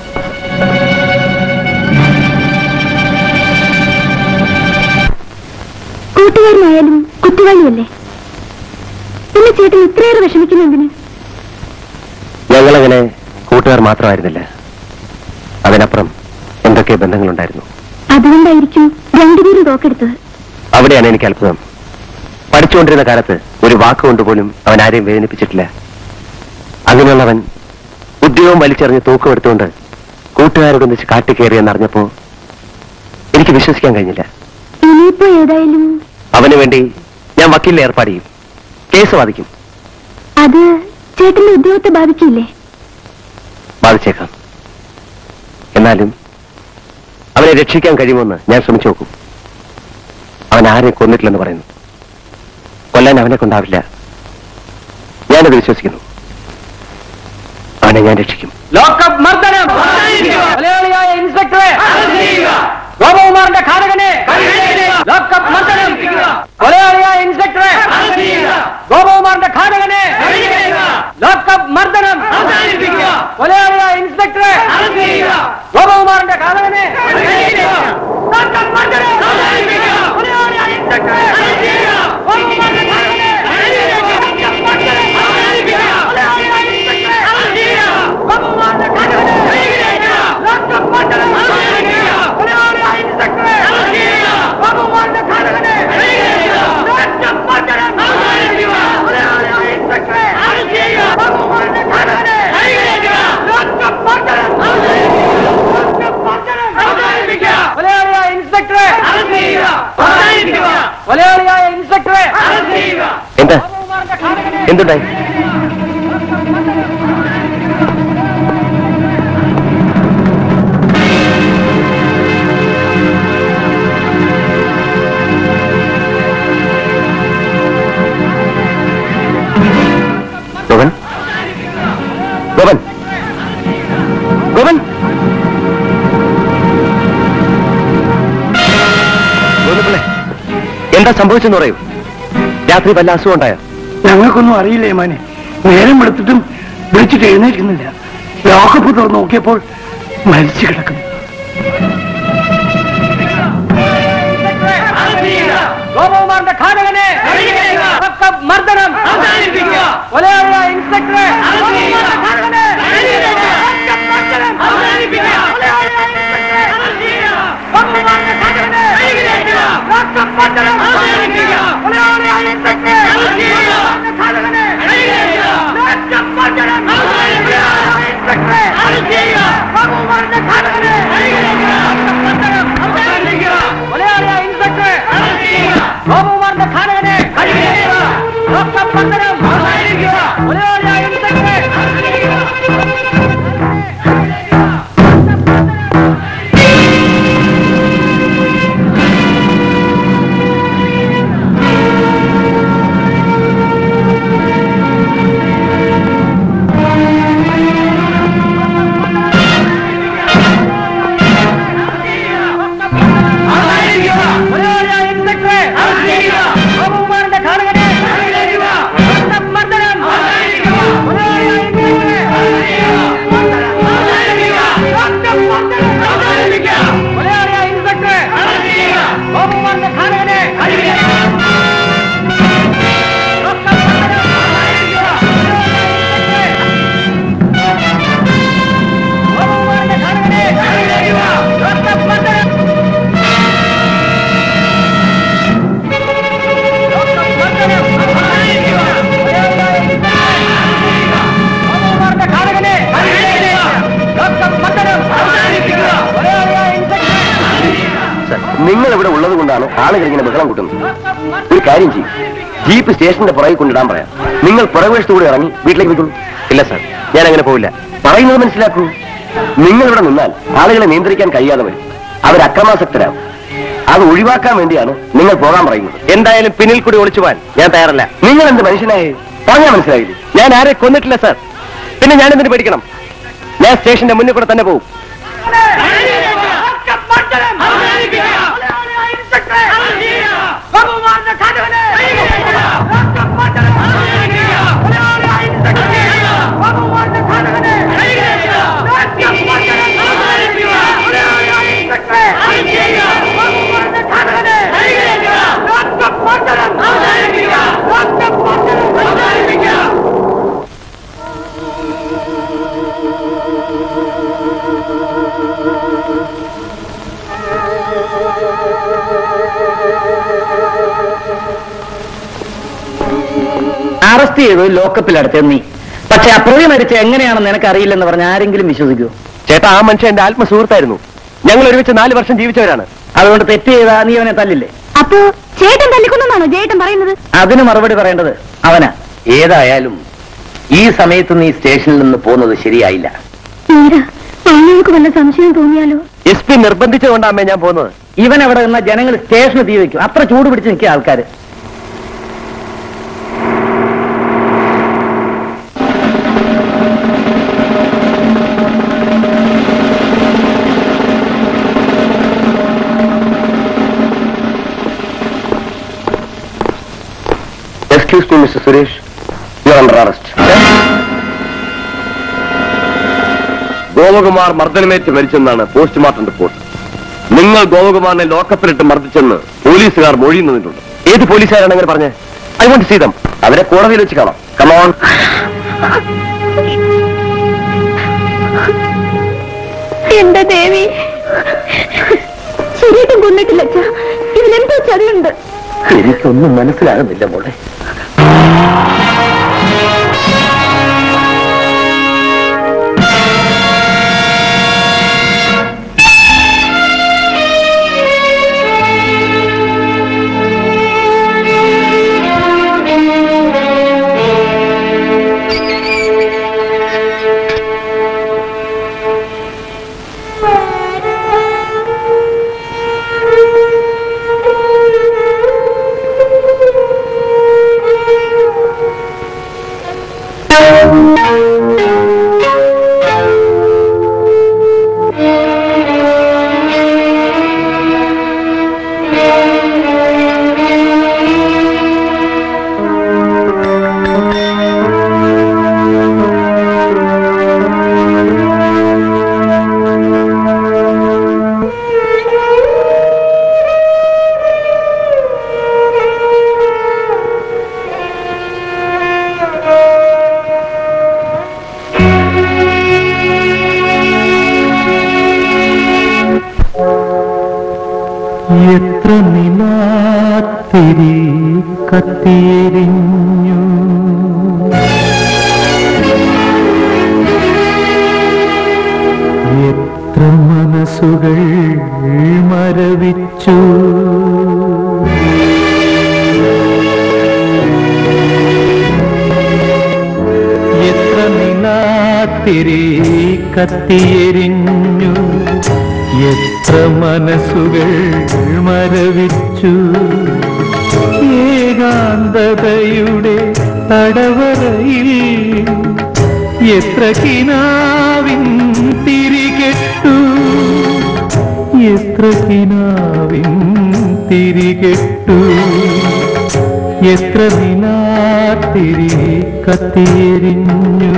Speaker 7: കൂട്ടുകാരനായാലും കുറ്റവാളിയല്ലേ പിന്നെ ചേട്ടൻ ഇത്രയേറെ വിഷമിക്കുന്ന എന്തിന്
Speaker 3: ഞങ്ങളങ്ങനെ കൂട്ടുകാർ മാത്രമായിരുന്നില്ല അതിനപ്പുറം എന്തൊക്കെ ബന്ധങ്ങളുണ്ടായിരുന്നു
Speaker 7: അതുകൊണ്ടായിരിക്കും രണ്ടുപേരും തോക്കെടുത്തത്
Speaker 3: അവിടെയാണ് എനിക്ക് അത്ഭുതം പഠിച്ചുകൊണ്ടിരുന്ന കാലത്ത് ഒരു വാക്കുകൊണ്ട് പോലും അവൻ ആരെയും വേദനിപ്പിച്ചിട്ടില്ല അങ്ങനെയുള്ളവൻ ഉദ്യോഗം വലിച്ചെറിഞ്ഞ് തൂക്കമെടുത്തുകൊണ്ട് കൂട്ടുകാരോടൊന്നിച്ച് കാട്ടിക്കയറിയെന്നറിഞ്ഞപ്പോ എനിക്ക് വിശ്വസിക്കാൻ കഴിഞ്ഞില്ല
Speaker 7: ഇനിയിപ്പോ ഏതായാലും
Speaker 3: അവന് വേണ്ടി ഞാൻ വക്കീലിനെ ഏർപ്പാട് ചെയ്യും കേസ് വാദിക്കും
Speaker 7: അത് ചേട്ടന്റെ ഉദ്യോഗത്തെ ബാധിക്കില്ലേ
Speaker 3: ബാധിച്ചേക്കാം എന്നാലും അവനെ രക്ഷിക്കാൻ കഴിയുമെന്ന് ഞാൻ ശ്രമിച്ചു നോക്കും അവൻ ആരെയും കൊന്നിട്ടില്ലെന്ന് പറയുന്നു കൊല്ലാൻ അവനെ കൊണ്ടാവില്ല ഞാനത് വിശ്വസിക്കുന്നു അവനെ ഞാൻ രക്ഷിക്കും
Speaker 8: ലോക്കപ്പ് മർദ്ദനം മലയാളിയായ ഇൻസ്പെക്ടറെ ഗോപകുമാറിന്റെ ഘാതകനെ ലോക്കപ്പ് മർദ്ദനം മലയാളിയായ ഇൻസ്പെക്ടറെ ഗോപകുമാറിന്റെ ഘാതകനെ ലോക്കപ്പ് മർദ്ദനം മലയാളിയായ ഇൻസ്പെക്ടറെ ഗോപകുമാറിന്റെ ഘാതകനെ ലോക്കപ്പ് മർദ്ദനം മലയാളിയായ ഇൻസ്പെക്ടറെ ഗോപകുമാറിന്റെ ഘാതകനെ ലോക്കപ്പ് മർദ്ദനം മലയാളിയായ ഇൻസ്പെക്ടറെ ഗോപകുമാറിന്റെ ഘാതകനെ ലോക്കപ്പ് മർദ്ദനം മലയാളിയായ ഇൻസ്പെക്ടറെ ഗോപകുമാറിന്റെ ഘാതകനെ ലോക്കപ്പ് മർദ്ദനം മലയാളിയായ ഇൻസ്പെക്ടറെ ഗോപകുമാറിന്റെ ഘാതകനെ ലോക്കപ്പ് മർദ്ദനം മലയാളിയായ ഇൻസ്പെക്ടറെ മലയാളിയായ ഇൻസ്പെക്ടറെ
Speaker 3: എന്താ എന്തുണ്ടായി ഗോപൻ ഗോപൻ ഗോപൻ ഗോവിന്ദപിള്ളേ, എന്താ സംഭവിച്ചെന്ന് പറയൂ രാത്രി വല്ല അസുഖം ഉണ്ടായോ
Speaker 1: ഞങ്ങൾക്കൊന്നും അറിയില്ലേ മോനെ നേരം എടുത്തിട്ടും വിളിച്ചിട്ട് എഴുന്നേൽക്കുന്നില്ല ലോക്കപ്പ് തുറന്ന് നോക്കിയപ്പോൾ മരിച്ചു കിടക്കുന്നു
Speaker 8: ഗോപകുമാറിന്റെ ഘാതകനെ ലോക്കപ്പ് മർദ്ദനം മലയാളിയായ ഇൻസ്പെക്ടറെ ഗോപകുമാറിന്റെ ഘാതകനെ ലോക്കപ്പ് മർദ്ദനം മലയാളിയായ ഇൻസ്പെക്ടറെ ഗോപകുമാറിന്റെ ഘാതകനെ ലോക്കപ്പ് മർദ്ദനം മലയാളിയായ ഇൻസ്പെക്ടറെ ഗോപകുമാറിന്റെ ഘാതകനെ ലോക്കപ്പ് മർദ്ദനം മലയാളിയായ ഇൻസ്പെക്ടറെ ഗോപകുമാറിന്റെ ഘാതകനെ ലോക്കപ്പ് മർദ്ദനം മലയാളിയായ ഇൻസ്പെക്ടറെ ഗോപകുമാറിന്റെ ഘാതകനെ ലോക്കപ്പ് മർദ്ദനം മലയാളിയായ ഇൻസ്പെക്ടറെ മലയാളിയായ ഇൻസ്പെക്ടറെ ഗോപകുമാറിന്റെ ഘാതകനെ ലോക്കപ്പ് മർദ്ദനം മലയാളിയായ ഇൻസ്പെക്ടറെ ലോക്കപ്പ് മർദ്ദനം മലയാളിയായ ഇൻസ്പെക്ടറെ ഗോപകുമാറിന്റെ ഘാതകനെ ലോക്കപ്പ് മർദ്ദനം ഗോപകുമാറിന്റെ ഘാതകനെ ലോക്കപ്പ് മർദ്ദനം
Speaker 3: സർ, നിങ്ങൾ ഇവിടെ ഉള്ളത് കൊണ്ടാണ് ആളുകൾ ഇങ്ങനെ ബഹളം കൂട്ടുന്നത് ഒരു കാര്യം ചെയ്യും ജീപ്പ് സ്റ്റേഷന്റെ പുറകിൽ കൊണ്ടിടാൻ പറയാം നിങ്ങൾ പുറകുവശത്തുകൂടി ഇറങ്ങി വീട്ടിലേക്ക് പോയിക്കോളൂ ഇല്ല സർ ഞാൻ അങ്ങനെ പോവില്ല പറയുന്നത് മനസ്സിലാക്കൂ നിങ്ങൾ ഇവിടെ നിന്നാൽ ആളുകളെ നിയന്ത്രിക്കാൻ കഴിയാതെ വരും അവർ അക്രമാസക്തരാകും അത് ഒഴിവാക്കാൻ വേണ്ടിയാണ് നിങ്ങൾ പോകാൻ പറയുന്നത് എന്തായാലും പിന്നിൽ കൂടി ഒളിച്ചു പോകാൻ ഞാൻ തയ്യാറല്ല നിങ്ങൾ എന്ത് മനുഷ്യനായി പറഞ്ഞാൽ മനസ്സിലായില്ലേ ഞാൻ ആരെ കൊന്നിട്ടില്ല സർ പിന്നെ ഞാൻ എന്തിനു പേടിക്കണം ഞാൻ സ്റ്റേഷന്റെ മുന്നിൽ കൂടെ തന്നെ പോകും
Speaker 2: അറസ്റ്റ് ചെയ്തു ലോക്കപ്പിൽ അടച്ചത് നീ പക്ഷെ ആ പ്രതി മരിച്ച എങ്ങനെയാണെന്ന് നിനക്ക് അറിയില്ലെന്ന് പറഞ്ഞ ആരെങ്കിലും വിശ്വസിക്കുമോ
Speaker 3: ചേട്ടാ ആ മനുഷ്യൻ എന്റെ ആത്മസുഹൃത്തായിരുന്നു ഞങ്ങൾ ഒരുമിച്ച് നാല് വർഷം ജീവിച്ചവരാണ്
Speaker 2: അതുകൊണ്ട് തെറ്റ് ചെയ്താ നീ അവനെ തല്ലില്ലേ
Speaker 7: അപ്പോ ചേട്ടൻ തല്ലിക്കൊന്നാണോ ചേട്ടൻ പറയുന്നത്
Speaker 2: അതിന് മറുപടി പറയേണ്ടത് അവനാ ഏതായാലും ഈ സമയത്ത് നീ സ്റ്റേഷനിൽ നിന്ന് പോകുന്നത് ശരിയായില്ല
Speaker 7: നേരാ ആളുകൾക്ക് വല്ല സംശയം തോന്നിയാലോ
Speaker 3: എസ് പി നിർബന്ധിച്ചുകൊണ്ടാ അമ്മേ ഞാൻ പോകുന്നത്
Speaker 2: ഇവൻ അവിടെ നിന്ന ജനങ്ങൾ സ്റ്റേഷന് തീ വെക്കും അത്ര ചൂട് പിടിച്ച് നിൽക്കുക ആൾക്കാർ
Speaker 3: excuse me mister Suresh you under arrest Gopakumar മർദ്ദനമേറ്റ് മരിച്ചെന്നാണ് പോസ്റ്റ്മോർട്ടം റിപ്പോർട്ട് നിങ്ങൾ ഗോപകുമാറിനെ ലോക്കപ്പിലിട്ട് മർദ്ദിച്ചെന്ന് പോലീസുകാർ മൊഴി നിന്നിട്ടുണ്ട് ഏത് പോലീസുകാരാണ് അങ്ങനെ പറഞ്ഞത് ഐ വോണ്ട് സീ ദം അവരെ കോടതിയിൽ വെച്ച് കാണാം കമോൺ
Speaker 7: എന്റെ ദേവി ശരിയായിട്ടും കൊന്നിട്ടില്ല അച്ഛാ ഇതിലെന്തോ ചതിയുണ്ട്
Speaker 2: എനിക്കൊന്നും മനസ്സിലാകുന്നില്ല മോളെ
Speaker 6: എത്ര നിലാത്തിരി കത്തിയെരിഞ്ഞു എത്ര മനസ്സുകൾ മരവിച്ചു എത്ര നിലാത്തിരി കത്തിയെരിഞ്ഞു എത്ര മനസ്സുകൾ മരവിച്ചു ഏകാന്തതയുടെ തടവറയിൽ എത്ര കിനാവിൻ തിരികെട്ടു എത്ര കിനാവിൻ തിരികെട്ടു എത്ര നിലാത്തിരി കത്തിയെരിഞ്ഞു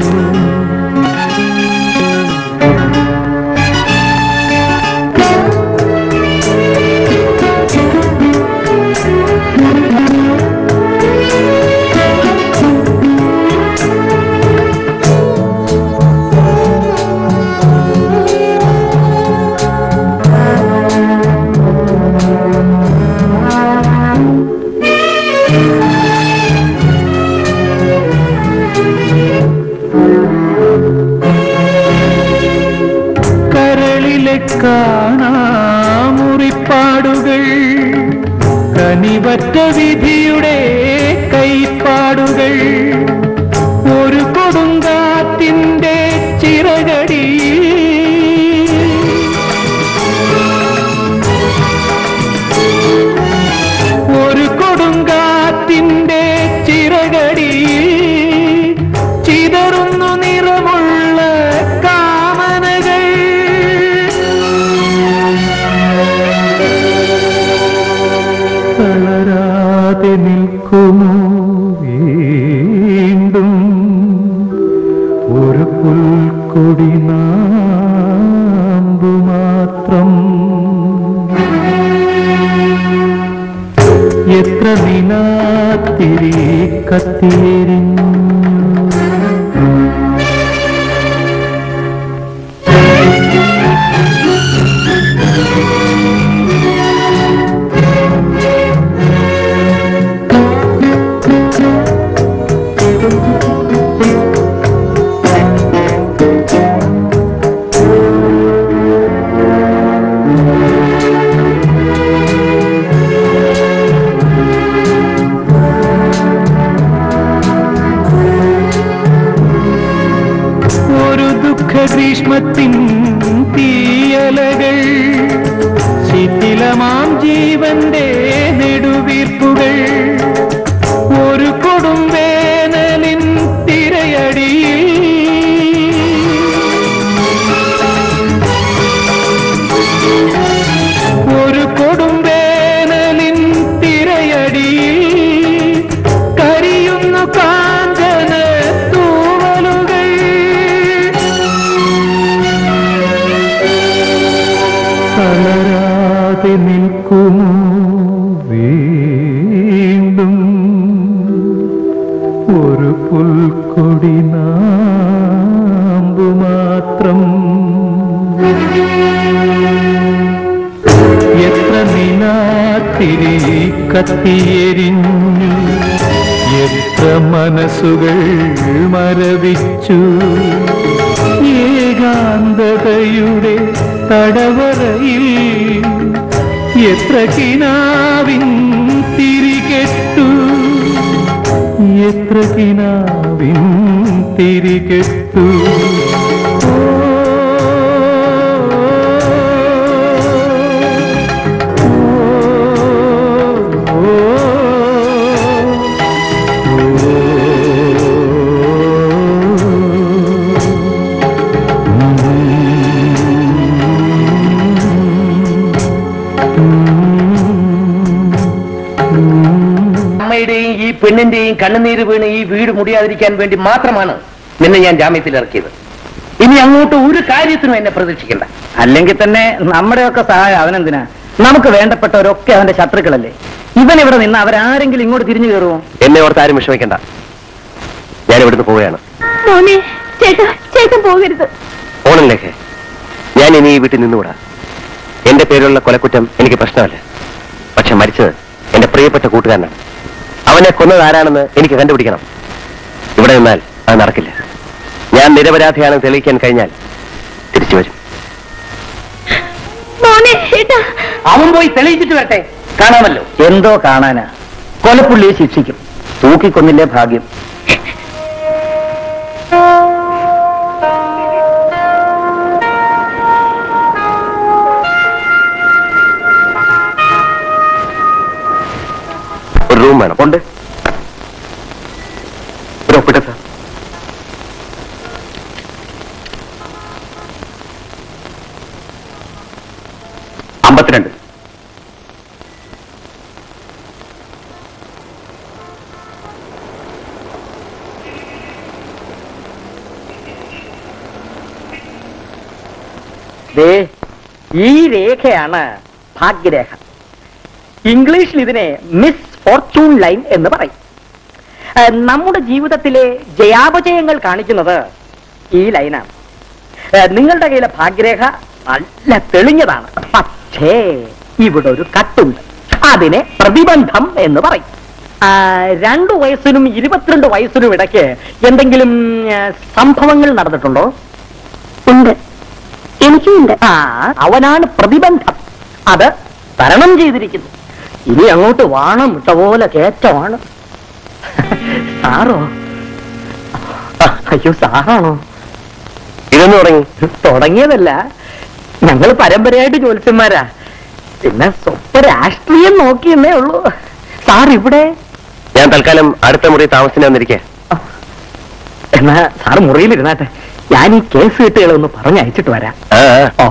Speaker 6: കരളിലെ കാണാമുറിപ്പാടുകൾ കനിവറ്റ വിധിയുടെ കൈപ്പാടുകൾ ഒരു കൊടുങ്കാറ്റിന്റെ ചിറകടി ഒരു കൊടുങ്കാറ്റിന്റെ ചിറകടി ചിതറുന്നു നിറമുള്ള കാമനകൾ തളരാതെ നിൽക്കുമോ വീണ്ടും ഒരു പുൽക്കൊടി നാമ്പു മാത്രം എത്ര നിലാത്തിരി കത്തിയെരിഞ്ഞു ദുഃഖഗ്രീഷ്മത്തിൻ തീയലകൾ ശിഥിലമാം ജീവന്റെ നെടുവീർപ്പുകൾ ഒരു കൊടും വേനലിൻ തിരയടിയിൽ ഒരു കൊടും വേനലിൻ തിരയടിയിൽ കരിയുന്നു കാഞ്ചന തൂവലുകൾ തളരാതെ നിൽക്കുമോ വീണ്ടും ഒരു പുൽക്കൊടി നാമ്പു മാത്രം എത്ര നിലാത്തിരി കത്തിയെരിഞ്ഞു എത്ര മനസ്സുകൾ മരവിച്ചു ഏകാന്തതയുടെ തടവറയിൽ എത്ര കിനാവിൻ തിരികെട്ടു എത്ര കിനാവിൻ തിരികെട്ടു
Speaker 2: അമ്മയുടെയും ഈ പെണ്ണിന്റെയും കണ്ണുനീര് വീണ് ഈ വീട് മുടിയാതിരിക്കാൻ വേണ്ടി മാത്രമാണ് നിന്നെ ഞാൻ ജാമ്യത്തിൽ ഇറക്കിയത് ഇനി അങ്ങോട്ട് ഒരു കാര്യത്തിനും എന്നെ പ്രതീക്ഷിക്കണ്ട
Speaker 8: അല്ലെങ്കിൽ തന്നെ നമ്മുടെയൊക്കെ സഹായം അവനെന്തിനാ നമുക്ക് വേണ്ടപ്പെട്ടവരൊക്കെ അവന്റെ ശത്രുക്കളല്ലേ ഇവൻ ഇവിടെ നിന്ന് അവരാരെങ്കിലും ഇങ്ങോട്ട് തിരിഞ്ഞു കയറുമോ
Speaker 3: എന്നെ ഓർത്ത് ആരും വിഷമിക്കണ്ട ഞാൻ ഇവിടുന്ന് പോവുകയാണ്
Speaker 7: മോനെ ചേട്ടാ ചേട്ടൻ പോകരുത്
Speaker 3: ഓണനിലേക്ക് ഞാൻ ഇനി ഈ വീട്ടിൽ നിന്നുകൂടാ എന്റെ പേരിലുള്ള കൊലക്കുറ്റം എനിക്ക് പ്രശ്നമല്ല പക്ഷെ മരിച്ചത് എന്റെ പ്രിയപ്പെട്ട കൂട്ടുകാരനാണ് അവനെ കൊന്നത് ആരാണെന്ന് എനിക്ക് കണ്ടുപിടിക്കണം ഇവിടെ നിന്നാൽ അത് നടക്കില്ല ഞാൻ നിരപരാധിയാണെന്ന് തെളിയിക്കാൻ കഴിഞ്ഞാൽ തിരിച്ചു വരും
Speaker 7: മോനെ ചേട്ടാ
Speaker 2: അവൻ പോയി തെളിയിച്ചിട്ട് വരട്ടെ കാണാമല്ലോ
Speaker 8: എന്തോ കാണാനാ കൊലപ്പുള്ളിയെ ശിക്ഷിക്കും തൂക്കിക്കൊന്നില്ലേ ഭാഗ്യം
Speaker 3: ഒരു റൂം വേണം ഉണ്ട് ഒരു ഒപ്പിട്ടെ സാർ
Speaker 2: അമ്പത്തിരണ്ട്
Speaker 8: ദേ ഈ രേഖയാണ് ഭാഗ്യരേഖ ഇംഗ്ലീഷിൽ ഇതിനെ മിസ് ഫോർച്യൂൺ ലൈൻ എന്ന് പറയും ആ, നമ്മുടെ ജീവിതത്തിലെ ജയാപജയങ്ങൾ കാണിക്കുന്നത് ഈ ലൈനാണ് ആ, നിങ്ങളുടെ കയ്യിലെ ഭാഗ്യരേഖ നല്ല തെളിഞ്ഞതാണ് പക്ഷേ ഇവിടെ ഒരു കട്ടുണ്ട് അതിനെ പ്രതിബന്ധം എന്ന് പറയും ആ, രണ്ടു വയസ്സിനും ഇരുപത്തിരണ്ട് വയസ്സിനും ഇടയ്ക്ക് എന്തെങ്കിലും ആ, സംഭവങ്ങൾ നടന്നിട്ടുണ്ടോ
Speaker 7: ഉണ്ട് എനിക്കും ഉണ്ട്
Speaker 8: ആ അവനാണ് പ്രതിബന്ധം അത് തരണം ചെയ്തിരിക്കുന്നു ഇനി അങ്ങോട്ട് വാണം ഇട്ട പോലെ കേറ്റമാണ് സാറോ ആ, അയ്യോ സാറാണോ
Speaker 3: ഇതൊന്നു തുടങ്ങി
Speaker 8: തുടങ്ങിയതല്ല ഞങ്ങൾ പരമ്പരയായിട്ട് ജ്യോത്സ്യന്മാരാ പിന്നെ സ്വപ്പ രാഷ്ട്രീയം നോക്കിയെന്നേ ഉള്ളൂ സാർ ഇവിടെ
Speaker 3: ഞാൻ തൽക്കാലം അടുത്ത മുറി താമസിച്ചു വന്നിരിക്കേ
Speaker 8: എന്നാ സാർ മുറിയിലിരുന്നാട്ടെ ഞാൻ ഈ കേസ് കിട്ടുകളൊന്ന് പറഞ്ഞയച്ചിട്ട് വരാം
Speaker 3: ആ ആ.
Speaker 8: ഓ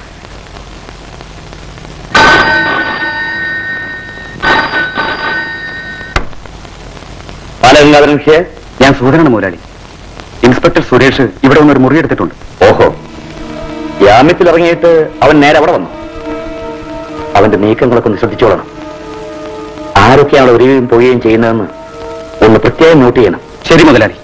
Speaker 3: ബാലഗംഗാധരൻ ഹിയർ
Speaker 2: ഞാൻ സൂര്യനാണ് മുതലാളി ഇൻസ്പെക്ടർ സുരേഷ് ഇവിടെ വന്നൊരു മുറിയെടുത്തിട്ടുണ്ട്
Speaker 3: ഓഹോ
Speaker 2: ജാമ്യത്തിൽ ഇറങ്ങിയിട്ട് അവൻ നേരെ അവിടെ വന്നു അവന്റെ നീക്കങ്ങളൊക്കെ ഒന്ന് ശ്രദ്ധിച്ചോളണം ആരൊക്കെയാണ് വരികയും പോവുകയും ചെയ്യുന്നതെന്ന് ഒന്ന് പ്രത്യേകം നോട്ട് ചെയ്യണം ശരി മുതലാളി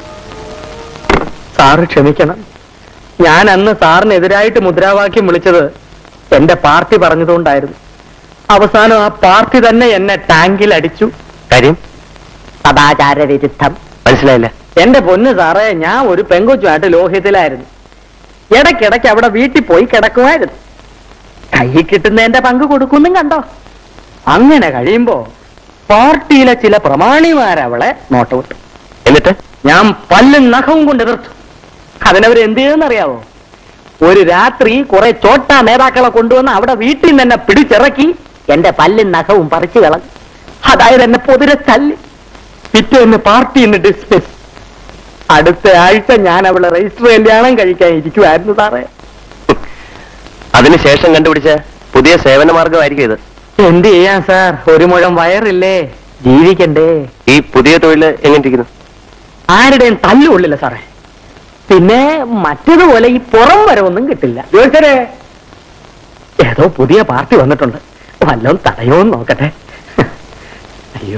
Speaker 8: സാറ് ക്ഷമിക്കണം ഞാൻ അന്ന് സാറിനെതിരായിട്ട് മുദ്രാവാക്യം വിളിച്ചത് എന്റെ പാർട്ടി പറഞ്ഞതുകൊണ്ടായിരുന്നു അവസാനം ആ പാർട്ടി തന്നെ എന്നെ ടാങ്കിൽ അടിച്ചു
Speaker 3: കാര്യം
Speaker 8: സദാചാര വിരുദ്ധം
Speaker 3: മനസ്സിലായില്ല
Speaker 8: എന്റെ പൊന്ന് സാറേ ഞാൻ ഒരു പെങ്കൊച്ചുമായിട്ട് ലോഹ്യത്തിലായിരുന്നു ഇടയ്ക്കിടയ്ക്ക് അവിടെ വീട്ടിൽ പോയി കിടക്കുമായിരുന്നു കൈ കിട്ടുന്നതിന്റെ പങ്ക് കൊടുക്കുന്നും കണ്ടോ അങ്ങനെ കഴിയുമ്പോ പാർട്ടിയിലെ ചില പ്രമാണിമാരവളെ നോട്ട് വിട്ടു
Speaker 3: എന്നിട്ട്
Speaker 8: ഞാൻ പല്ലും നഖവും കൊണ്ട് എതിർത്തു അതിനവർ എന്ത് ചെയ്യുമെന്നറിയാവോ ഒരു രാത്രി കുറെ ചോട്ട നേതാക്കളെ കൊണ്ടുവന്ന് അവിടെ വീട്ടിൽ നിന്ന് എന്നെ പിടിച്ചിറക്കി എന്റെ പല്ലും നഖവും പറിച്ചു കളഞ്ഞു അതായത് എന്നെ പൊതിരെ തല്ലി പിറ്റേ എന്നെ പാർട്ടി നിന്ന് ഡിസ്മിസ് അടുത്ത ആഴ്ച ഞാൻ അവളെ രജിസ്റ്റർ കല്യാണം കഴിക്കാൻ ഇരിക്കുമായിരുന്നു സാറേ
Speaker 3: അതിനുശേഷം കണ്ടുപിടിച്ച പുതിയ സേവന മാർഗമായിരിക്കും ഇത്
Speaker 8: എന്ത് ചെയ്യാൻ സാർ ഒരു മുഴം വയറില്ലേ ജീവിക്കണ്ടേ
Speaker 3: ഈ പുതിയ തൊഴിൽ എങ്ങനെയിരിക്കുന്നു
Speaker 8: ആരുടെയും തല്ലുകൊള്ളില്ല സാറേ പിന്നെ മറ്റതുപോലെ ഈ പുറം വരവൊന്നും കിട്ടില്ല ജോത്സരെ ഏതോ പുതിയ പാർട്ടി വന്നിട്ടുണ്ട് വല്ലതും തടയോന്ന് നോക്കട്ടെ അയ്യോ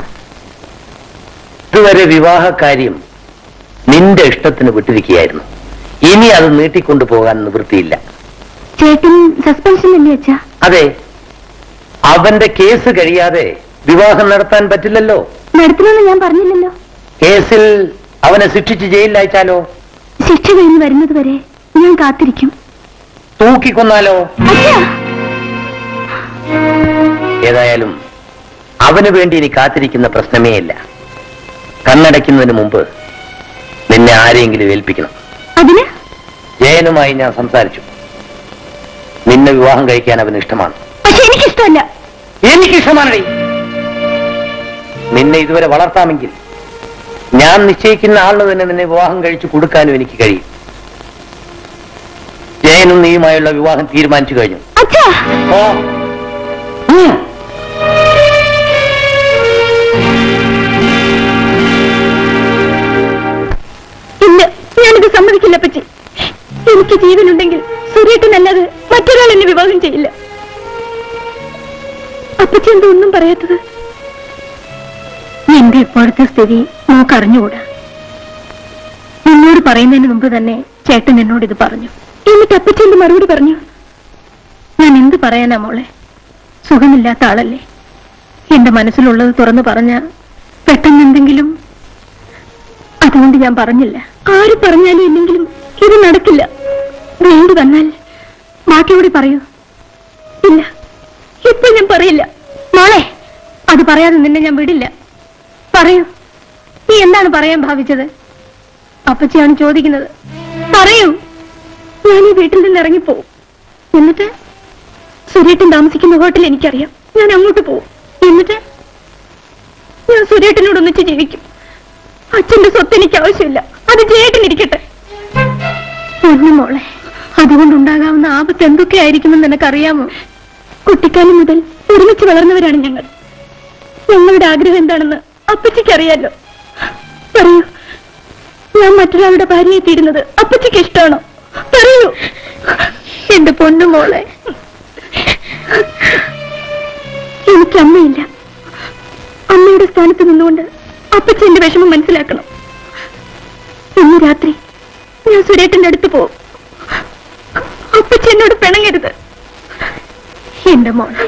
Speaker 2: ഇതുവരെ വിവാഹ കാര്യം നിന്റെ ഇഷ്ടത്തിന് വിട്ടിരിക്കുകയായിരുന്നു ഇനി അത് നീട്ടിക്കൊണ്ടു പോകാൻ നിവൃത്തിയില്ല
Speaker 7: ചേട്ടൻ സസ്പെൻഷനല്ലേ അച്ഛാ
Speaker 2: അതെ അവന്റെ കേസ് കഴിയാതെ വിവാഹം നടത്താൻ പറ്റില്ലല്ലോ
Speaker 7: നടത്തണമെന്ന് ഞാൻ പറഞ്ഞില്ലല്ലോ
Speaker 2: കേസിൽ അവനെ ശിക്ഷിച്ച് ജയിലിലയച്ചാലോ
Speaker 7: ശിക്ഷ കഴിഞ്ഞ് വരുന്നത് വരെ ഞാൻ കാത്തിരിക്കും
Speaker 2: തൂക്കിക്കൊന്നാലോ
Speaker 7: അച്ഛാ
Speaker 2: ഏതായാലും അവന് വേണ്ടി ഇനി കാത്തിരിക്കുന്ന പ്രശ്നമേ ഇല്ല കണ്ണടയ്ക്കുന്നതിന് മുമ്പ് നിന്നെ ആരെങ്കിലും ഏൽപ്പിക്കണം
Speaker 7: അതിന്
Speaker 2: ജയനുമായി ഞാൻ സംസാരിച്ചു നിന്നെ വിവാഹം കഴിക്കാൻ അവന് ഇഷ്ടമാണ്
Speaker 7: പക്ഷെ എനിക്കിഷ്ടമല്ല
Speaker 2: എനിക്ക് ഇഷ്ടമാണേ നിന്നെ ഇതുവരെ വളർത്താമെങ്കിൽ ഞാൻ നിശ്ചയിക്കുന്ന ആളിന് തന്നെ നിന്നെ വിവാഹം കഴിച്ചു കൊടുക്കാനും എനിക്ക് കഴിയും ജയനും നീയുമായുള്ള വിവാഹം തീരുമാനിച്ചു കഴിഞ്ഞു
Speaker 7: അച്ഛാ
Speaker 2: ഓ ഉം.
Speaker 7: ഇല്ല ഞാനിത് സമ്മതിക്കില്ല പറ്റി എനിക്ക് ജീവനുണ്ടെങ്കിൽ സുരേട്ടനല്ലാതെ മറ്റൊരാൾ എന്നെ വിവാഹം ചെയ്യില്ല അപ്പച്ചി എന്താ ഒന്നും പറയാത്തത് എന്റെ ഇപ്പോഴത്തെ സ്ഥിതി നമുക്ക് അറിഞ്ഞുകൂടാ എന്നോട് പറയുന്നതിന് മുമ്പ് തന്നെ ചേട്ടൻ എന്നോട് ഇത് പറഞ്ഞു എന്നിട്ട് അപ്പച്ചി എന്ത് മറുപടി പറഞ്ഞു ഞാൻ എന്ത് പറയാനാ മോളെ സുഖമില്ലാത്ത ആളല്ലേ എന്റെ മനസ്സിലുള്ളത് തുറന്നു പറഞ്ഞ പെട്ടെന്ന് എന്തെങ്കിലും അതുകൊണ്ട് ഞാൻ പറഞ്ഞില്ല ആര് പറഞ്ഞാലും ഇല്ലെങ്കിലും ഇത് നടക്കില്ല വേണ്ടി വന്നാൽ ബാക്കിയോട് പറയൂ ഇല്ല ഇപ്പൊ ഞാൻ പറയില്ല മോളെ അത് പറയാതെ നിന്നെ ഞാൻ വിടില്ല പറയൂ നീ എന്താണ് പറയാൻ ഭാവിച്ചത് അപ്പച്ചിയാണ് ചോദിക്കുന്നത് പറയൂ ഞാൻ ഈ വീട്ടിൽ നിന്ന് ഇറങ്ങിപ്പോവും എന്നിട്ട് സുരേട്ടൻ താമസിക്കുന്ന ഹോട്ടൽ എനിക്കറിയാം ഞാൻ അങ്ങോട്ട് പോവും എന്നിട്ട് ഞാൻ സുരേട്ടനോട് ഒന്നിച്ച് ജീവിക്കും അച്ഛന്റെ സ്വത്ത് എനിക്ക് ആവശ്യമില്ല അത് ചേട്ടനിരിക്കട്ടെ പൊന്നു മോളെ അതുകൊണ്ടുണ്ടാകാവുന്ന ആപത്ത് എന്തൊക്കെയായിരിക്കുമെന്ന് നിനക്കറിയാമോ കുട്ടിക്കാലം മുതൽ ഒരുമിച്ച് വളർന്നവരാണ് ഞങ്ങൾ ഞങ്ങളുടെ ആഗ്രഹം എന്താണെന്ന് അപ്പച്ചിക്ക് അറിയാലോ പറയൂ ഞാൻ മറ്റൊരാളുടെ ഭാര്യയെ തീരുന്നത് അപ്പച്ചിക്ക് ഇഷ്ടമാണോ പറയൂ എന്റെ പൊന്നു മോളെ എനിക്ക് അമ്മയില്ല അമ്മയുടെ സ്ഥാനത്ത് നിന്നുകൊണ്ട് അപ്പച്ചി എന്റെ വിഷമം മനസ്സിലാക്കണം ഇന്ന് രാത്രി ഞാൻ സുരേട്ടന്റെ അടുത്ത് പോവും അപ്പച്ചി എന്നോട് പിണങ്ങരുത് എന്റെ മോളെ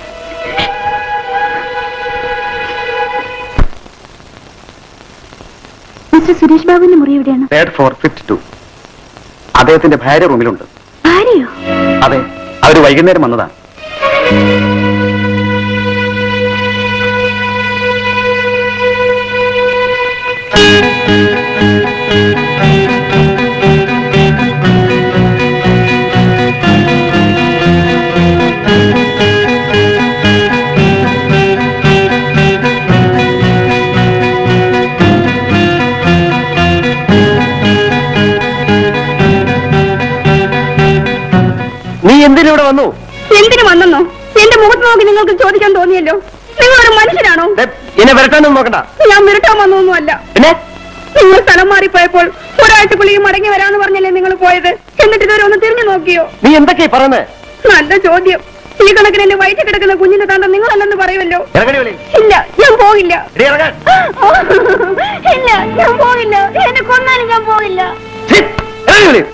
Speaker 7: മിസ്റ്റർ സുരേഷ് ബാബുവിന്റെ മുറി എവിടെയാണ്
Speaker 5: തേർഡ് ഫോർ ഫിഫ്റ്റ് ടു അദ്ദേഹത്തിന്റെ ഭാര്യ റൂമിലുണ്ട്
Speaker 7: ഭാര്യയോ
Speaker 5: അതെ അവര് വൈകുന്നേരം വന്നതാണ്
Speaker 3: നീ എന്തിനിവിടെ വന്നു
Speaker 7: എന്തിനു വന്നെന്നോ എന്റെ മുഖത്ത് നോക്കി നിങ്ങൾക്ക് ചോദിക്കാൻ തോന്നിയല്ലോ നിങ്ങൾ ഒരു മനുഷ്യനാണോ
Speaker 3: ദേ, എന്നെ വരട്ടാനൊന്നും നോക്കണ്ട
Speaker 7: ഞാൻ വിരട്ടാൻ വന്നൊന്നുമല്ല
Speaker 3: പിന്നെ
Speaker 7: നിങ്ങൾ സ്ഥലം മാറിപ്പോയപ്പോൾ ഒരാഴ്ചക്കുള്ളിൽ മടങ്ങി വരാന്ന് പറഞ്ഞല്ലേ നിങ്ങൾ പോയത് എന്നിട്ട് ഇതുവരെ ഒന്ന് തിരിഞ്ഞു നോക്കിയോ
Speaker 3: നീ എന്തൊക്കെയാ പറയുന്നത്
Speaker 7: നല്ല ചോദ്യം ഈ കണക്കിന് എന്റെ വയറ്റിൽ കിടക്കുന്ന കുഞ്ഞിന്റെ താണ്ട നിങ്ങളല്ലെന്ന് പറയുമല്ലോ
Speaker 3: ഇറങ്ങടി വിളി
Speaker 7: ഇല്ല ഞാൻ പോകില്ല
Speaker 3: എടി ഇറങ്ങാൻ
Speaker 7: ഇല്ല ഞാൻ പോകില്ല എന്നെ കൊന്നാലും ഞാൻ പോകില്ല
Speaker 3: ഛി, ഇറങ്ങടി വിളി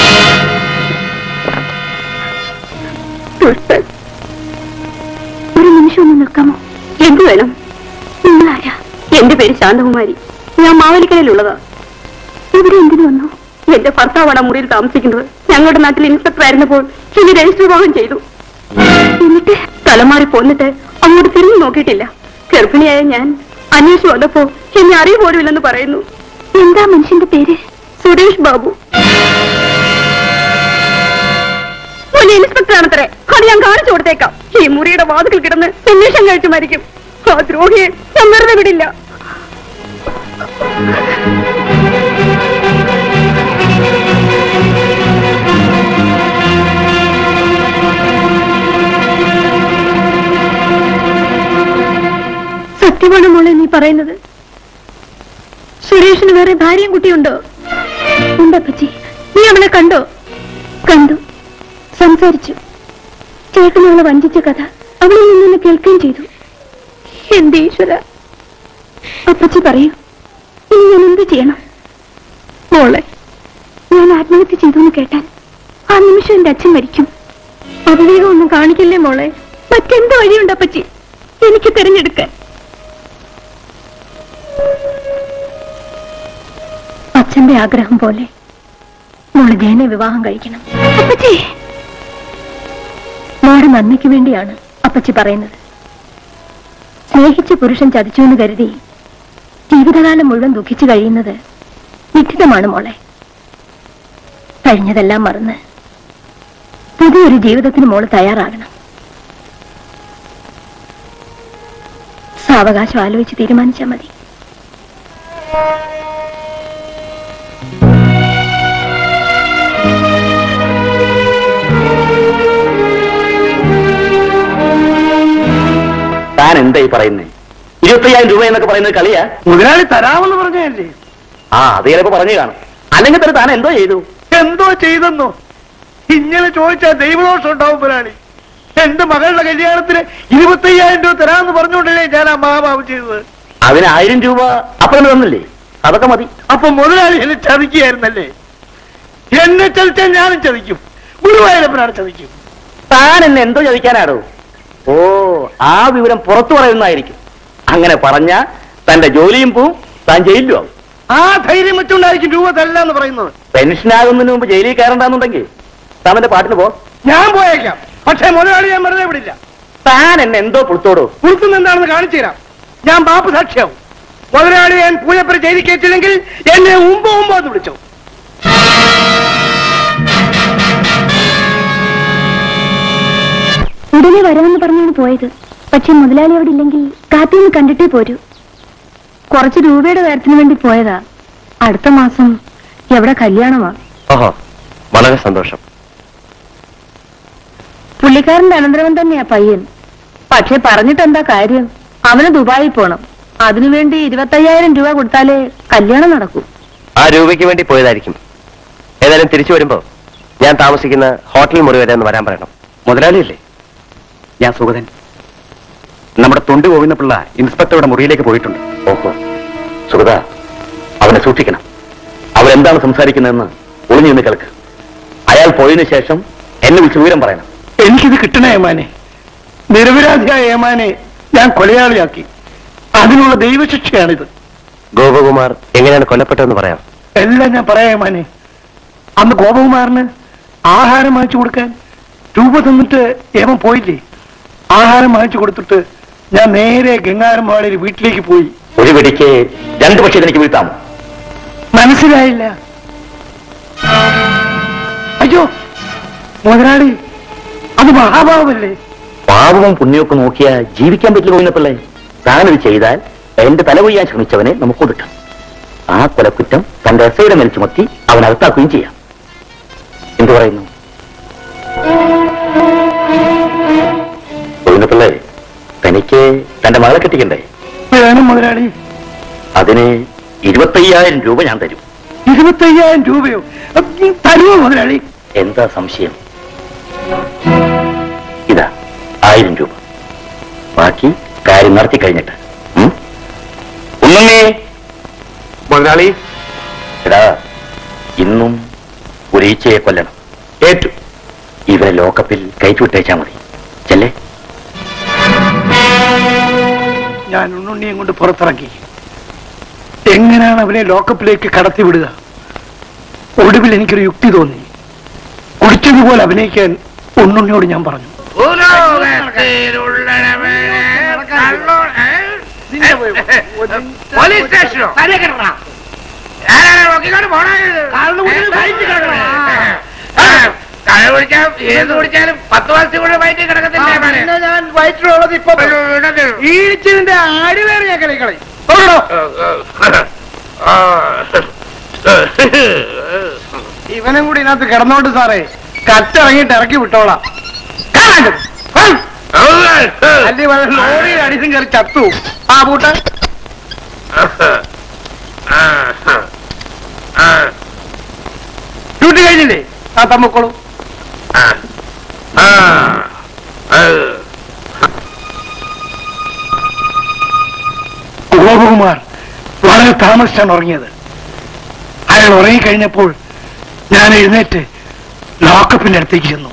Speaker 7: ദുഷ്ടൻ. ഒരു നിമിഷം ഒന്ന് നിൽക്കാമോ എന്ത് വേണം നിങ്ങളാരാ എന്റെ പേര് ശാന്തകുമാരി ഞാൻ മാവേലിക്കരയിലുള്ളതാ ഇവിടെ എന്തിനു വന്നു എന്റെ ഭർത്താവാണ് ആ മുറിയിൽ താമസിക്കുന്നത് ഞങ്ങളുടെ നാട്ടിൽ ഇൻസ്പെക്ടർ ആയിരുന്നപ്പോൾ ഇനി രജിസ്റ്റർ വിവാഹം ചെയ്തു എന്നിട്ട് തലമാറി പോന്നിട്ട് അങ്ങോട്ട് തിരിഞ്ഞു നോക്കിയിട്ടില്ല ഗർഭിണിയായ ഞാൻ അന്വേഷിച്ചു വന്നപ്പോ എന്നെ അറിയ പോലുമില്ലെന്ന് പറയുന്നു എന്താ മനുഷ്യന്റെ പേര് സുരേഷ് ബാബു വലിയ ഇൻസ്പെക്ടർ ആണത്രേ അത് ഞാൻ കാണിച്ചു കൊടുത്തേക്കാം ഈ മുറിയുടെ വാതിൽ കിടന്ന് നിമിഷം കഴിച്ചു മരിക്കും ആ ദ്രോഹിയെ ഞാൻ വെറുതെ വിടില്ല സത്യമാണ് മോളെ നീ പറയുന്നത് സുരേഷിന് വേറെ ഭാര്യയും കുട്ടിയുണ്ടോ ഉണ്ടപ്പച്ചി നീ അവളെ കണ്ടോ കണ്ടു സംസാരിച്ചു ചേട്ടൻ അവളെ വഞ്ചിച്ച കഥ അവളിൽ നിന്ന് കേൾക്കുകയും ചെയ്തു എന്റെ ഈശ്വര അപ്പച്ചി പറയൂ ഇനി ഞാൻ എന്ത് ചെയ്യണം മോളെ ഞാൻ ആത്മഹത്യ ചെയ്തു എന്ന് കേട്ടാൽ ആ നിമിഷം എന്റെ അച്ഛൻ മരിക്കും അവിവേകം ഒന്നും കാണിക്കില്ലേ മോളെ മറ്റെന്ത് വഴിയുണ്ട് അപ്പച്ചി എനിക്ക് തിരഞ്ഞെടുക്കാൻ അച്ഛന്റെ ആഗ്രഹം പോലെ മോള് ജയനെ വിവാഹം കഴിക്കണം അപ്പച്ചി മോളുടെ നന്ദിക്ക് വേണ്ടിയാണ് അപ്പച്ചി പറയുന്നത് സ്നേഹിച്ച പുരുഷൻ ചതിച്ചു എന്ന് കരുതി ജീവിതകാലം മുഴുവൻ ദുഃഖിച്ചു കഴിയുന്നത് വിഡിതമാണ് മോളെ കഴിഞ്ഞതെല്ലാം മറന്ന് പുതിയൊരു ജീവിതത്തിന് മോള് തയ്യാറാകണം സാവകാശം ആലോചിച്ച് തീരുമാനിച്ചാൽ മതി
Speaker 2: താൻ എന്തായി പറയുന്നേ ഇരുപത്തയ്യായിരം രൂപ എന്നൊക്കെ പറയുന്നത് കളിയാ
Speaker 1: മുതലാളി തരാമെന്ന് പറഞ്ഞല്ലേ
Speaker 2: ആ അത് ചിലപ്പോ പറഞ്ഞു കാണും അല്ലെങ്കിൽ തന്നെ താൻ എന്തോ ചെയ്തു
Speaker 1: എന്തോ ചെയ്തെന്നോ ഇങ്ങനെ ചോദിച്ചാൽ ദൈവദോഷം ഉണ്ടാവും മുതലാളി എന്റെ മകളുടെ കല്യാണത്തിന് ഇരുപത്തയ്യായിരം രൂപ തരാമെന്ന് പറഞ്ഞുകൊണ്ടല്ലേ ഞാൻ ആ മഹാഭാവം ചെയ്തത്
Speaker 2: അതിന് ആയിരം രൂപ അപ്പൊ തന്നില്ലേ അതൊക്കെ മതി
Speaker 1: അപ്പൊ മുതലാളി എന്നെ ചതിക്കുകയായിരുന്നല്ലേ എന്നെ ചതിച്ചാൽ ഞാനും ചതിക്കും ഗുരുവായൂരപ്പനാണ് ചതിക്കും
Speaker 2: താൻ എന്നെ എന്തോ ചോദിക്കാനാടോ ഓ ആ വിവരം പുറത്തു പറയുന്നതായിരിക്കും അങ്ങനെ പറഞ്ഞ തന്റെ ജോലിയും പോവും താൻ ജയിലിലും ആവും
Speaker 1: ആ ധൈര്യം വെച്ചുകൊണ്ടായിരിക്കും രൂപ തരില്ല എന്ന് പറയുന്നത്
Speaker 2: പെൻഷനാകുന്നതിന് മുമ്പ് ജയിലിൽ കയറണ്ടെന്നുണ്ടെങ്കിൽ താമന്റെ പാട്ടിന് പോ
Speaker 1: ഞാൻ പോയേക്കാം പക്ഷേ മുതലാളി ഞാൻ വെറുതെ വിടില്ല
Speaker 2: താൻ എന്നെ എന്തോ പുറത്തോടോ
Speaker 1: പുറത്തുനിന്ന് എന്താണെന്ന് കാണിച്ചു തരാം ഞാൻ ബാപ്പ് സാക്ഷിയാവും മുതലാളി ഞാൻ പൂജപ്പുര ചെയ്തി കയറ്റില്ലെങ്കിൽ എന്നെ ഉമ്പോ ഉമ്പോ എന്ന് വിളിച്ചു
Speaker 7: ഉടനെ വരാമെന്ന് പറഞ്ഞാണ് പോയത് പക്ഷെ മുതലാളി അവിടെ ഇല്ലെങ്കിൽ കാത്തിന്ന് കണ്ടിട്ടേ പോരൂ കുറച്ച് രൂപയുടെ കാര്യത്തിന് വേണ്ടി പോയതാ അടുത്ത മാസം എവിടെ കല്യാണമാ
Speaker 3: ഓഹോ വളരെ സന്തോഷം
Speaker 7: പുള്ളിക്കാരന്റെ അനന്തരവൻ തന്നെയാ പയ്യൻ പക്ഷെ പറഞ്ഞിട്ടെന്താ കാര്യം അവന് ദുബായിൽ പോണം അതിനുവേണ്ടി ഇരുപത്തയ്യായിരം രൂപ കൊടുത്താലേ കല്യാണം നടക്കൂ
Speaker 3: ആ രൂപയ്ക്ക് വേണ്ടി പോയതായിരിക്കും ഏതായാലും തിരിച്ചു വരുമ്പോ ഞാൻ താമസിക്കുന്ന ഹോട്ടൽ മുറി വരെ ഒന്ന് വരാൻ പറയണം
Speaker 5: മുതലാളിയല്ലേ ഞാൻ സുഗതൻ നമ്മുടെ തൊണ്ടി ഗോവിന്ദ പിള്ള ഇൻസ്പെക്ടറുടെ മുറിയിലേക്ക് പോയിട്ടുണ്ട്
Speaker 2: ഓഹോ സുഗത അവനെ സൂക്ഷിക്കണം അവരെന്താണ് സംസാരിക്കുന്നതെന്ന് ഒളിഞ്ഞു നിന്ന് കേൾക്ക് അയാൾ പോയതിനു ശേഷം എന്നെ വിളിച്ച് വിവരം പറയണം
Speaker 1: എനിക്കിത് കിട്ടണേ ഏമാനെ നിരപരാധിയായ ഏമാനെ ഞാൻ കൊലയാളിയാക്കി അതിനുള്ള ദൈവശിക്ഷയാണിത്
Speaker 3: ഗോപകുമാർ എങ്ങനെയാണ് കൊല്ലപ്പെട്ടതെന്ന് പറയാം
Speaker 1: എല്ലാം ഞാൻ പറയാം ഏമാനെ അന്ന് ഗോപകുമാറിന് ആഹാരം വാങ്ങിച്ചു കൊടുക്കാൻ രൂപ തന്നിട്ട് ഏമൻ പോയില്ലേ ആഹാരം വാങ്ങിച്ചു കൊടുത്തിട്ട് ഞാൻ നേരെ ഗംഗാരമ്പാളിയിൽ വീട്ടിലേക്ക് പോയി
Speaker 2: ഒരു വെടിക്ക് രണ്ടു പക്ഷേ എനിക്ക് വീഴ്ത്താമോ
Speaker 1: മനസ്സിലായില്ല അയ്യോ മുതലാളി അത് മഹാഭാവമല്ലേ
Speaker 2: പാപവും പുണ്യമൊക്കെ നോക്കിയാ ജീവിക്കാൻ പറ്റില്ല പോയിന്നപ്പിള്ളേ താനിത് ചെയ്താൽ എന്റെ തല കൊയ്യാൻ ശ്രമിച്ചവനെ നമുക്ക് കൊടുക്കാം ആ കൊലക്കുറ്റം തന്റെ എസ്ഐയുടെ മേൽ ചുമത്തി അവൻ അകത്താക്കുകയും ചെയ്യാം എന്തു പറയുന്നു ഗോവിന്ദപിള്ളേ തനിക്ക് തന്റെ മകളെ കെട്ടിക്കണ്ടേ
Speaker 1: വേണം മുതലാളി
Speaker 2: അതിന് ഇരുപത്തയ്യായിരം രൂപ ഞാൻ തരും
Speaker 1: ഇരുപത്തയ്യായിരം രൂപയോ ഉം, തരുമോ മുതലാളി
Speaker 2: എന്താ സംശയം ഇതാ ആയിരം രൂപ ബാക്കി കാര്യം നടത്തി കഴിഞ്ഞിട്ട് ഉം? ഉണ്ണുണ്ണി
Speaker 3: മുതലാളി
Speaker 2: എടാ ഇന്നും ഒരു ഈച്ചയെ കൊല്ലണം ഏറ്റു ഇവരെ ലോക്കപ്പിൽ കയറ്റിവിട്ടേച്ചാ മതി ചെല്ലേ
Speaker 1: ഞാൻ ഉണ്ണുണ്ണിയും കൊണ്ട് പുറത്തിറങ്ങി എങ്ങനെയാണ് അവനെ ലോക്കപ്പിലേക്ക് കടത്തിവിടുക ഒടുവിൽ എനിക്കൊരു യുക്തി തോന്നി കുടിച്ചതുപോലെ അഭിനയിക്കാൻ ഉണ്ണുണ്ണിയോട് ഞാൻ പറഞ്ഞു
Speaker 9: പോലീസ് സ്റ്റേഷനോ
Speaker 1: കാലിന് മുന്നിൽ കഴിച്ച് കിടക്കണം.
Speaker 3: ഏത് കുടിച്ചാലും പത്ത് വർഷം കൂടെ വയറ്റിൽ
Speaker 1: ആ,
Speaker 3: കിടക്കത്തില്ലേ മോനെ?
Speaker 1: പിന്നെ ഞാൻ വയറ്റിലുള്ളത് ഇപ്പൊ ഈടിച്ചതിന്റെ ആടിവേറെ ഞാൻ കളിക്കളയും ഇവനും കൂടി ഇതിനകത്ത് കിടന്നോണ്ട് സാറേ കത്തിറങ്ങിയിട്ട് ഇറക്കി വിട്ടോളാം കാണാൻ അല്ലി വളരെ ലോറിയിൽ അടിച്ചും കയറി ചത്തു ആ പൂട്ട ഡ്യൂട്ടി കഴിഞ്ഞില്ലേ ആ തമ്മക്കോളൂ ഗോപകുമാർ വളരെ താമസിച്ചാണ് ഉറങ്ങിയത് അയാൾ ഉറങ്ങിക്കഴിഞ്ഞപ്പോൾ ഞാൻ എഴുന്നേറ്റ് ലോക്കപ്പിന്റെ അടുത്തേക്ക് ചെന്നു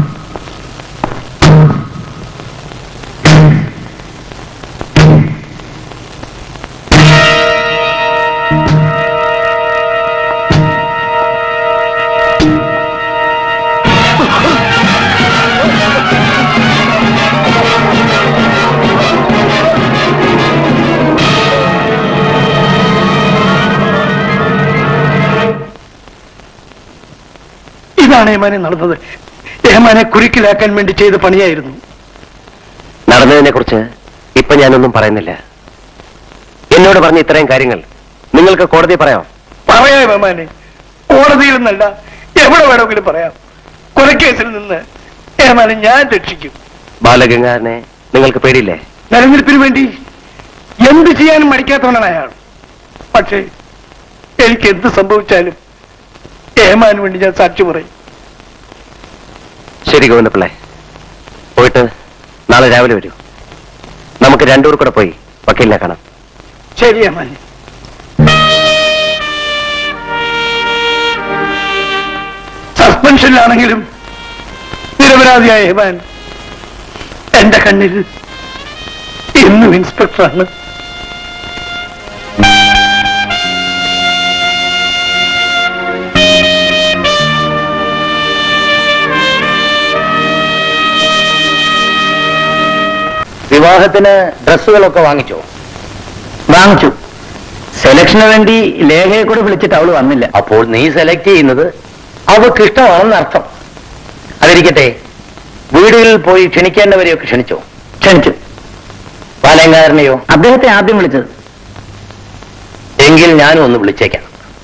Speaker 1: ഇതാണ് ഏമാനെ നടന്നത് ഏമാനെ കുരുക്കിലാക്കാൻ വേണ്ടി ചെയ്ത പണിയായിരുന്നു
Speaker 3: നടന്നതിനെ കുറിച്ച് ഇപ്പൊ ഞാനൊന്നും പറയുന്നില്ല എന്നോട് പറഞ്ഞ ഇത്രയും കാര്യങ്ങൾ നിങ്ങൾക്ക് കോടതി പറയാം
Speaker 1: പറയാം ഏമാനെ കോടതിയിൽ നിന്നല്ല എവിടെ വേണമെങ്കിലും പറയാം കൊലക്കേസിൽ നിന്ന് ഏമാനെ ഞാൻ രക്ഷിക്കും
Speaker 3: ബാലഗംഗാറിനെ നിങ്ങൾക്ക് പേടിയില്ലേ
Speaker 1: നിലനിൽപ്പിന് വേണ്ടി എന്ത് ചെയ്യാനും മടിക്കാത്തവനാണ് അയാൾ പക്ഷേ എനിക്ക് എന്ത് സംഭവിച്ചാലും ഏമാന് വേണ്ടി ഞാൻ സാക്ഷി പറയും
Speaker 3: ശരി ഗോവിന്ദപിള്ളേ പോയിട്ട് നാളെ രാവിലെ വരൂ നമുക്ക് രണ്ടൂർ കൂടെ പോയി വക്കീലിനെ കാണാം
Speaker 1: ശരി ഏമാനെ സസ്പെൻഷനിലാണെങ്കിലും നിരപരാധിയായ ഏമാൻ എന്റെ കണ്ണിൽ ഇന്നും ഇൻസ്പെക്ടറാണ്
Speaker 2: വിവാഹത്തിന് ഡ്രസ്സുകളൊക്കെ വാങ്ങിച്ചോ വാങ്ങിച്ചു സെലക്ഷന് വേണ്ടി ലേഖയെ കൂടെ വിളിച്ചിട്ട് അവള് വന്നില്ല അപ്പോൾ നീ സെലക്ട് ചെയ്യുന്നത് അവൾക്ക് ഇഷ്ടമാണെന്ന് അർത്ഥം അതിരിക്കട്ടെ വീടുകളിൽ പോയി ക്ഷണിക്കേണ്ടവരെയൊക്കെ ക്ഷണിച്ചോ ക്ഷണിച്ചു പാലങ്കാരനെയോ അദ്ദേഹത്തെ ആദ്യം വിളിച്ചത് എങ്കിൽ ഞാനും ഒന്ന് വിളിച്ചേക്കാം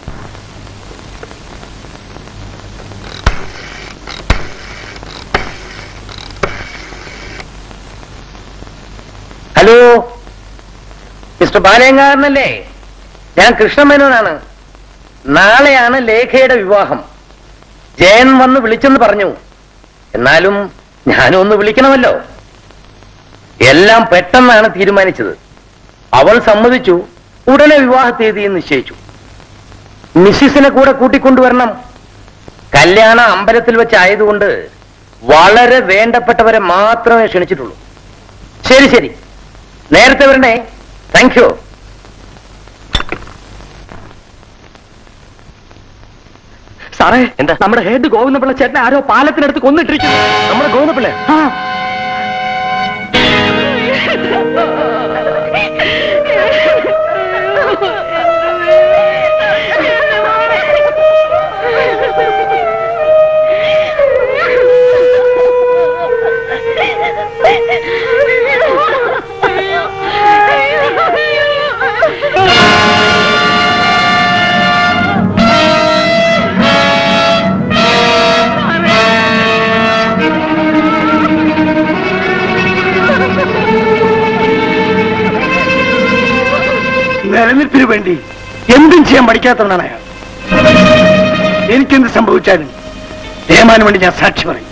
Speaker 2: ഹലോ മിസ്റ്റർ ബാലയങ്കാരനല്ലേ ഞാൻ കൃഷ്ണമേനോനാണ് നാളെയാണ് ലേഖയുടെ വിവാഹം ജയൻ വന്ന് വിളിച്ചെന്ന് പറഞ്ഞു എന്നാലും ഞാനും ഒന്ന് വിളിക്കണമല്ലോ എല്ലാം പെട്ടെന്നാണ് തീരുമാനിച്ചത് അവൾ സമ്മതിച്ചു ഉടനെ വിവാഹ തീയതിയും നിശ്ചയിച്ചു മിസ്സിസിനെ കൂടെ കൂട്ടിക്കൊണ്ടുവരണം കല്യാണ അമ്പലത്തിൽ വെച്ചായതുകൊണ്ട് വളരെ വേണ്ടപ്പെട്ടവരെ മാത്രമേ ക്ഷണിച്ചിട്ടുള്ളൂ ശരി ശരി നേരത്തെ വരണേ താങ്ക് യു
Speaker 8: സാറേ
Speaker 3: എന്താ?
Speaker 8: നമ്മുടെ ഹെഡ് ഗോവിന്ദപിള്ള ചേട്ടനെ ആരോ പാലത്തിനടുത്ത് കൊന്നിട്ടിരിക്കുന്നു
Speaker 3: നമ്മുടെ ഗോവിന്ദപിള്ളേ
Speaker 8: ആ
Speaker 1: നിലനിൽപ്പിന് വേണ്ടി എന്തും ചെയ്യാൻ പഠിക്കാത്തവനാണ് അയാൾ എനിക്കെന്ത് സംഭവിച്ചാലും ഏമാന് വേണ്ടി ഞാൻ സാക്ഷി പറയും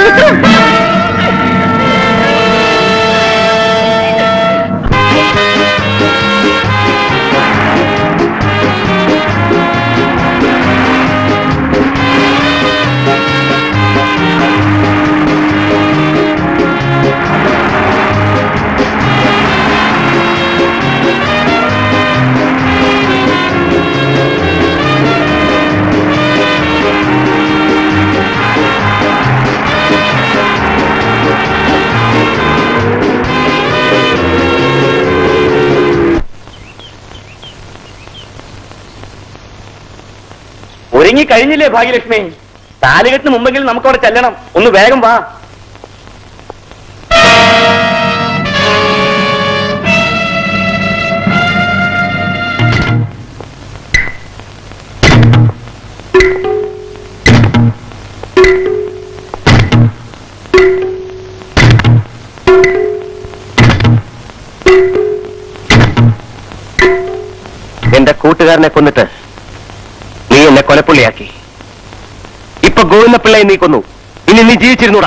Speaker 3: ആ
Speaker 8: ഒരുങ്ങി കഴിഞ്ഞില്ലേ ഭാഗ്യലക്ഷ്മി താലുകെട്ടിന് മുമ്പെങ്കിലും നമുക്കവിടെ ചെല്ലണം ഒന്ന് വേഗം വാ
Speaker 3: എന്റെ കൂട്ടുകാരനെ കൊന്നിട്ട് നീ എന്നെ കൊലപ്പുള്ളിയാക്കി ഇപ്പൊ ഗോവിന്ദപിള്ളയെ നീ കൊന്നു ഇനി നീ ജീവിച്ചിരുന്നൂടാ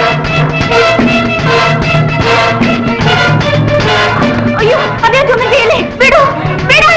Speaker 7: അയ്യോ അദ്ദേഹം ഒന്നും ചെയ്യല്ലേ വിടൂ വിടൂ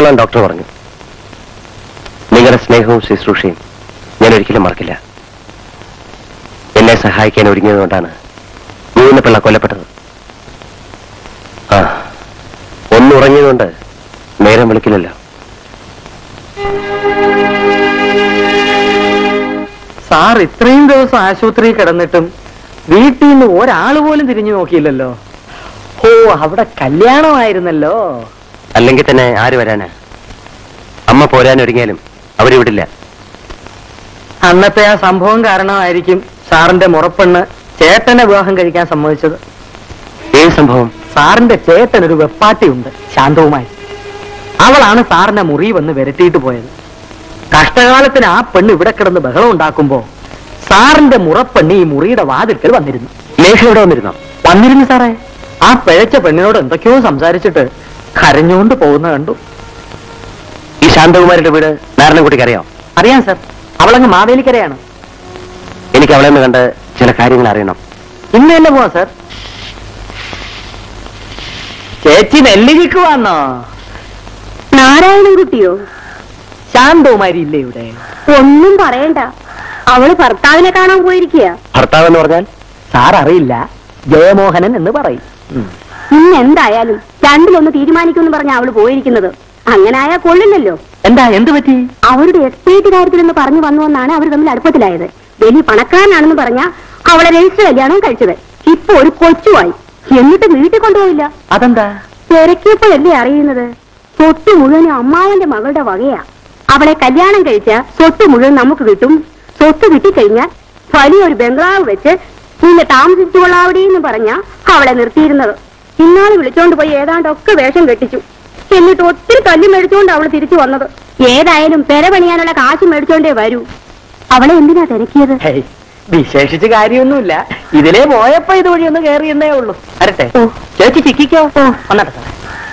Speaker 3: പൊക്കോളാൻ ഡോക്ടർ പറഞ്ഞു നിങ്ങളുടെ സ്നേഹവും ശുശ്രൂഷയും ഞാൻ ഒരിക്കലും മറക്കില്ല എന്നെ സഹായിക്കാൻ ഒരുങ്ങിയതുകൊണ്ടാണ് മൂന്ന് പിള്ള കൊല്ലപ്പെട്ടത് ആ ഒന്നുറങ്ങിയതുകൊണ്ട് നേരം വിളിക്കില്ലല്ലോ
Speaker 8: സാർ ഇത്രയും ദിവസം ആശുപത്രിയിൽ കിടന്നിട്ടും വീട്ടിൽ നിന്ന് ഒരാൾ പോലും തിരിഞ്ഞു നോക്കിയില്ലല്ലോ ഓ അവിടെ കല്യാണമായിരുന്നല്ലോ
Speaker 3: അല്ലെങ്കിൽ തന്നെ ആര് വരാനാ അമ്മ പോരാൻ ഒരുങ്ങിയാലും അവര് വിടില്ല
Speaker 8: അന്നത്തെ ആ സംഭവം കാരണമായിരിക്കും സാറിന്റെ മുറപ്പെണ്ണ് ചേട്ടനെ വിവാഹം കഴിക്കാൻ സമ്മതിച്ചത്
Speaker 3: ഏത് സംഭവം
Speaker 8: സാറിന്റെ ചേട്ടൻ ഒരു വെപ്പാട്ടിയുണ്ട് ശാന്തവുമായി അവളാണ് സാറിനെ മുറി വന്ന് വിരട്ടിയിട്ട് പോയത് കഷ്ടകാലത്തിന് ആ പെണ്ണ് ഇവിടെ കിടന്ന് ബഹളം ഉണ്ടാക്കുമ്പോ സാറിന്റെ മുറപ്പെണ്ണ് ഈ മുറിയുടെ വാതിൽക്കൽ വന്നിരുന്നു
Speaker 3: ലേഖ ഇവിടെ വന്നിരുന്നോ
Speaker 8: വന്നിരുന്നു സാറേ ആ പിഴച്ച പെണ്ണിനോട് എന്തൊക്കെയോ സംസാരിച്ചിട്ട് കരഞ്ഞുകൊണ്ട് പോകുന്ന കണ്ടു
Speaker 3: ഈ ശാന്തകുമാരിയുടെ വീട് നാരായണൻകുട്ടിക്ക് അറിയാം
Speaker 8: അറിയാം സാർ അവളങ്ങ് മാവേലിക്കരയാണ്
Speaker 3: എനിക്ക് അവളെ ഒന്ന് കണ്ട് ചില കാര്യങ്ങൾ അറിയണം
Speaker 8: ഇന്ന് തന്നെ പോവാ സാർ ചേച്ചി നെല്ലിക്ക് വന്നോ
Speaker 7: നാരായണൻകുട്ടിയോ
Speaker 8: ശാന്തവുമാരി ഇല്ലേ ഇവിടെ
Speaker 7: ഒന്നും പറയണ്ട അവള് ഭർത്താവിനെ കാണാൻ പോയിരിക്കുക
Speaker 3: ഭർത്താവ് എന്ന് പറഞ്ഞാൽ
Speaker 8: സാർ അറിയില്ല ജയമോഹനൻ എന്ന് പറയും ഉം.
Speaker 7: ഇന്ന് എന്തായാലും രണ്ടിലൊന്ന് തീരുമാനിക്കുമെന്ന് പറഞ്ഞ അവള് പോയിരിക്കുന്നത് അങ്ങനെ ആയാ കൊള്ളില്ലല്ലോ
Speaker 8: എന്താ എന്ത് പറ്റി
Speaker 7: അവരുടെ എസ്റ്റേറ്റ് കാര്യത്തിലെന്ന് പറഞ്ഞു വന്നുവെന്നാണ് അവർ തമ്മിൽ അടുപ്പത്തിലായത് വലിയ പണക്കാരനാണെന്ന് പറഞ്ഞ അവളെ രജിസ്റ്റർ കല്യാണം കഴിച്ചത് ഇപ്പൊ ഒരു കൊച്ചുമായി എന്നിട്ട് വീട്ടിൽ കൊണ്ടുപോയില്ല
Speaker 8: അതെന്താ
Speaker 7: തിരക്കിയപ്പോഴല്ലേ അറിയുന്നത് സ്വത്ത് മുഴുവനും അമ്മാവന്റെ മകളുടെ വകയാ അവളെ കല്യാണം കഴിച്ച സ്വത്ത് മുഴുവൻ നമുക്ക് കിട്ടും സ്വത്ത് കിട്ടിക്കഴിഞ്ഞാൽ വലിയൊരു ബംഗ്ലാവ് വെച്ച് നിന്നെ താമസിച്ചുകൊള്ളാവിടെയെന്ന് പറഞ്ഞ അവളെ നിർത്തിയിരുന്നത് ഇന്നാള് വിളിച്ചോണ്ട് പോയി ഏതാണ്ടൊക്കെ വേഷം കെട്ടിച്ചു എന്നിട്ട് ഒത്തിരി കല്ല് മേടിച്ചോണ്ട് അവള് തിരിച്ചു വന്നത് ഏതായാലും പെര പണിയാനുള്ള കാശ് മേടിച്ചോണ്ടേ വരൂ അവളെ എന്തിനാ തിരക്കിയത്
Speaker 8: ഹേയ്, വിശേഷിച്ച് കാര്യമൊന്നുമില്ല ഇതിലേ പോയപ്പോ ഇതുവഴി ഒന്ന് കയറിയെന്നേ ഉള്ളൂ വരട്ടെ
Speaker 7: ഓ.
Speaker 8: ചേച്ചി ചിക്കിക്കോ വന്നട്ടെ സാറേ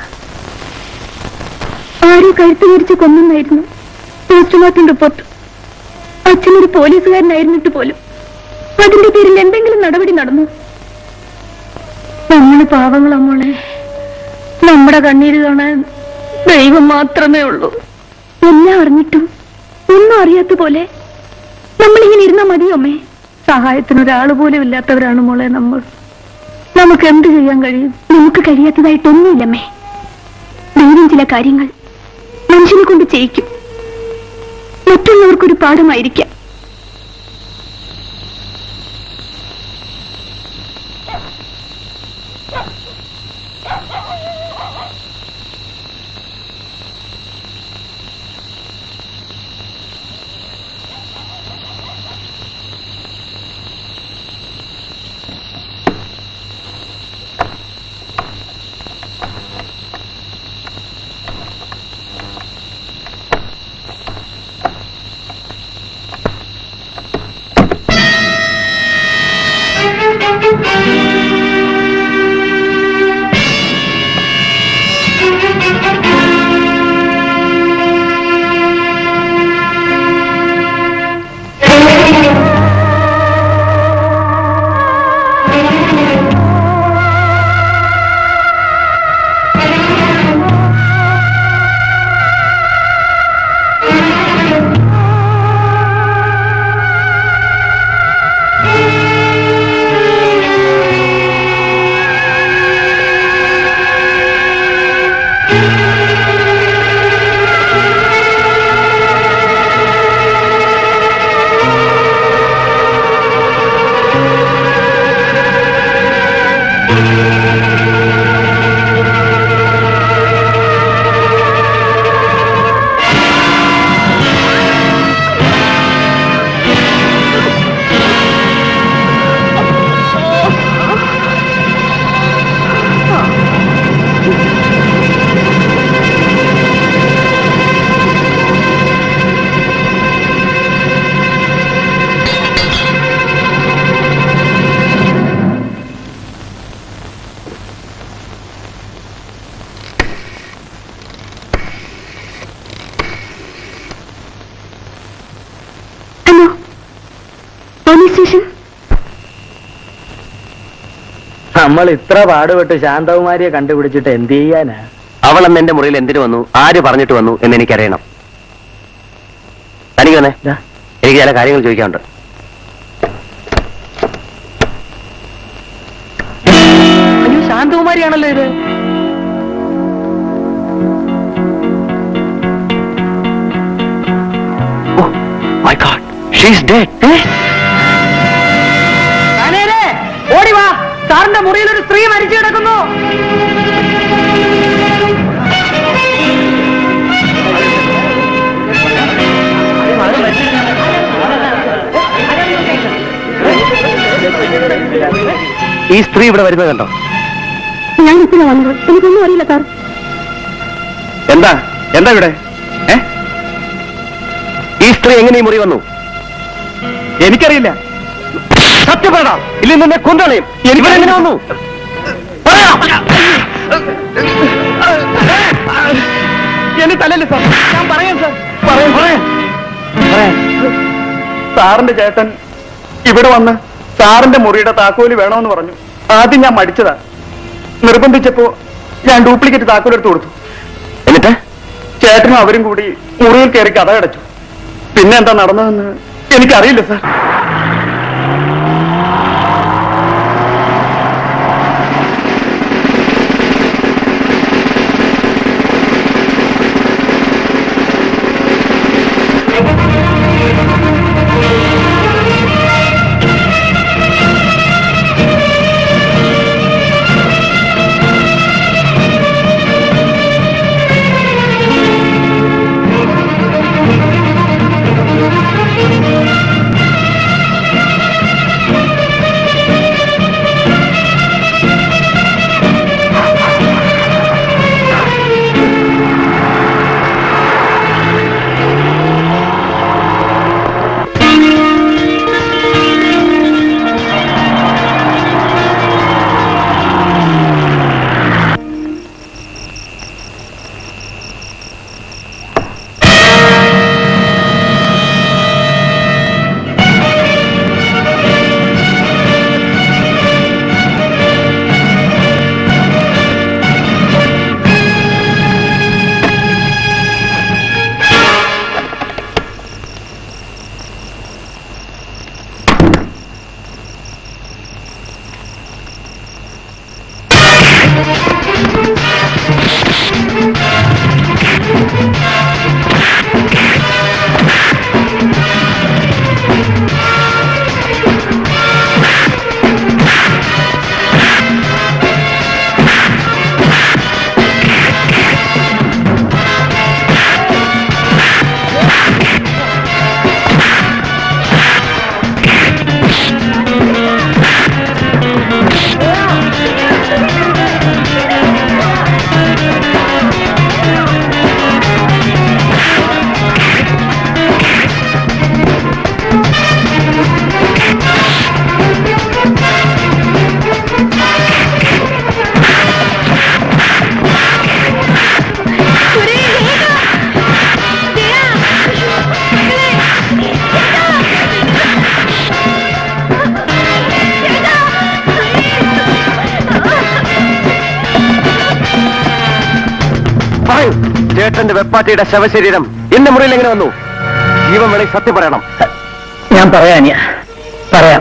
Speaker 7: ആരോ കഴുത്ത് മരിച്ച് കൊന്നായിരുന്നു പോസ്റ്റ്മോർട്ടം റിപ്പോർട്ട് അച്ഛനൊരു പോലീസുകാരനായിരുന്നിട്ട് പോലും അതിന്റെ പേരിൽ എന്തെങ്കിലും നടപടി നടന്നു നമ്മള് പാവങ്ങളാ മോളെ നമ്മുടെ കണ്ണീര് കാണാൻ ദൈവം മാത്രമേ ഉള്ളൂ എല്ലാം അറിഞ്ഞിട്ടും ഒന്നും അറിയാത്ത പോലെ നമ്മളിങ്ങനെ ഇരുന്നാ മതിയോ അമ്മേ സഹായത്തിന് ഒരാൾ പോലും ഇല്ലാത്തവരാണ് മോളെ നമ്മൾ നമുക്ക് എന്ത് ചെയ്യാൻ കഴിയും നമുക്ക് കഴിയാത്തതായിട്ടൊന്നുമില്ലമ്മേ ദൈവം ചില കാര്യങ്ങൾ മനുഷ്യനെ കൊണ്ട് ചെയ്യിക്കും മറ്റുള്ളവർക്കൊരു പാഠമായിരിക്കാം ഹലോ പോലീസ് സ്റ്റേഷൻ
Speaker 8: നമ്മൾ ഇത്ര പാടുപെട്ട് ശാന്തകുമാരിയെ കണ്ടുപിടിച്ചിട്ട് എന്ത് ചെയ്യാനാ
Speaker 3: അവൾ അന്ന് എന്റെ മുറിയിൽ എന്തിനു വന്നു ആര് പറഞ്ഞിട്ട് വന്നു എന്ന് എനിക്കറിയണം തനിക്ക് വന്നേ എനിക്ക് ചില കാര്യങ്ങൾ ചോദിക്കാനുണ്ട്
Speaker 8: അയ്യോ ശാന്തകുമാരിയാണല്ലോ ഇത്
Speaker 3: മൈ ഗോഡ് ഷീസ് ഡെഡ്
Speaker 8: താനേരെ, ഓടി വാ സാറിന്റെ മുറിയിൽ ഒരു സ്ത്രീ മരിച്ചു കിടക്കുന്നു
Speaker 3: ഈ സ്ത്രീ ഇവിടെ വരുന്നത് കണ്ടോ
Speaker 7: ഞാൻ ഇപ്പോഴാ വന്നത് എനിക്കൊന്നും അറിയില്ല സാർ
Speaker 3: എന്താ എന്താ ഇവിടെ ഏ ഈ സ്ത്രീ എങ്ങനെ ഈ മുറി വന്നു എനിക്കറിയില്ല സത്യം പറയണം ഇല്ല നിന്നെ കൊന്തളയും എനിക്ക് എങ്ങനെ വന്നു പറയാ.
Speaker 8: എന്റെ തലല്ലേ സാർ ഞാൻ പറയാം സാർ
Speaker 3: പറയാം, പറയാം. പറയാം.
Speaker 5: സാറിന്റെ ചേട്ടൻ ഇവിടെ വന്ന് സാറിന്റെ മുറിയുടെ താക്കോല് വേണമെന്ന് പറഞ്ഞു ആദ്യം ഞാൻ മടിച്ചതാ നിർബന്ധിച്ചപ്പോ ഞാൻ ഡ്യൂപ്ലിക്കേറ്റ് താക്കോൽ എടുത്തു കൊടുത്തു
Speaker 3: എന്നിട്ട്
Speaker 5: ചേട്ടനും അവരും കൂടി മുറിയിൽ കയറി കഥ അടച്ചു പിന്നെ എന്താ നടന്നതെന്ന് എനിക്കറിയില്ല സാർ
Speaker 3: പറയൂ ചേട്ടന്റെ വെപ്പാട്ടിയുടെ ശവശരീരം എന്റെ മുറിയിൽ എങ്ങനെ വന്നു ജീവൻ വേണമെങ്കിൽ സത്യം പറയണം
Speaker 2: ഞാൻ പറയാ അനിയ പറയാം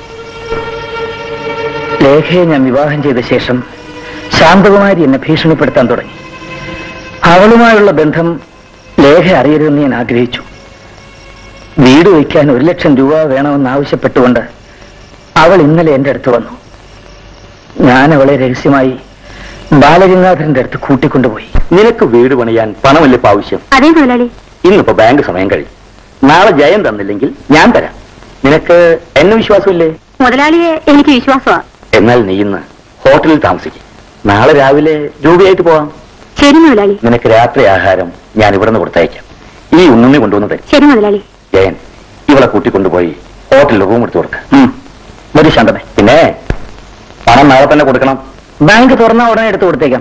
Speaker 2: ലേഖയെ ഞാൻ വിവാഹം ചെയ്ത ശേഷം ശാന്തകുമാരി എന്നെ ഭീഷണിപ്പെടുത്താൻ തുടങ്ങി അവളുമായുള്ള ബന്ധം ലേഖ അറിയരുതെന്ന് ഞാൻ ആഗ്രഹിച്ചു വീട് വയ്ക്കാൻ ഒരു ലക്ഷം രൂപ വേണമെന്ന് ആവശ്യപ്പെട്ടുകൊണ്ട് അവൾ ഇന്നലെ എന്റെ അടുത്ത് വന്നു ഞാൻ അവളെ രഹസ്യമായി ബാലഗംഗാധരന്റെ അടുത്ത് കൂട്ടിക്കൊണ്ടുപോയി നിനക്ക് വീട് പണിയാൻ പണമല്ലേ ഇപ്പൊ ആവശ്യം
Speaker 7: അതേ മുതലാളി
Speaker 2: ഇന്നിപ്പോ ബാങ്ക് സമയം കഴിയും നാളെ ജയം തന്നില്ലെങ്കിൽ ഞാൻ തരാം നിനക്ക് എന്നെ വിശ്വാസമില്ലേ
Speaker 7: മുതലാളിയെ എനിക്ക് വിശ്വാസമാ
Speaker 2: എന്നാൽ നീ ഇന്ന് ഹോട്ടലിൽ താമസിക്കും നാളെ രാവിലെ രൂപയായിട്ട് പോവാം
Speaker 7: ശരി മുതലാളി
Speaker 2: നിനക്ക് രാത്രി ആഹാരം ഞാൻ ഇവിടെ നിന്ന് കൊടുത്തയക്കാം ഈ ഉണ്ണുണ്ണി കൊണ്ടുവന്നത്
Speaker 7: ശരി മുതലാളി
Speaker 2: ജയൻ ഇവളെ കൂട്ടിക്കൊണ്ടുപോയി ഹോട്ടലിൽ റൂം എടുത്തു കൊടുക്ക ഒരു ശാന്തമേ പിന്നെ പണം നാളെ തന്നെ കൊടുക്കണം ബാങ്ക് തുറന്ന ഉടനെ എടുത്തു കൊടുത്തേക്കാം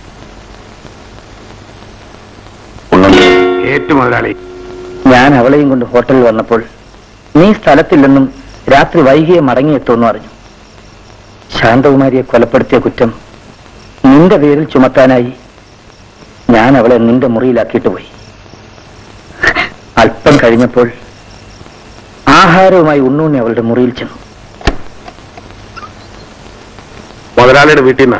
Speaker 2: ഉണ്ണുണ്ണി
Speaker 3: ഏറ്റു മുതലാളി
Speaker 2: ഞാൻ അവളെയും കൊണ്ട് ഹോട്ടലിൽ വന്നപ്പോൾ നീ സ്ഥലത്തില്ലെന്നും രാത്രി വൈകിയെ മടങ്ങിയെത്തുമെന്നും അറിഞ്ഞു ശാന്തകുമാരിയെ കൊലപ്പെടുത്തിയ കുറ്റം നിന്റെ പേരിൽ ചുമത്താനായി ഞാൻ അവളെ നിന്റെ മുറിയിലാക്കിയിട്ട് പോയി അല്പം കഴിഞ്ഞപ്പോൾ ആഹാരവുമായി ഉണ്ണൂണ്ണി അവളുടെ മുറിയിൽ ചെന്നു
Speaker 3: മുതലാളിയുടെ വീട്ടിൽ നിന്ന്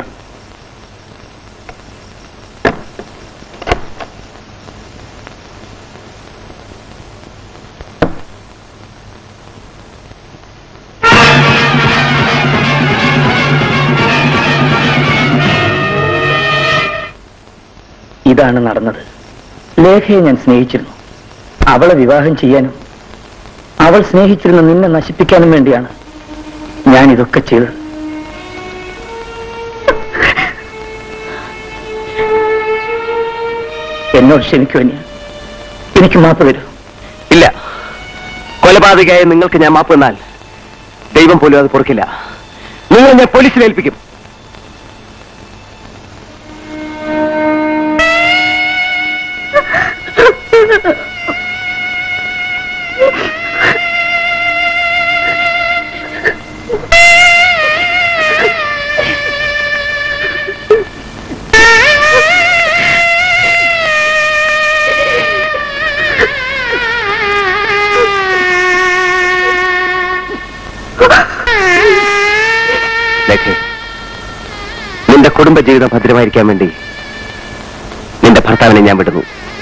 Speaker 2: ഇതാണ് നടന്നത് ലേഖയെ ഞാൻ സ്നേഹിച്ചിരുന്നു അവളെ വിവാഹം ചെയ്യാനും അവൾ സ്നേഹിച്ചിരുന്ന നിന്നെ നശിപ്പിക്കാനും വേണ്ടിയാണ് ഞാൻ ഇതൊക്കെ ചെയ്തത് എന്നോട് ക്ഷമിക്കുവാൻ എനിക്ക് മാപ്പ് തരൂ
Speaker 3: ഇല്ല കൊലപാതകയായ നിങ്ങൾക്ക് ഞാൻ മാപ്പ് തന്നാൽ ദൈവം പോലും അത് പൊറുക്കില്ല നിങ്ങൾ ഞാൻ പോലീസിൽ ഏൽപ്പിക്കും ലേഖേ നിന്റെ കുടുംബജീവിതം ഭദ്രമായിരിക്കാൻ വേണ്ടി നിന്റെ ഭർത്താവിനെ ഞാൻ വിടുന്നു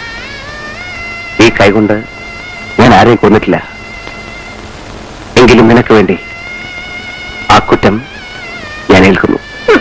Speaker 3: ഈ കൈകൊണ്ട് ഞാൻ ആരെയും കൊന്നിട്ടില്ല എങ്കിലും നിനക്ക് വേണ്ടി ആ കുറ്റം ഞാൻ ഏൽക്കുന്നു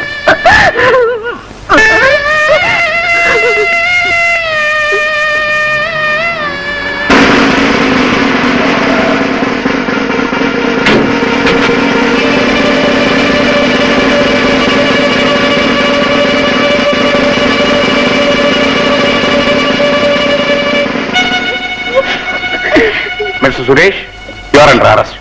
Speaker 3: mister Suresh you are under arrest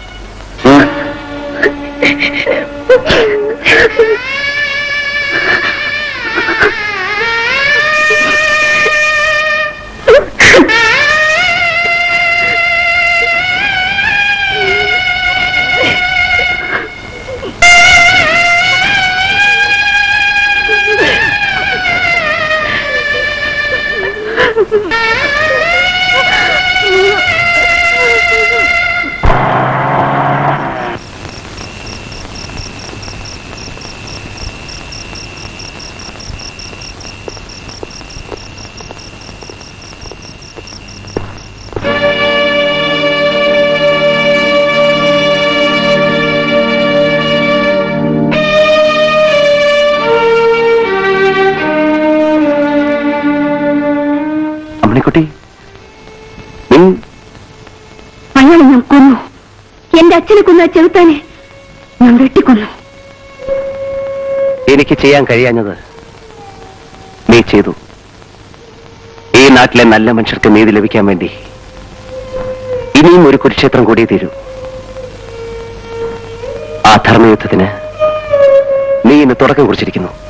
Speaker 3: Ammanikutty നീ
Speaker 7: അയാളെ ഞാൻ കൊന്നു എന്റെ അച്ഛനെ കൊന്ന ആ ചെറുത്താനെ ഞാൻ വെട്ടിക്കൊന്നു
Speaker 3: എനിക്ക് ചെയ്യാൻ കഴിയാഞ്ഞത് നീ ചെയ്തു ഈ നാട്ടിലെ നല്ല മനുഷ്യർക്ക് നീതി ലഭിക്കാൻ വേണ്ടി ഇനിയും ഒരു കുരുക്ഷേത്രം കൂടിയേ തീരൂ ആ ധർമ്മയുദ്ധത്തിന് നീ ഇന്ന് തുടക്കം കുറിച്ചിരിക്കുന്നു